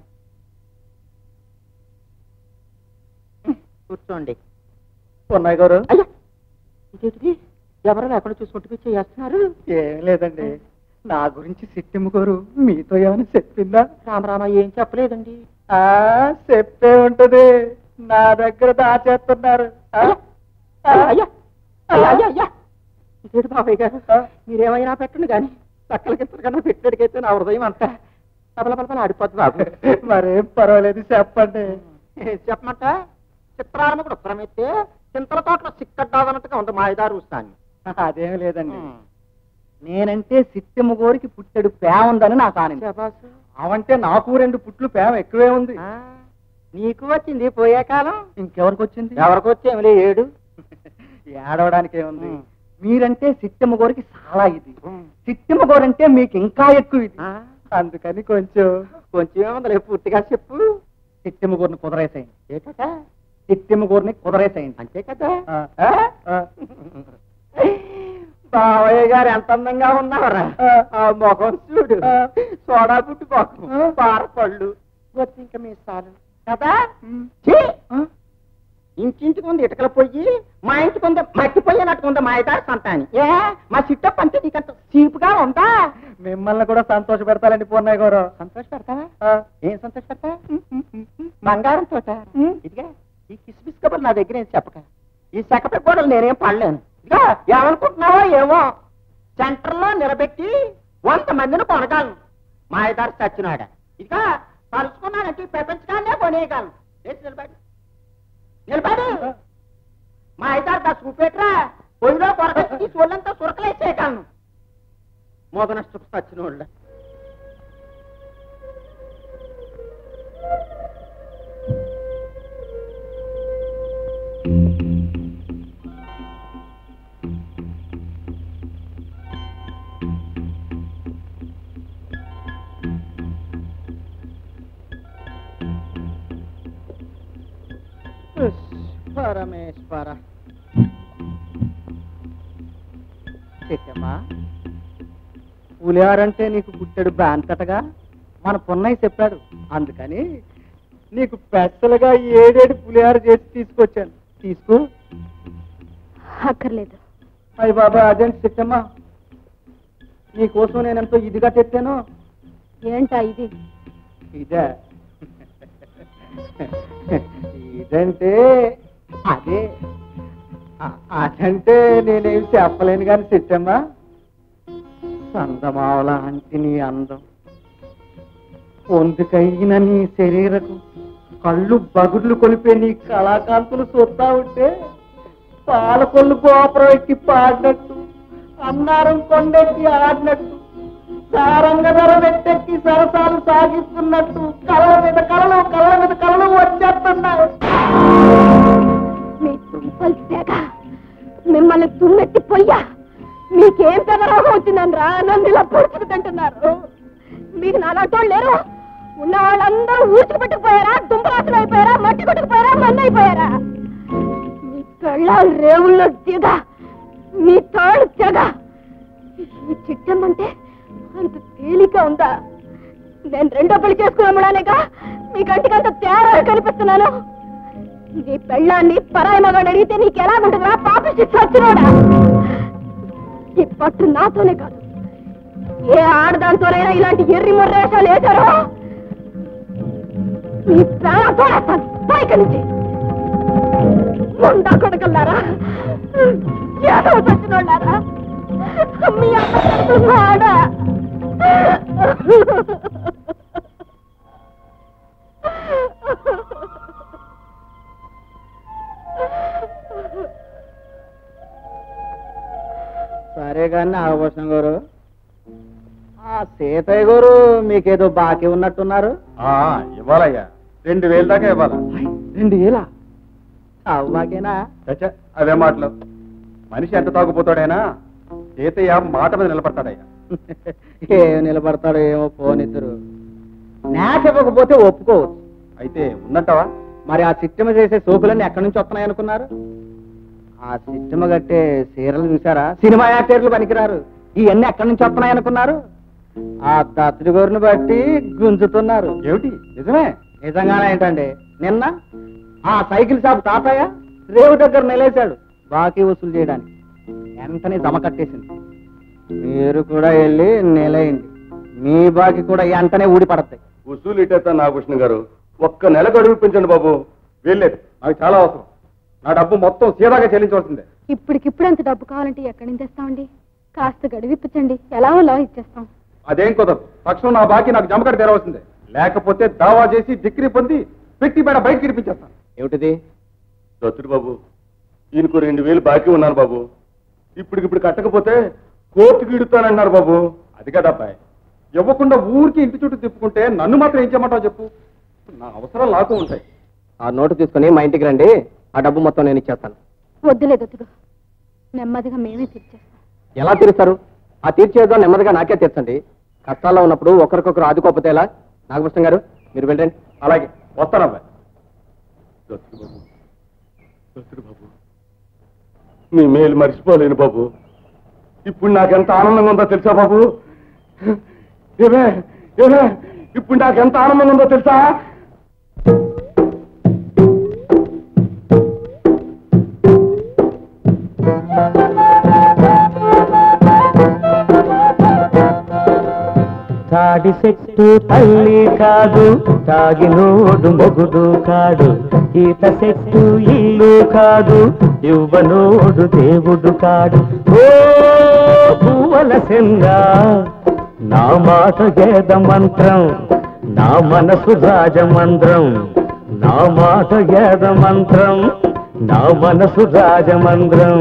కూర్చోండి పొన్నయ్య గారు అయ్యా ఇదేంటిది ఎవరో లేకుండా చూసుకుంటూ పిచ్చి చేస్తున్నారు ఏం లేదండి నా గురించి సిట్టిమ్మ గారు మీతో ఏమైనా చెప్పిందా రామరామ ఏం చెప్పలేదండి ఆ చెప్పే ఉంటది నా దగ్గర దాచేస్తున్నారు ఆ? అయ్యా అయ్యా అయ్యా అయ్యా అయ్యా ఇదేంటి బాబాయ్ గారు మీరేమైనా పెట్టండి కానీ పక్కలకి కన్నా పెట్టడికైతే నా హృదయం అంతా పబల పబల ఆడిపోద్ది బాబు మరేం పర్వాలేదు చెప్పండి చెప్పమంట చిత్రాలను కూడా ఉత్తరమైతే చింతల తోటలో సిక్కడ్డాదన్నట్టుగా ఉంది మా ఐదారు చూస్తాను అదేం లేదండి నేనంటే సిట్టెమ్మ గోరికి పుట్టెడు ప్రేమ ఉందని నాకు ఆనందం అవంటే నాకు రెండు పుట్లు ప్రేమ ఎక్కువే ఉంది నీకు వచ్చింది పోయే కాలం ఇంకెవరికి వచ్చింది ఎవరికి వచ్చి ఏమిలే ఏడు ఏడవడానికి ఏముంది ఉం. మీరంటే సిట్టమ్మ గోరికి చాలా ఇది సిట్టమ్మ గోరంటే మీకు ఇంకా ఎక్కువ ఇది అందుకని కొంచెం కొంచెం ఏముంది పూర్తిగా చెప్పు సిట్టమ్మ గోరిని కుదరేసేయండి ఏ కదా సిట్టమ్మ గోరిని కుదరేసేయండి అంతే కదా ఆ, ఆ? ఆ, బావయ్య గారు ఎంత అందంగా ఉన్నారా ఆ. ఆ ముఖం చూడు ఆ. సోడా పుట్టి ముఖం ఆ. పారపళ్ళు వచ్చి ఇంకా మీసాలు కదా ఉమ్. ఛీ! ఆ, ఇంటింటికి ఉంది ఇటకల పొయ్యి మా ఇంటికి ఉంది మట్టి పొయ్యి అన్నట్టు ఉంది మా ఇదారు సంతాని ఏ మా చిట్టప్ప అంటే నీకంత చీపుగా ఉందా మిమ్మల్ని కూడా సంతోష పెడతారండి పూర్ణయ్య గారు సంతోష పెడతావా ఆ, ఏం సంతోష పెడతా బంగారం తోట ఉమ్. ఇదిగా ఈ కిస్మిస్ కబుర్లు నా దగ్గర ఏం చెప్పక ఈ సెకపై గోడలు నేనేం పడలేను ఇదిగా ఏమనుకుంటున్నావో ఏమో సెంటర్ లో నిలబెట్టి వంద మందిని కొనగలను మా ఇదారు చచ్చినాడ ఇదిగా తలుచుకున్నానంటే ఈ ప్రపంచకాన్నే కొనేయగలను వేసి నిలబడి నిలబడి మా ఇదారు దా చూపెట్రా పొయ్యిలో కొరక తీసి ఒళ్ళంతా సురకలేసేయగలను మోదనష్టకు చచ్చిన వాళ్ళ పరమేశ్వర చెట్టమ్మా పులిహారంటే నీకు పుట్టాడు బాంతటగా మన పున్నయ్య చెప్పాడు అందుకని నీకు స్పెషల్గా ఏడేడు పులిహార చేసి తీసుకొచ్చాను తీసుకో అక్కర్లేదు అయ్యి బాబా అదేంటి చెట్టమ్మా నీకోసం నేను ఎంతో ఇదిగా తెచ్చాను ఏంటా ఇది ఇదే ఇదంటే అదే అ- అదంటే నేనేం చెప్పలేను కానీ చెట్టమ్మా సందమావల అంటే నీ అందం పొందుకైన నీ శరీరకు కళ్ళు బగుర్లు కొలిపే నీ కళాకాంతులు చూస్తా ఉంటే పాలకొల్లు గోపురం ఎక్కి పాడినట్టు అన్నారం కొండెక్కి ఆడినట్టు సారంగధర వెట్టెక్కి సరసాలు సాగిస్తున్నట్టు కళ్ళ మీద కళలు కళ్ళ మీద కళలు వచ్చేస్తున్నాయి మీ తుంపలు తెగ మిమ్మల్ని తుమ్మెత్తి పొయ్యా మీకేం పెద్ద రోగం వచ్చిందని రా నన్ను ఇలా పొడుచుకు తింటున్నారు మీకు నాలాంటోళ్ళు లేరు ఉన్న వాళ్ళందరూ ఊడ్చుకు పెట్టుకుపోయారా దుంపరాసులు అయిపోయారా మట్టి కొట్టుకుపోయారా మంది అయిపోయారా మీ కళ్ళాలు రేవుల్లో దిగ మీ తాడు తెగ ఈ చిట్టమ్మంటే అంత తేలిక ఉందా నేను రెండో పెళ్లి చేసుకుని అమ్మడానేగా మీ కంటికి అంత తేడా కనిపిస్తున్నాను నీ పెళ్ళాన్ని పరాయి మగాడు అడిగితే నీకు ఎలా ఉంటుందా పాపిష్టి చచ్చినోడా ఈ పట్టు నాతోనే కాదు ఏ ఆడదాంతోనైనా ఇలాంటి ఎర్రి ముర్రేషాలు వేశారో నీ ప్రాణంతో పైకి నుంచి ముందా కొడకల్లారా ఏదో చచ్చినోళ్ళారా మీ అమ్మ కడుతున్నాడా సరే కానీ నాగభూషణం గారు ఆ సీతయ్య గారు మీకేదో బాకీ ఉన్నట్టున్నారు ఆ, ఇవ్వాలయ్యా రెండు వేలు దాకా ఇవ్వాలా రెండు వేలా అవ్వాకేనా చచ్చా అవే మాటలు మనిషి ఎంత తాగుపోతాడైనా సీతయ్య మాట మీద నిలబడతాడయ్యా ఏం నిలబడతాడో ఏమో పోనిద్దరు న్యాస్ ఇవ్వకపోతే ఒప్పుకోవచ్చు అయితే ఉందంటావా మరి ఆ సిట్టమ చేసే సోకులన్నీ ఎక్కడి నుంచి వస్తున్నాయి అనుకున్నారు ఆ సిట్టమ కట్టే సీరలు చూసారా సినిమా యాక్టర్లు పనికిరారు ఇవన్నీ ఎక్కడి నుంచి వస్తున్నాయి అనుకున్నారు ఆ దత్తుడి గోరుని బట్టి గుంజుతున్నారు ఏమిటి నిజమే నిజంగానే ఏంటండి నిన్న ఆ సైకిల్ షాప్ తాతయ్య రేవు దగ్గర నిలేశాడు బాకీ వసూలు చేయడానికి వెంటనే జమ కట్టేసింది మీరు కూడా వెళ్ళి నిలయండి మీ బాకీ కూడా వెంటనే ఊడి పడతాయి ఉసూలు ఇట్టేస్తా నాగకృష్ణ గారు ఒక్క నెల గడువు పెంచండి బాబు వెళ్ళలేదు నాకు చాలా అవసరం నా డబ్బు మొత్తం సీదాగా చెల్లించవలసిందే ఇప్పటికిప్పుడు అంత డబ్బు కావాలంటే ఎక్కడి నుంచి తెస్తామండి కాస్త గడివిప్పించండి ఎలా ఉన్నా ఇచ్చేస్తాం అదేం కుదరదు తక్షణం నా బాకీ నాకు జమకడ తెరవలసిందే లేకపోతే దావా చేసి డిగ్రీ పొంది పెట్టి బేడ బయటకి ఇడిపించేస్తాను ఏమిటిది దత్తుడు బాబు ఈయనకు రెండు వేలు బాకీ ఉన్నాను బాబు ఇప్పటికిప్పుడు కట్టకపోతే కోర్టుకి ఇడుతానంటున్నారు బాబు అది కదా అబ్బాయి ఇవ్వకుండా ఊరికి ఇంటి చుట్టూ తిప్పుకుంటే నన్ను మాత్రం ఏం చేయమంటావు చెప్పు నా అవసరాలు నాకు ఉంటాయి ఆ నోటు తీసుకుని మా ఇంటికి రండి ఆ డబ్బు మొత్తం నేను ఇచ్చేస్తాను వద్దులే దత్తుడు నెమ్మదిగా మేమే తీర్చేస్తాం ఎలా తీరుస్తారు ఆ తీర్చేదో నెమ్మదిగా నాకే తీర్చండి కష్టాల్లో ఉన్నప్పుడు ఒకరికొకరు ఆదుకోకపోతే ఎలా నాగభూషణం గారు మీరు వెళ్ళండి అలాగే వస్తానమ్మా దత్తుడు బాబు దత్తుడు బాబు నీ మేలు మర్చిపోలేను బాబు ఇప్పుడు నాకెంత ఆనందంగా ఉందో తెలుసా బాబు ఏమే ఏమే ఇప్పుడు నాకెంత ఆనందంగా ఉందో తెలుసా తాడి చెట్టు తల్లి కాదు తాగినోడు మొగుడు కాడు ఈత చెట్టు ఇల్లు కాదు ఇవ్వనోడు దేవుడు కాడు ఓ పువ్వల సెంగా నా మాట గేద మంత్రం నా మనసు రాజమంత్రం నా మాట గేద మంత్రం నా మనసు రాజమంత్రం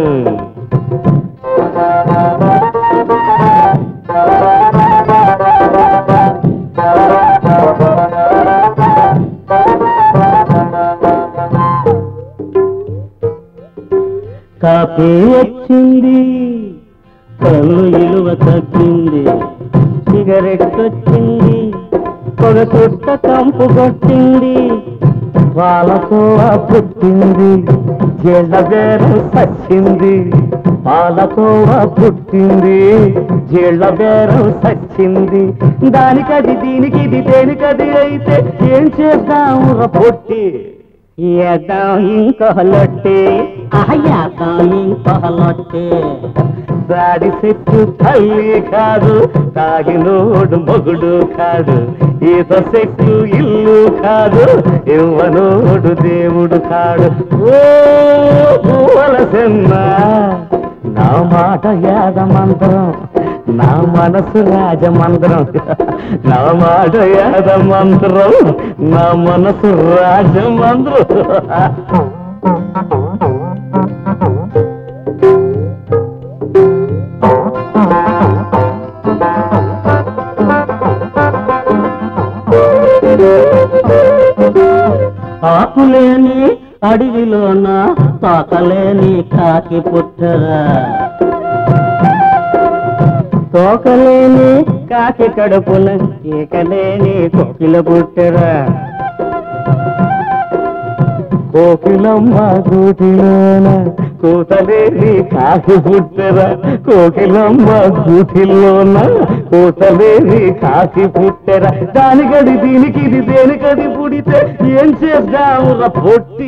కాపీ వచ్చింది కళ్ళు ఇలువ తగ్గింది సిగరెట్ వచ్చింది పొగ చుట్ట కంపు కొట్టింది పాలకోవ పుట్టింది జెండ బేరం సచ్చింది పాలకోవ పుట్టింది జీళ్ళ బేరం సచ్చింది దానికది దీనికి ఇది దేనికది అయితే ఏం చేద్దాము పొట్టి ఏద్దాం ఇంకొహలొట్టి అహయ్యాదాం ఇంకొహలొట్టి దాడి చెట్టు తల్లి కాదు తాగినోడు మొగుడు కాదు ఈత చెట్టు ఇల్లు కాదు ఇవ్వనోడు దేవుడు కాడు ఓ పూవలసెన్న నా మాట యాద మంత్రం నా మనసు రాజమంత్రం నా మాట యాద మంత్రం నా మనసు రాజమంత్రం ఆకులేని అడవిలోన తోకలేని కాకి పుట్టరా తోకలేని కాకి కడుపున ఈకలేని కోకిల పుట్టరా కోకిలమ్మ గూటిలోన కూతలేని కాకి పుట్టరా కోకిలమ్మ గూటిలోన కూతలేని కాకి పుట్టరా దానికది దీనికి ఇది దేనికది పుడితే ఏం చేద్దామురా పొట్టి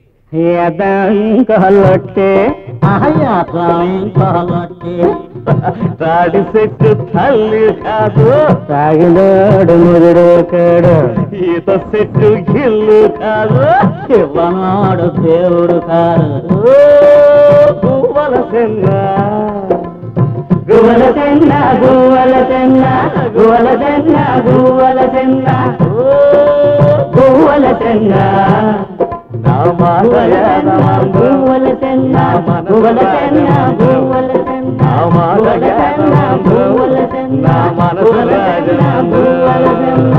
ఏదాంకలొట్టే అహయాదాంకలొట్టే తాడి చెట్టు తల్లి కాదు తాగినాడు ముదుడు కాడు ఈత చెట్టు గిల్లు కాదు ఇవ్వనాడు దేవుడు కాదు ఓ పువ్వల సెన్న గువల తెన్న గువల తెన్న గువల తెన్న గువల తెన్న ఓ గువల తెన్న నా మాట గువల తెన్న గువల తెన్న గువల తెన్న నా మాట గువల తెన్న మనసు గువల తెన్న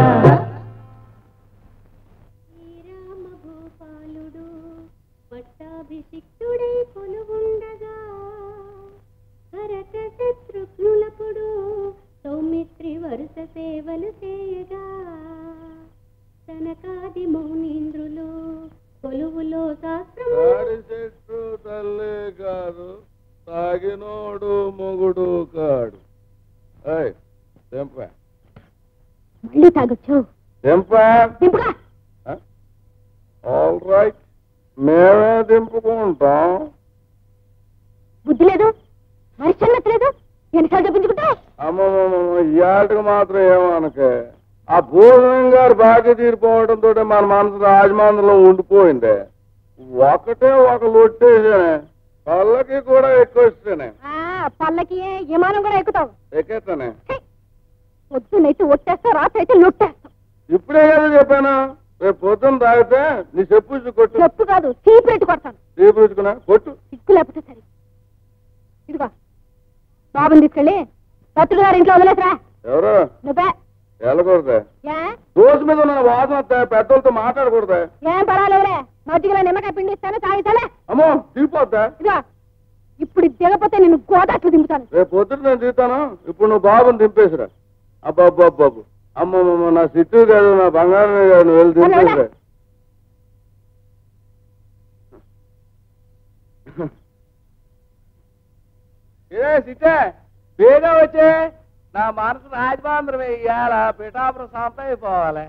శ్రీరామ భూపాలుడు పట్టాభిషిక్తుడై కొలువుండగా భరత శత్రుఘ్నులపుడు సౌమిత్రి వరుస సేవలు చేయగా సనకాది మౌనీంద్రులు కొలువులో శాస్త్రము తాడి చెట్టు తల్లి కాదు తాగినోడు మొగుడు కాడు ఏయ్, తెంప మళ్ళీ తాగొచ్చు తెంప దింపుగా ఆల్ రైట్ మేమే దింపుకుంటాం బుద్ధి లేదు మరిచన్నత లేదు ఎన్నిసార్లు చెప్పించుకుంటావు అమ్మమ్మమ్మ ఇవాళకి మాత్రం ఏమనకే ఆ భూషణం గారు బాగా తీరిపోవడంతో మన మనసు రాజమండ్రిలో ఉండిపోయింది ఒకటే ఒక లొట్టేసానే పళ్ళకి కూడా ఎక్కువ ఇస్తేనే పల్లకి విమానం కూడా ఎక్కుతావు ఎక్కేస్తానే పొద్దునైతే ఒట్టేస్తావు రాత్రి అయితే లొట్టేస్తావు ఇప్పుడే కదా చెప్పాను రేపు పొద్దున్న తాగితే నీ చెప్పు కొట్టు చెప్పు కాదు చీపు పెట్టి కొడతాను తీపిచ్చుకున్నా కొట్టు సిక్కు లేకపోతే సరే ఇదిగో బాబుని తీసుకెళ్ళి దత్తుడు గారి ఇంట్లో వదిలేసరా ఎవరు నువ్వే వెళ్ళకూడదే ఏ దోశ మీద ఉన్న వాసన వస్తాయి పెద్దలతో మాట్లాడకూడదే ఏం పర్వాలేదులే మజ్జిగలో నిమ్మకాయ పిండి ఇస్తాను తాగితేలే అమ్మో తీరిపోద్దా ఇదిగో ఇప్పుడు ఇది దిగపోతే నేను గోదాట్లు దింపుతాను రేపు పొద్దున నేను దిగుతాను ఇప్పుడు నువ్వు బాబుని దింపేసిరా అబ్బా అబ్బా అబ్బా అబ్బా. అమ్మమ్మమ్మ నా సిట్టు కాదు నా బంగారం కాదు నువ్వు వెళ్ళి దింపేసిరా ఏ సిట్టే బేగా వచ్చే నా మనసు రాజమాంధ్రం ఇయ్యాల పిఠాపురం సొంత అయిపోవాలి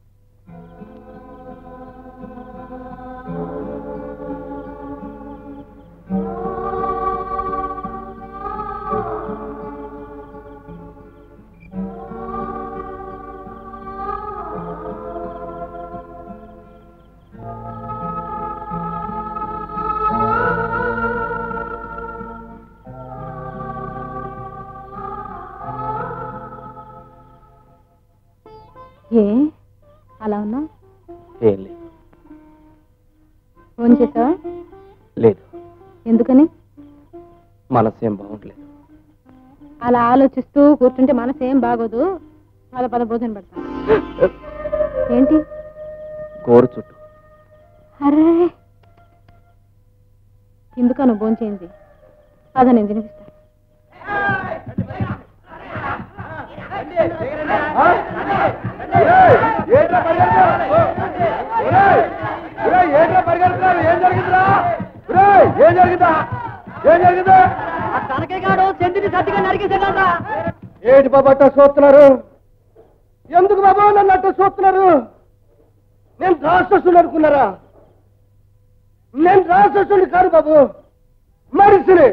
ఏ అలా ఉన్నావు ఏం లేదు ఫోన్ చేసావా లేదు ఎందుకని మనసు ఏం బాగుంటలేదు అలా ఆలోచిస్తూ కూర్చుంటే మనసు ఏం బాగోదు పద పద భోజనం పెడతా ఏంటి గోరు చుట్టూ అరే ఎందుకు నువ్వు భోజనం చేయింది అదే నేను తినిపిస్తా ఏంట్రా పరిగెడుతున్నావు? ఒరేయ్! ఒరేయ్, ఏంట్రా పరిగెడుతున్నావు? ఏం జరిగిందిరా ఒరేయ్, ఏం జరిగిందా ఏం జరిగిందా ఏంటి బాబు అట్ట చూస్తున్నారు ఎందుకు బాబు నన్ను అట్ట చూస్తున్నారు నేను రాక్షసుని అనుకున్నారా నేను రాక్షసుని కాదు బాబు మనిషిని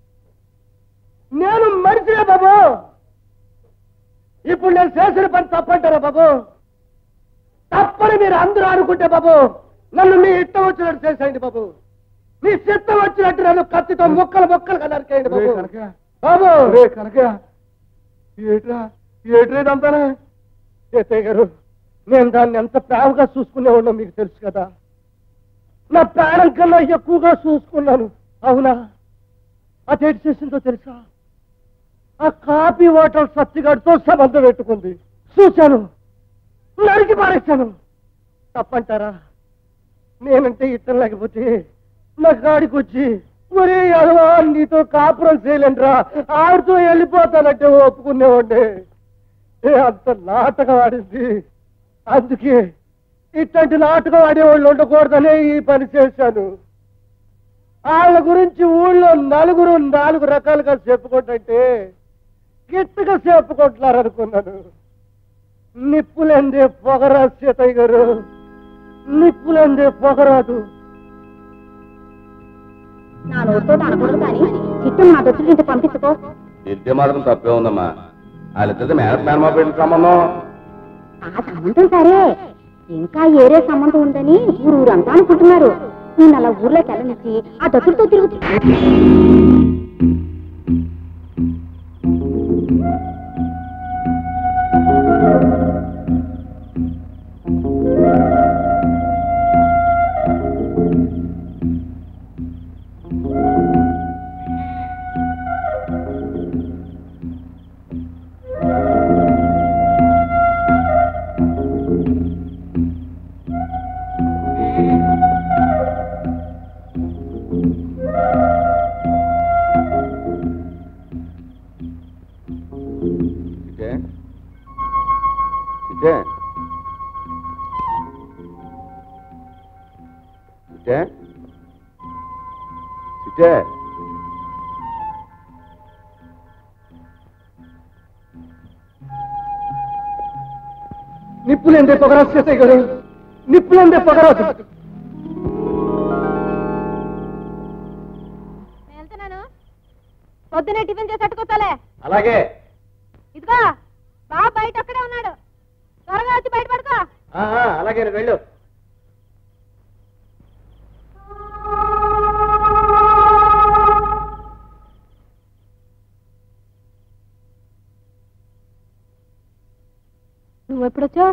నేను మనిషినే బాబు ఇప్పుడు నేను చేసిన పని తప్పంటారా బాబు తప్పని మీరు అందరూ అనుకుంటే బాబు నన్ను మీ ఇష్టం వచ్చినట్టు చేసేయండి బాబు మీ చిత్తం వచ్చినట్టు నన్ను కత్తితో ముక్కలు ముక్కలు నరికేయండి బాబు బాబు రే కనుక ఏట్రా ఏట్రా ఇదంతానే ఏతయ్య గారు నేను దాన్ని ఎంత ప్రేమగా చూసుకునేవాళ్ళో మీకు తెలుసు కదా నా ప్రాణం కన్నా ఎక్కువగా చూసుకున్నాను అవునా అదేంటి చేసిందో తెలుసా ఆ కాపీ హోటల్ సత్తిగాడితో సంబంధం పెట్టుకుంది చూశాను నరికి పారేశాను తప్పంటారా నేనంటే ఇష్టం లేకపోతే నా గాడికి వచ్చి ఒరే అదవా నీతో కాపురం చేయలేంట్రా ఆడితో వెళ్ళిపోతానంటే ఒప్పుకునేవాడిని ఏ అంత నాటకం ఆడింది అందుకే ఇట్లాంటి నాటకం ఆడేవాళ్ళు ఉండకూడదనే ఈ పని చేశాను వాళ్ళ గురించి ఊళ్ళో నలుగురు నాలుగు రకాలుగా చెప్పుకుంటుంటే గిట్టుగా చెప్పుకుంటున్నారు అనుకున్నాను నిప్పులందే పొగరా సీతయ్య గారు నిప్పులందే పొగరాదు నా నోటితో అనకూడదు కానీ చిట్టు నా దొచ్చులు పంపించుకో తింటే మాత్రం తప్పే ఉందమ్మా వాళ్ళిద్దరిది మేనత్ మేనమా పెళ్లి సంబంధం ఆ సంబంధం సరే ఇంకా ఏరే సంబంధం ఉందని ఊరు ఊరంతా అనుకుంటున్నారు నేను అలా ఊర్లోకి వెళ్ళనిచ్చి ఆ దత్తులతో తిరుగుతూ ఇదే ఇదే ఇదే ఇదే నిప్పులేందే పొగరా సీతయ్య గారు నిప్పులేందే పొగరాదు వెళ్తున్నాను పొద్దునే టిఫిన్ చేసి అట్టుకోతాలే అలాగే ఇదిగో బాబు బయట అక్కడే ఉన్నాడు త్వరగా వచ్చి బయట పడుకో అలాగే వెళ్ళు నువ్వు ఎప్పుడొచ్చావు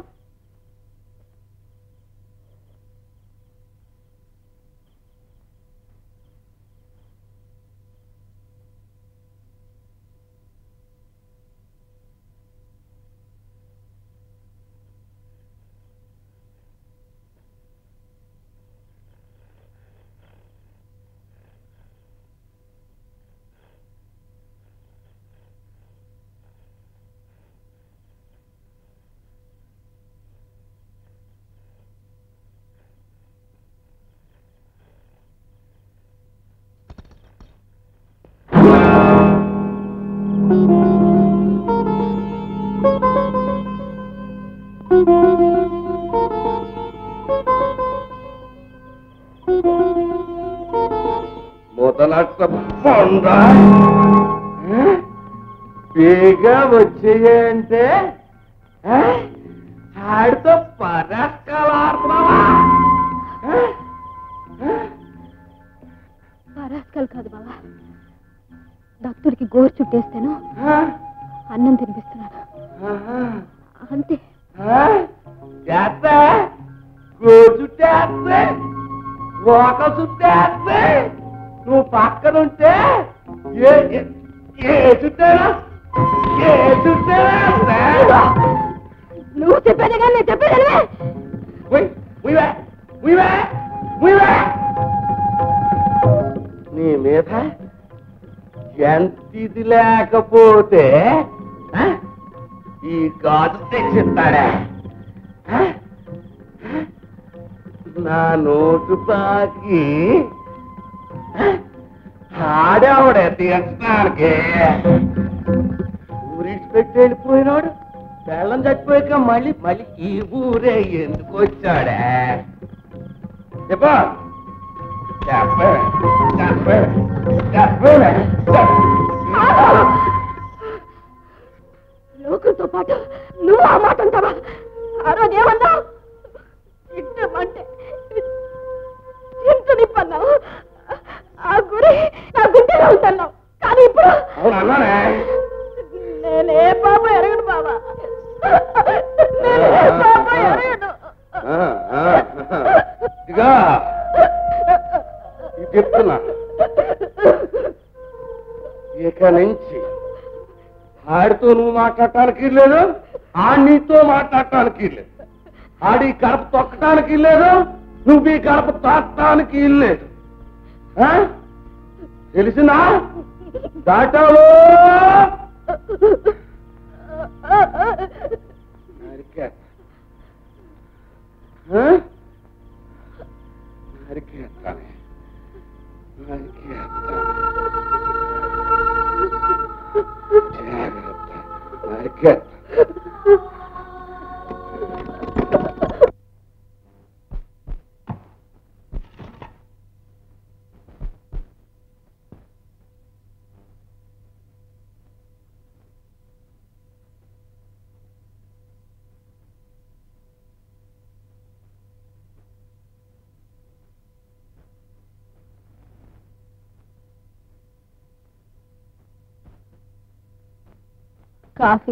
మొదలట్ట పొంద బేగా వచ్చేయంటే ఆడితో పరస్కలాడుతున్నావా పరాస్కల్ కాదు బావా డాక్టర్కి గోరు చుట్టేస్తాను అన్నం తినిపిస్తున్నాను అంతే చేస్తే గో చుట్టేస్తే రోక చుట్టేస్తే నువ్వు పక్కనుంటే ఏ ఏ- ఏ చుట్టేనా ఏ చుట్టేనా నువ్వు చెప్పేది కానీ నేను చెప్పేది ఉయ్, ఉయ్వే, ఉయ్వే, ఉయ్వే. నీ మీద ఎంత ఇది లేకపోతే ఆ, ఈ గాజు తెచ్చిస్తాడే ఆ? నా నోటు పాకి ఆడేవాడే తీర్చడానికి ఊరిడిచిపెట్టి వెళ్ళిపోయినాడు బెల్లం చచ్చిపోయాక మళ్ళీ మళ్ళీ ఈ ఊరే ఎందుకు వచ్చాడే చెప్పా చెప్పే చెప్పే చెప్పే లోకులతో పాటు నువ్వు ఆ మాట అంటావా ఆ రోజు ఏమన్నావు ఇంటమంటే ఎంత నిప్పన్నావు ఆ గురి నా గుండెలో ఉంటున్నావు కానీ ఇప్పుడు అవును అన్నానే నేనే పాప ఎరగను బాబా నేనే పాప ఎరగను ఆ, ఆ, ఇదిగా ఇది చెప్తున్నా ఇక నుంచి ఆడితో నువ్వు మాట్లాడటానికి లేదు ఆ నీతో మాట్లాడటానికి లేదు ఆడి గడప తొక్కటానికి లేదు నువ్వు ఈ గడప తాకటానికి లేదు ఆ? తెలిసిందా దాటాలో నరికేస్తా. ఆ? నరికేస్తానే. నరికేస్తానే. జాగ్రత్త. నరికేస్తా. కాఫీ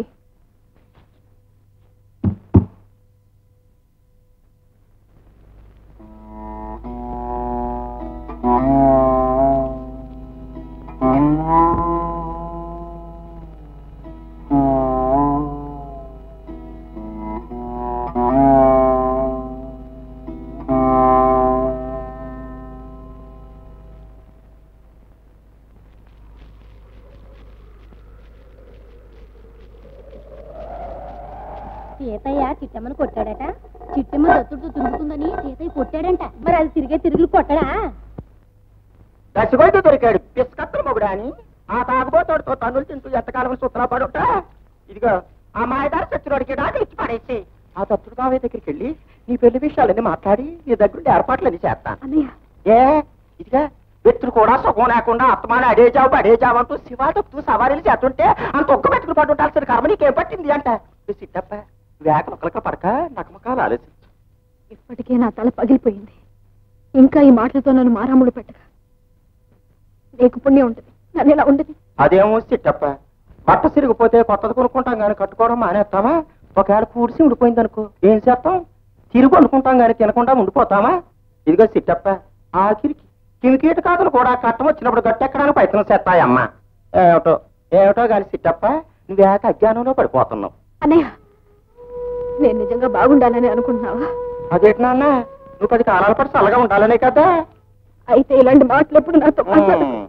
సీతయ్య చిట్టమ్మను కొట్టాడట చిట్టమ్మ దత్తుడితో తిరుగుతుందని సీతయ్య కొట్టాడంట మరి అది తిరిగే తిరుగులు కొట్టడా దశగొడ్డు దొరికాడు పిస్కత్తలు మొగుడా అని ఆ తాగుబోతాడుతో తన్నులు తింటూ ఎంతకాలం సూత్రా పడుట ఇదిగో ఆ మాయదారి చచ్చురోడికి డాకులు ఇచ్చి పడేసి ఆ దత్తుడు బావయ్య దగ్గరికి వెళ్ళి నీ పెళ్లి విషయాలన్నీ మాట్లాడి నీ దగ్గరుండి ఏర్పాట్లన్నీ చేస్తాను అన్నయ్య ఏ ఇదిగా వ్యక్తులు కూడా సుఖం లేకుండా అత్తమాని అడే జావు అడే జావు అంటూ శివాటొత్తు సవారీలు చేస్తుంటే అంత ఒక్క పెట్టుకుని పడి ఉండాల్సిన కర్మ నీకేం పట్టింది అంట ఈ సిట్టప్ప వేక మొక్కలక పడక నకమకాలు ఆలోచించు ఇప్పటికే నా తల పగిలిపోయింది ఇంకా ఈ మాటలతో నన్ను మారాముడు పెట్టక నీకు పుణ్యం ఉంటుంది నన్ను ఇలా ఉండదు అదేమో సిట్టప్ప బట్ట సిరిగిపోతే కొత్తది కొనుక్కుంటాం కానీ కట్టుకోవడం మానేస్తామా ఒకవేళ కూడిసి ఉండిపోయింది అనుకో ఏం చేస్తాం తిరిగి వండుకుంటాం కానీ తినకుండా ఉండిపోతామా ఇదిగో సిట్టప్ప ఆఖరికి కిమికీట కాదులు కూడా కట్టం వచ్చినప్పుడు గట్టెక్కడానికి ప్రయత్నం చేస్తాయమ్మా ఏమిటో ఏమిటో కానీ సిట్టప్ప నువ్వేక అజ్ఞానంలో పడిపోతున్నావు అన్నయ్య నేను నిజంగా బాగుండాలని అనుకుంటున్నావా అదేంటి నాన్న నువ్వు పది కాలాల పాటు చల్లగా ఉండాలనే కదా అయితే ఇలాంటి మాటలు ఎప్పుడు నాతో మాట్లాడకు. ఉమ్.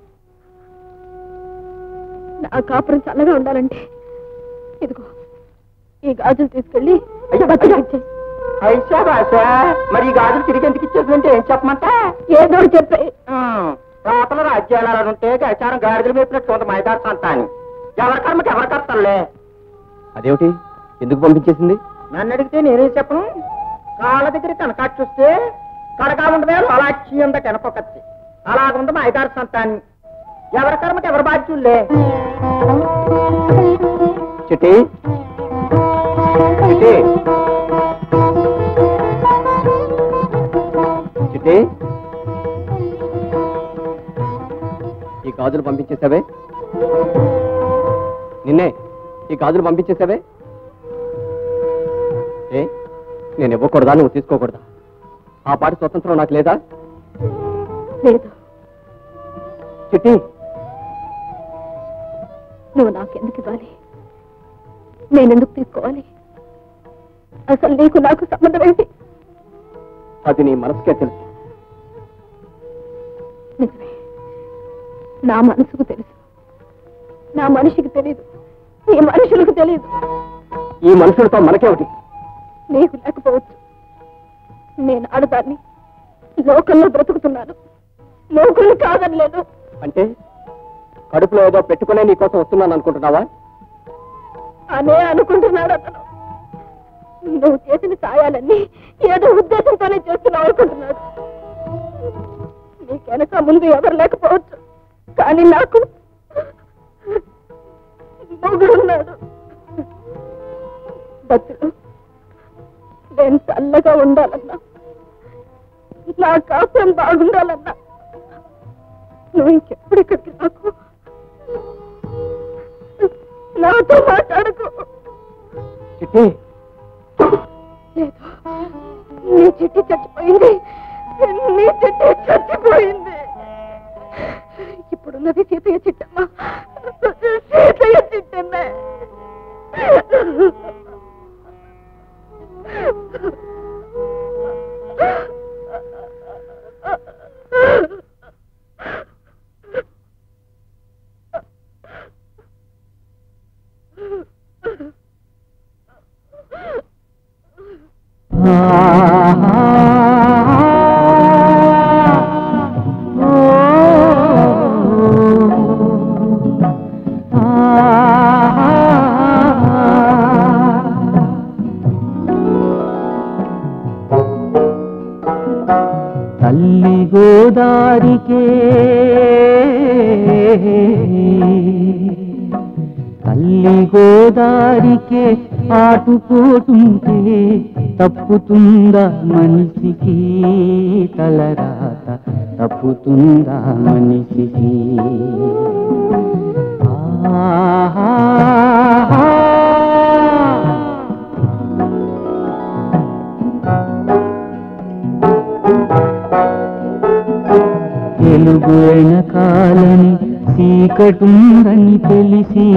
నా కాపురం చల్లగా ఉండాలంటే ఇదిగో ఈ గాజులు తీసుకెళ్ళి అయ్యో, బతికి అయ్యో. ఇచ్చేయ్. ఐషా రాశా మరి ఈ గాజులు తిరిగి ఎందుకు ఇచ్చేసిందంటే ఏం చెప్పమంటా ఏదో ఒకటి చెప్పే రాతల రాజ్యాలు ఉంటే గచారం గాడిదలు మేపినట్టు కొంత మైదార్ సంతాని ఎవరి కర్మకి ఎవరి కర్తలే అదేమిటి ఎందుకు పంపించేసింది నన్ను అడిగితే నేనేం చెప్పను కాళ్ళ దగ్గర కనకాట్ చూస్తే కడకా ఉండదే అలాక్షి అంత కనపకచ్చి అలాగుంది మా ఐదారు సంతాన్ని ఎవరి కర్మకి ఎవరి బాధ్యులే చిట్టి చిట్టి చిట్టి ఈ గాజులు పంపించేసావే నిన్నే ఈ గాజులు పంపించేసావే ఏ నేను ఇవ్వకూడదా నువ్వు తీసుకోకూడదా ఆ పాటి స్వతంత్రం నాకు లేదా లేదు చిట్టి నువ్వు నాకెందుకు ఇవ్వాలి నేనెందుకు తీసుకోవాలి అసలు నీకు నాకు సంబంధం ఏంటి అది నీ మనసుకే తెలుసు నిజమే నా మనసుకు తెలుసు నా మనిషికి తెలియదు ఈ మనుషులకు తెలియదు ఈ మనుషులతో మనకేమిటి నీకు లేకపోవచ్చు నేను ఆడదాన్ని లోకంలో బ్రతుకుతున్నాను లోకులు కాదని లేదు అంటే కడుపులో ఏదో పెట్టుకునే నీ కోసం వస్తున్నాను అనుకుంటున్నావా అనే అనుకుంటున్నాడు అతను నువ్వు చేసిన సాయాలన్నీ ఏదో ఉద్దేశంతోనే చేస్తున్నావు అనుకుంటున్నాడు నీకెనక ముందు ఎవరు లేకపోవచ్చు కానీ నాకు మొగుడున్నాడు బతులు నేను చల్లగా ఉండాలన్నా నా కాపురం బాగుండాలన్నా నువ్వు ఇంకెప్పుడు ఇక్కడికి నాకు నాతో మాట్లాడకు చిట్టి లేదు నీ చిట్టి చచ్చిపోయింది నీ చిట్టి చచ్చిపోయింది ఇప్పుడున్నది సీతయ్య చిట్టమ్మ సీతయ్య చిట్టమ్మ తల్లి గోదారికే తల్లి గోదారికే ఆటుపోతుంటే తప్పుతుందా మనిషికి తలరాత తప్పుతుందా మనిషికి ఆహా తెలుగు వెనకాలని చీకటుందని తెలిసి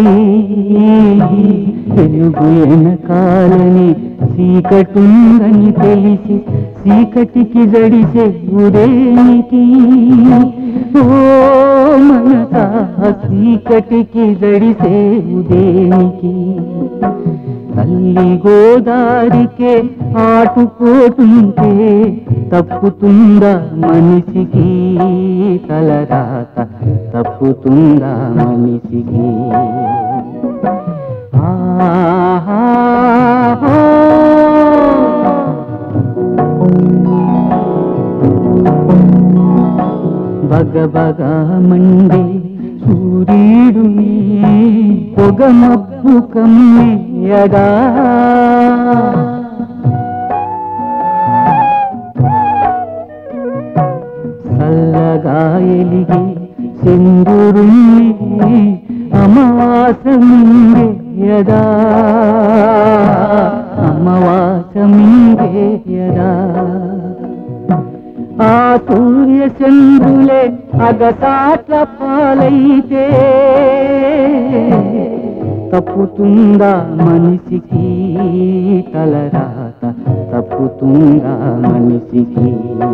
తెలుగు వెనకాలని చీకటుందని తెలిసి చీకటికి జడిసే ఉదేనికి ఓ మనస చీకటికి జడిసే ఉదేనికి తల్లి గోదారికే ఆటుపోతుంటే తప్పుతుందా మనిషికి తలరాత తప్పుతుందా మనిషికి ఆహా బగ బగ మండే సూర్యుడుని పొగ మబ్బు కమ్మేయగా చల్లగా ఎలిగి సింధురుణ్ణి అమావాసమింగేయదా అమావాసమింగేయదా ఆ సూర్య చంద్రులే అగసాట్ల పాలైతే తప్పుతుందా మనిషికి తలరాత తప్పుతుందా మనిషికి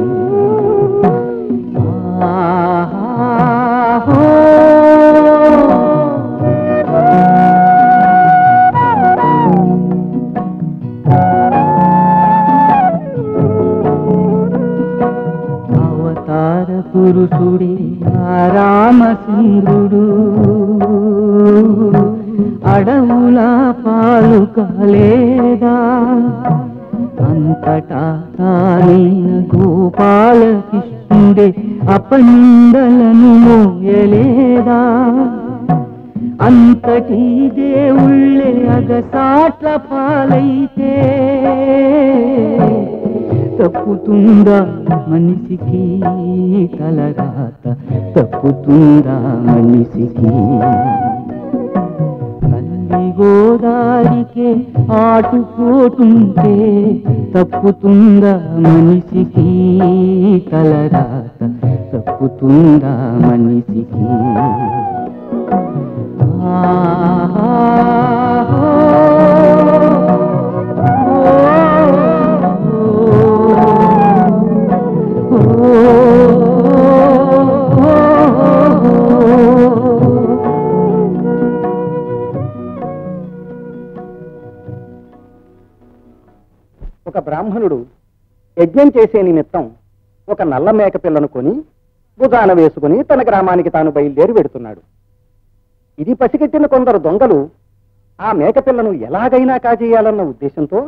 అవతార పురుషుడే ఆ రామచంద్రుడు అడవుల పాలు కాలేదా అంతటా తానైన గోపాలకృష్ణుడే అపనిందలను మోయలేదా అంతటి దేవుళ్ళే అగసాట్ల పాలైతే తప్పుతుందా మనిషికి తలరాత తప్పుతుందా మనిషికి తల్లి గోదారికే ఆటుపోతుంటే తప్పుతుందా మనిషికి తలరాత తప్పుతుందా మనిషికి ఒక బ్రాహ్మణుడు యజ్ఞం చేసే నిమిత్తం ఒక నల్ల మేక పిల్లను కొని భుజాన వేసుకుని తన గ్రామానికి తాను బయలుదేరి వెడుతున్నాడు ఇది పసిగట్టిన కొందరు దొంగలు ఆ మేకపిల్లను ఎలాగైనా కాజేయాలన్న ఉద్దేశంతో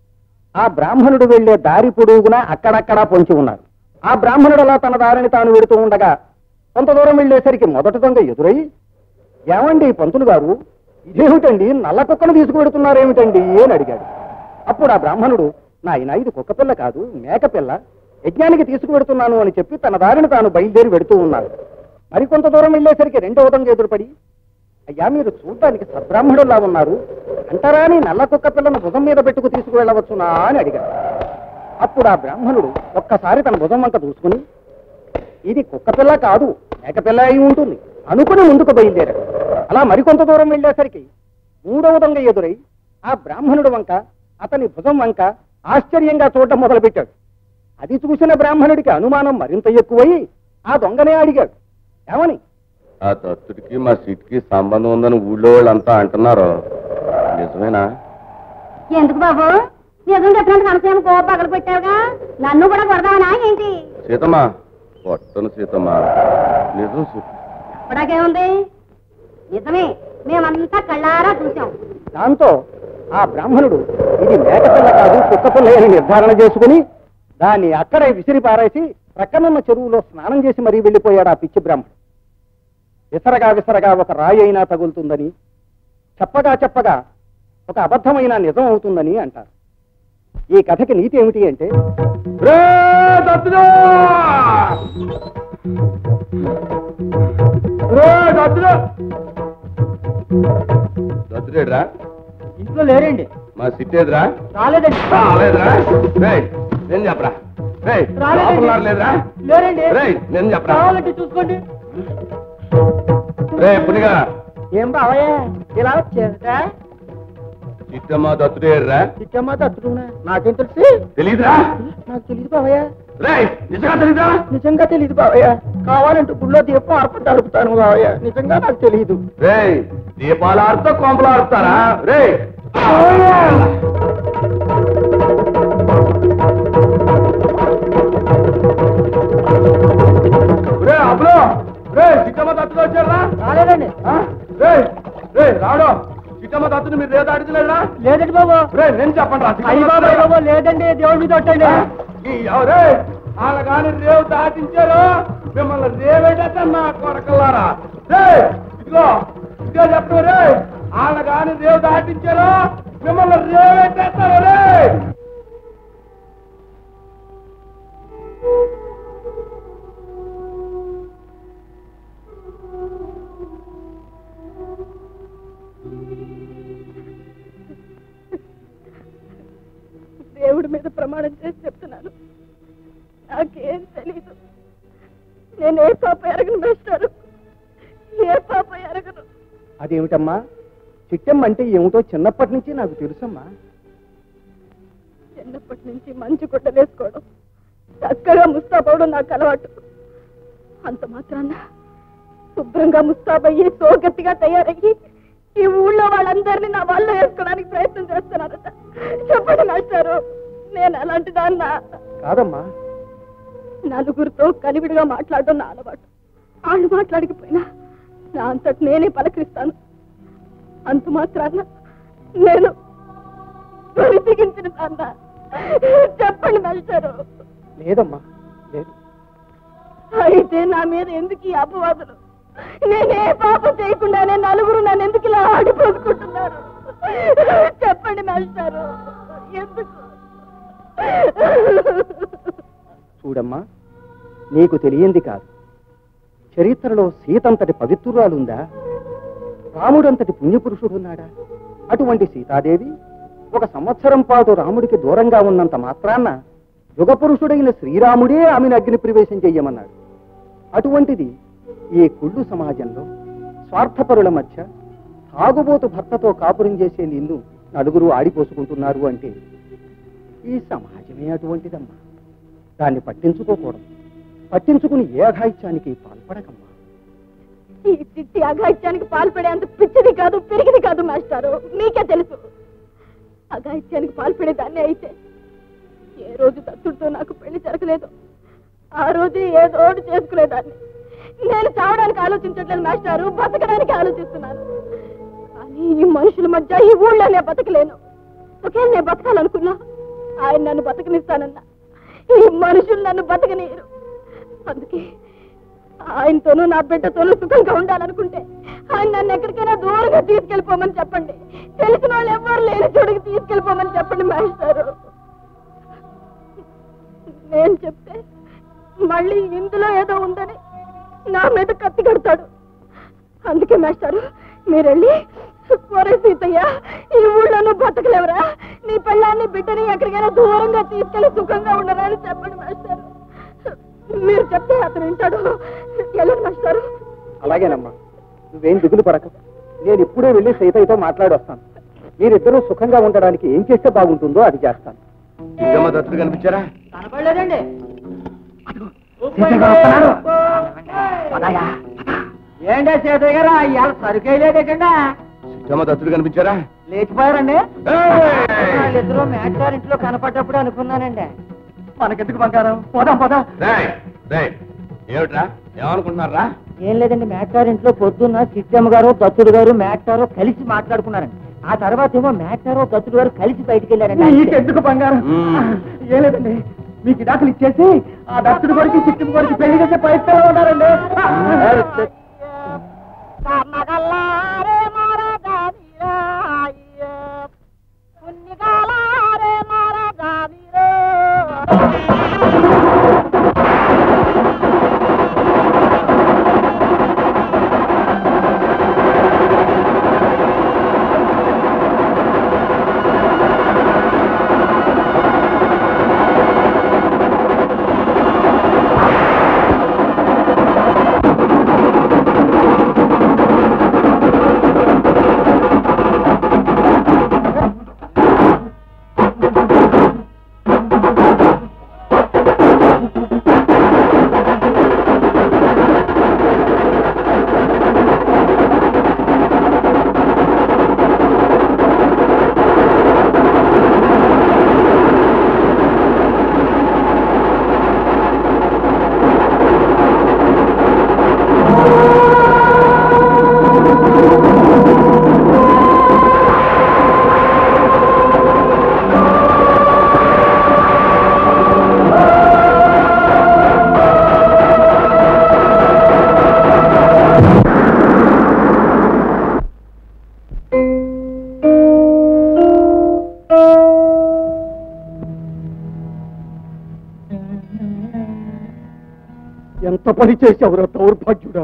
ఆ బ్రాహ్మణుడు వెళ్లే దారి పొడుగునా అక్కడక్కడా పొంచి ఉన్నారు ఆ బ్రాహ్మణుడు అలా తన దారిని తాను వెడుతూ ఉండగా కొంత దూరం వెళ్లేసరికి మొదటి దొంగ ఎదురై ఏమండి పంతులు గారు ఇదేమిటండి నల్ల కుక్కను తీసుకువెడుతున్నారేమిటండి అని అడిగాడు అప్పుడు ఆ బ్రాహ్మణుడు నాయన ఇది కుక్కపిల్ల కాదు మేకపిల్ల యజ్ఞానికి తీసుకువెడుతున్నాను అని చెప్పి తన దారిని తాను బయలుదేరి వెడుతూ ఉన్నాడు మరికొంత దూరం వెళ్ళేసరికి రెండవ దొంగ ఎదురుపడి అయ్యా మీరు చూడటానికి సద్బ్రాహ్మణుల్లా ఉన్నారు అంటరాని నల్ల కుక్క పిల్లను భుజం మీద పెట్టుకు తీసుకువెళ్ళవచ్చునా అని అడిగాడు అప్పుడు ఆ బ్రాహ్మణుడు ఒక్కసారి తన భుజం వంక చూసుకుని ఇది కుక్క పిల్ల కాదు మేకపిల్ల అయి ఉంటుంది అనుకుని ముందుకు బయలుదేరాడు అలా మరికొంత దూరం వెళ్ళేసరికి మూడవ దొంగ ఎదురై ఆ బ్రాహ్మణుడు వంక అతని భుజం వంక ఆశ్చర్యంగా చూడటం మొదలుపెట్టాడు అది చూసిన బ్రాహ్మణుడికి అనుమానం మరింత ఎక్కువై ఆ దొంగనే అడిగాడు ఏమని ఆ దత్తుడికి మా సీట్కి సంబంధం ఉందని ఊళ్ళో వాళ్ళంతా అంటున్నారు నిజమేనా ఎందుకు బాబు నిజం చెప్పినందుకు అనసేమ కోప పగలు పెట్టావుగా నన్ను కూడా కొడదామనా ఏంటి సీతమ్మా పొట్టను సీతమ్మా నిజం చెప్పు ఇప్పటికేముంది నిజమే మేమంతా కళ్ళారా చూసాం దాంతో ఆ బ్రాహ్మణుడు ఇది మేకపిల్ల కాదు కుక్కపిల్ల అని నిర్ధారణ చేసుకుని దాన్ని అక్కడే విసిరి పారేసి ప్రక్కనున్న చెరువులో స్నానం చేసి మరీ వెళ్ళిపోయాడు ఆ పిచ్చి బ్రాహ్మణుడు విసరగా విసరగా ఒక రాయి అయినా తగులుతుందని చెప్పగా చెప్పగా ఒక అబద్ధమైన నిజం అవుతుందని అంటారు ఈ కథకి నీతి ఏమిటి అంటే రే దత్తుడు! రే దత్తుడు! దత్తుడేడ్రా ఇంట్లో లేరండి మా సిట్టేదిరా రాలేదండి రాలేదురా రేయ్ నేను చెప్పరా రేయ్ రాలేదండి. లోపల ఉన్నారు లేదురా లేరండి రేయ్ నేను చెప్పరా కావాలంటే చూసుకోండి రే పునిగా ఏం బావయ్య ఇలా వచ్చారట చిట్టమ్మ దత్తుడేడ్రా చిట్టమ్మ తట్టుకున్నా నాకేం తెలుసు తెలీదురా నాకు తెలియదు బావయ్య రేయ్ నిజంగా తెలీదా నిజంగా తెలియదు బావయ్య కావాలంటే గుళ్ళో దీపం అర్పణ అడుగుతాను బావయ్య నిజంగా నాకు తెలియదు రేయ్ దీపాలు ఆడుతా కొంపలు ఆడుతారా రేయ్ రే అబ్బులో రే చిట్టమ్మ దత్తుడు వచ్చారా రాలేదండి రే రే రావడం చిట్టమ్మ దత్తుని మీరు రేత అడుగులేరా లేదండి బాబు రే నేను చెప్పండి రా అయ్యి బాబాయ్ బాబు లేదండి దేవుడి మీద ఒట్టండి ఎవరే వాళ్ళ కానీ రేవు దాటించారు మిమ్మల్ని రేవేటట నా కొరకల్లారా రే ఇదిగో ఇదిగో చెప్పు రే వాళ్ళ కానీ రేవు దాటించారు మిమ్మల్ని రేవేటేస్తారు రే దేవుడి మీద ప్రమాణం చేసి చెప్తున్నాను నాకేం తెలీదు నేను ఏ పాప ఎరగను మేస్టారు ఏ పాప ఎరగను అదేమిటమ్మా చిట్టమ్మ అంటే ఏమిటో చిన్నప్పటి నుంచి నాకు తెలుసమ్మా చిన్నప్పటి నుంచి మంచి గుడ్డలేసుకోవడం చక్కగా ముస్తాబవడం నాకు అలవాటు అంత మాత్రాన శుభ్రంగా ముస్తాబయ్యి సోగతిగా తయారయ్యి ఈ ఊళ్ళో వాళ్ళందరినీ నా వాళ్ళు వేసుకోవడానికి ప్రయత్నం చేస్తున్నారట చెప్పండి మాస్టారు నేను అలాంటి దాన్న కాదమ్మా నలుగురితో కలివిడిగా మాట్లాడడం నా అలవాటు వాళ్ళు మాట్లాడకపోయినా నా అంతటి నేనే పలకరిస్తాను అంత మాత్రాన నేను బరి తెగించిన దాన్న చెప్పండి మాస్టారు లేదమ్మా లేదు అయితే నా మీద ఎందుకు ఈ అపవాదులు నేనే పాపం చేయకుండానే నలుగురు నన్ను ఎందుకు ఇలా ఆడిపోసుకుంటున్నారు చెప్పండి మాస్టారు ఎందుకు చూడమ్మా నీకు తెలియంది కాదు చరిత్రలో సీతంతటి పవిత్రురాలుందా రాముడంతటి పుణ్యపురుషుడున్నాడా అటువంటి సీతాదేవి ఒక సంవత్సరం పాటు రాముడికి దూరంగా ఉన్నంత మాత్రాన్న యుగపురుషుడైన శ్రీరాముడే ఆమెను అగ్ని ప్రవేశం చెయ్యమన్నాడు అటువంటిది ఈ కుళ్ళు సమాజంలో స్వార్థపరుల మధ్య తాగుబోతు భర్తతో కాపురం చేసే నిన్ను నలుగురు ఆడిపోసుకుంటున్నారు అంటే ఈ సమాజమే అటువంటిదమ్మా దాన్ని పట్టించుకోకూడదు పట్టించుకుని ఏ అఘాయిత్యానికి పాల్పడకమ్మా ఈ చిట్టి అఘాయిత్యానికి పాల్పడేంత పిచ్చిది కాదు పెరిగిది కాదు మాస్టారు మీకే తెలుసు అఘాయిత్యానికి పాల్పడేదాన్ని అయితే ఏ రోజు దత్తుడితో నాకు పెళ్లి జరగలేదు ఆ రోజు ఏదో ఒకటి చేసుకునేదాన్ని నేను చావడానికి ఆలోచించట్లేదు మాస్టారు బతకడానికి ఆలోచిస్తున్నాను కానీ ఈ మనుషుల మధ్య ఈ ఊళ్ళో నేను బతకలేను ఒకే నేను బతకాలనుకున్నా ఆయన నన్ను బతకనిస్తానన్నా ఈ మనుషులు నన్ను బతకనీయరు అందుకే ఆయనతోనూ నా బిడ్డతోనూ సుఖంగా ఉండాలనుకుంటే ఆయన నన్ను ఎక్కడికైనా దూరంగా తీసుకెళ్ళిపోమని చెప్పండి తెలిసిన వాళ్ళు ఎవరు లేని చోటుకి తీసుకెళ్ళిపోమని చెప్పండి మాస్టారు నేను చెప్తే మళ్ళీ ఇందులో ఏదో ఉందని నా మీద కత్తి కడతాడు అందుకే మాస్టారు మీరెళ్ళి ఒరే సీతయ్య ఈ ఊళ్ళో నువ్వు బతకలేవరా నీ పెళ్ళాన్ని బిడ్డని ఎక్కడికైనా దూరంగా తీసుకెళ్లి సుఖంగా ఉండరా అని చెప్పండి మాస్టారు మీరు చెప్తే అతను వింటాడు వెళ్ళండి మాస్టారు అలాగేనమ్మా నువ్వేం దిగులు పడక నేను ఇప్పుడే వెళ్ళి సీతయ్యతో మాట్లాడొస్తాను మీరిద్దరూ సుఖంగా ఉండడానికి ఏం చేస్తే బాగుంటుందో అది చేస్తాను ఇంకమ్మ దత్తుడు కనిపించారా కనపడలేదండి ఏంటో సీతయ్య గారు ఇవాళ సరుకు వేయలేదేటండి ఇంకమ్మ దత్తుడు కనిపించారా లేచిపోయారండి ఏయ్! వాళ్ళిద్దరూ మేటర్ ఇంట్లో కనపడ్డప్పుడు అనుకున్నానండి మనకెందుకు బంగారం పోదాం పోదాం రేయ్, రేయ్, ఏమిట్రా ఏమనుకుంటున్నారా ఏం లేదండి మేటర్ ఇంట్లో పొద్దున్న చిట్టమ్మ గారు దత్తుడు గారు మేటారు కలిసి మాట్లాడుకున్నారండి ఆ తర్వాత ఏమో మేటారు దత్తుడు గారు కలిసి బయటికి వెళ్ళారండి నీకెందుకు బంగారం మ్మ్. ఏం లేదండి మీకు దాఖలు ఇచ్చేసి ఆ దత్తుడు కొరికి చిట్టుడు కొరికి పెళ్లి చేసే ప్రయత్నంలో ఉన్నారండి ఎంత పని చేశావురా దౌర్భాగ్యుడా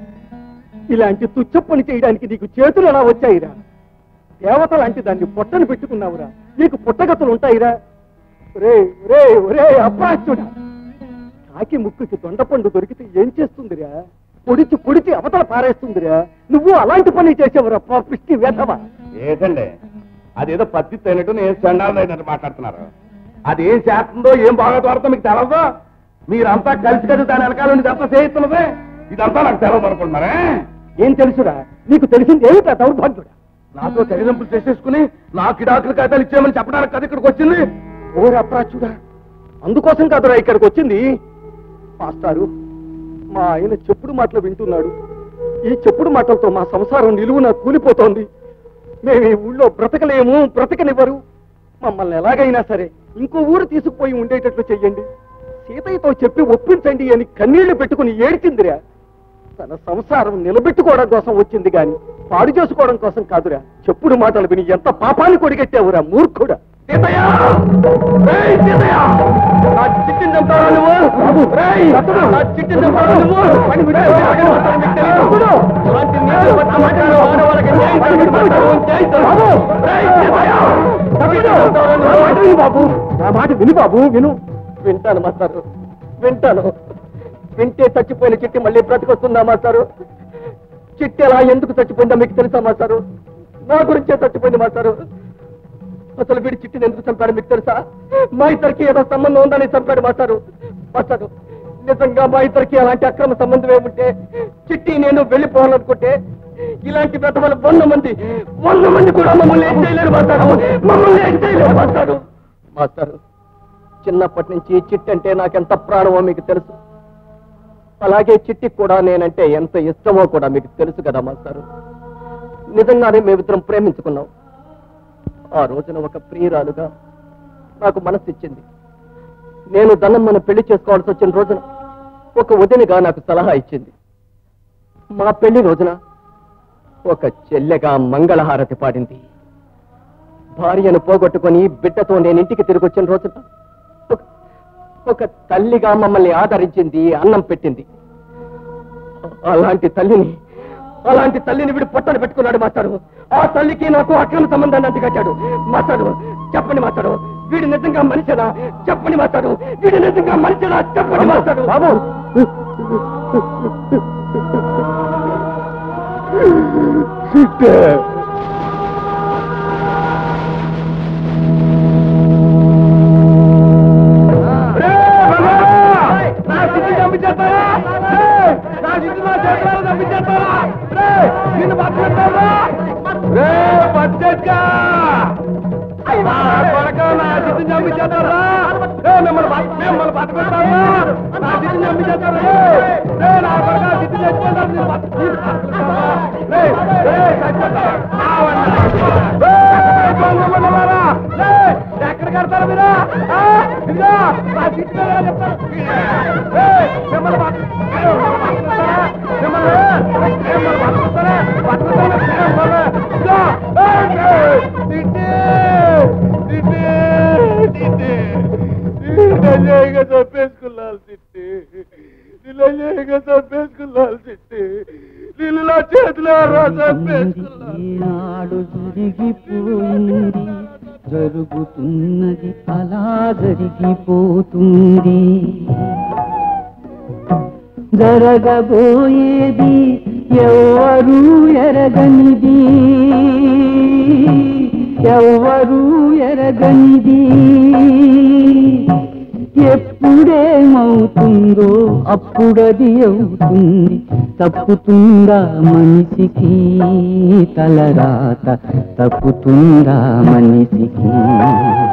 ఇలాంటి తుచ్చ పని చేయడానికి నీకు చేతులు ఎలా వచ్చాయిరా దేవత లాంటి దాన్ని పొట్టను పెట్టుకున్నావురా నీకు పుట్టగతులు ఉంటాయిరా రే రే ఒరే అప్రాచ్యుడా కాకి ముక్కుకి దొండపండు దొరికితే ఏం చేస్తుందిరా పొడిచి పొడిచి అవతల పారేస్తుందిరా నువ్వు అలాంటి పని చేసావురా పాపిష్టి వేధవా ఏంటండి అదేదో పత్తి అయినట్టు నేను చండాలు అయినట్టు మాట్లాడుతున్నారు అది ఏం చేస్తుందో ఏం బాగా దొరకదో మీకు తెలవదో మీరంతా కలిసి కలిసి దాని వెనకాల నుండి ఇదంతా చేయిస్తున్నదే ఇదంతా నాకు తెలవదు అనుకుంటున్నారే ఏం తెలుసురా నీకు తెలిసింది ఏమిటా దౌర్భాగ్యుడా నాతో తల్లిదంపులు చేసేసుకుని నా కిడాకులు కాగితాలు ఇచ్చేయమని చెప్పడానికి కదా ఇక్కడికి వచ్చింది ఓ అప్రాచుడా అందుకోసం కాదురా ఇక్కడికి వచ్చింది మాస్టారు మా ఆయన చెప్పుడు మాటలు వింటున్నాడు ఈ చెప్పుడు మాటలతో మా సంసారం నిలువున కూలిపోతోంది మేము ఈ ఊళ్ళో బ్రతకలేము బ్రతకనివ్వరు మమ్మల్ని ఎలాగైనా సరే ఇంకో ఊరు తీసుకుపోయి ఉండేటట్లు చెయ్యండి సీతయ్యతో చెప్పి ఒప్పించండి అని కన్నీళ్లు పెట్టుకుని ఏడ్చిందిరా తన సంసారం నిలబెట్టుకోవడం కోసం వచ్చింది గాని పాడు చేసుకోవడం కోసం కాదురా చెప్పుడు మాటలు విని ఎంత పాపాన్ని కొడిగట్టావురా మూర్ఖుడా సీతయ్య! రేయ్ సీతయ్య! నా చిట్టిని చంపావా నువ్వు? రేయ్! నా చిట్టిని చంపావా నువ్వు? పని విడిచి ఆగని మాత్రం మీకు తెలీదు. అలాంటి నీళ్ళు పట్టిన మాటలు ఆడవాళ్ళకి న్యాయం జరగదు. న్యాయం జరగదు. రేయ్ సీతయ్య! నా చిట్టిని చంపావా నువ్వు? నా మాట విను బాబు నా మాట విను బాబు విను వింటాను మాస్టారు వింటాను వింటే చచ్చిపోయిన చిట్టి మళ్ళీ బ్రతికొస్తుందా మాస్టారు చిట్టి అలా ఎందుకు చచ్చిపోయిందో మీకు తెలుసా మాస్టారు నా గురించే చచ్చిపోయింది మాస్టారు అసలు వీడి చిట్టిని ఎందుకు చంపాడు మీకు తెలుసా మా ఇద్దరికి ఏదో సంబంధం ఉందని చంపాడు మాస్టారు మాస్టారు నిజంగా మా ఇద్దరికి అలాంటి అక్రమ సంబంధం ఏముంటే చిట్టి నేను వెళ్ళిపోవాలనుకుంటే ఇలాంటి వెతవలు వంద మంది వంద మంది కూడా మమ్మల్ని ఏం చేయలేరు మాస్టారు మమ్మల్ని ఏం చేయలేరు మాస్టారు మాస్టారు చిన్నప్పటి నుంచి చిట్టి అంటే నాకెంత ప్రాణమో మీకు తెలుసు అలాగే చిట్టికి కూడా నేనంటే ఎంత ఇష్టమో కూడా మీకు తెలుసు కదా మాస్టారు నిజంగానే మేమిద్దరం ప్రేమించుకున్నాం ఆ రోజున ఒక ప్రియురాలుగా నాకు మనసు ఇచ్చింది నేను దన్నమ్మను పెళ్లి చేసుకోవాల్సి వచ్చిన రోజున ఒక వదినగా నాకు సలహా ఇచ్చింది మా పెళ్లి రోజున ఒక చెల్లెగా మంగళహారతి పాడింది భార్యను పోగొట్టుకొని బిడ్డతో నేను ఇంటికి తిరిగి వచ్చిన రోజున ఒక- ఒక తల్లిగా మమ్మల్ని ఆదరించింది అన్నం పెట్టింది అలాంటి తల్లిని అలాంటి తల్లిని వీడు పొట్టను పెట్టుకున్నాడు మాస్టారు ఆ తల్లికి నాకు అక్రమ సంబంధాన్ని అంటికట్టాడు మాస్టారు చెప్పండి మాస్టారు వీడు నిజంగా మనిషినా చెప్పండి మాస్టారు వీడు నిజంగా మనిషినా చెప్పండి మాస్టారు బాబు నా సిద్ధి చంపించేస్తారా నా సిద్ధి నా చేతులలో చంపించేస్తారా నిన్ను పట్టుకుంటారా రే పచ్చక్క నా కొడక నా సిద్ధి చంపించేస్తారా రే మిమ్మల్ని పట్- మిమ్మల్ని పట్టుకుంటారా నా సిద్ధి చంపించేస్తారా రే నా కొడక సిద్ధి చచ్చిపోతారు నిన్ను పట్టు- నిన్ను పట్టుకుంటారా? రే రే చచ్చిపోతారా రావన్నా. రే, దొంగమన్నలారా. రే, ఎక్కడ కడతారా మీరు ఆ? ఇదిగో నా సిద్ధి మీద చెప్తారు రే, మిమ్మల్ని పట్టు- మిమ్మల్ని పట్టుకుంటారా? మిమ్మల్ని మిమ్మల్ని పట్టుకుంటారా? పట్టుకుంటారా? మిమ్మల్ని. ఇదిగో, ఏయ్, ఏయ్, సిద్ధి, సిద్ధి, సిద్ధి. నిలజేయగా చంపేసుకున్నాను సిట్టి నిలజేయగా చంపేసుకున్నాను సిట్టి నీళ్ళు నా చేతిలో చంపేసుకున్నాను ఈనాడు జరిగిపోయింది జరుగుతున్నది అలా జరిగిపోతుంది జరగబోయేది ఎవ్వరూ ఎరగనిది ఎవ్వరూ ఎరగనిది ఎప్పుడేమవుతుందో అప్పుడది అవుతుంది తప్పుతుందా మనిషికి తలరాత తప్పుతుందా మనిషికి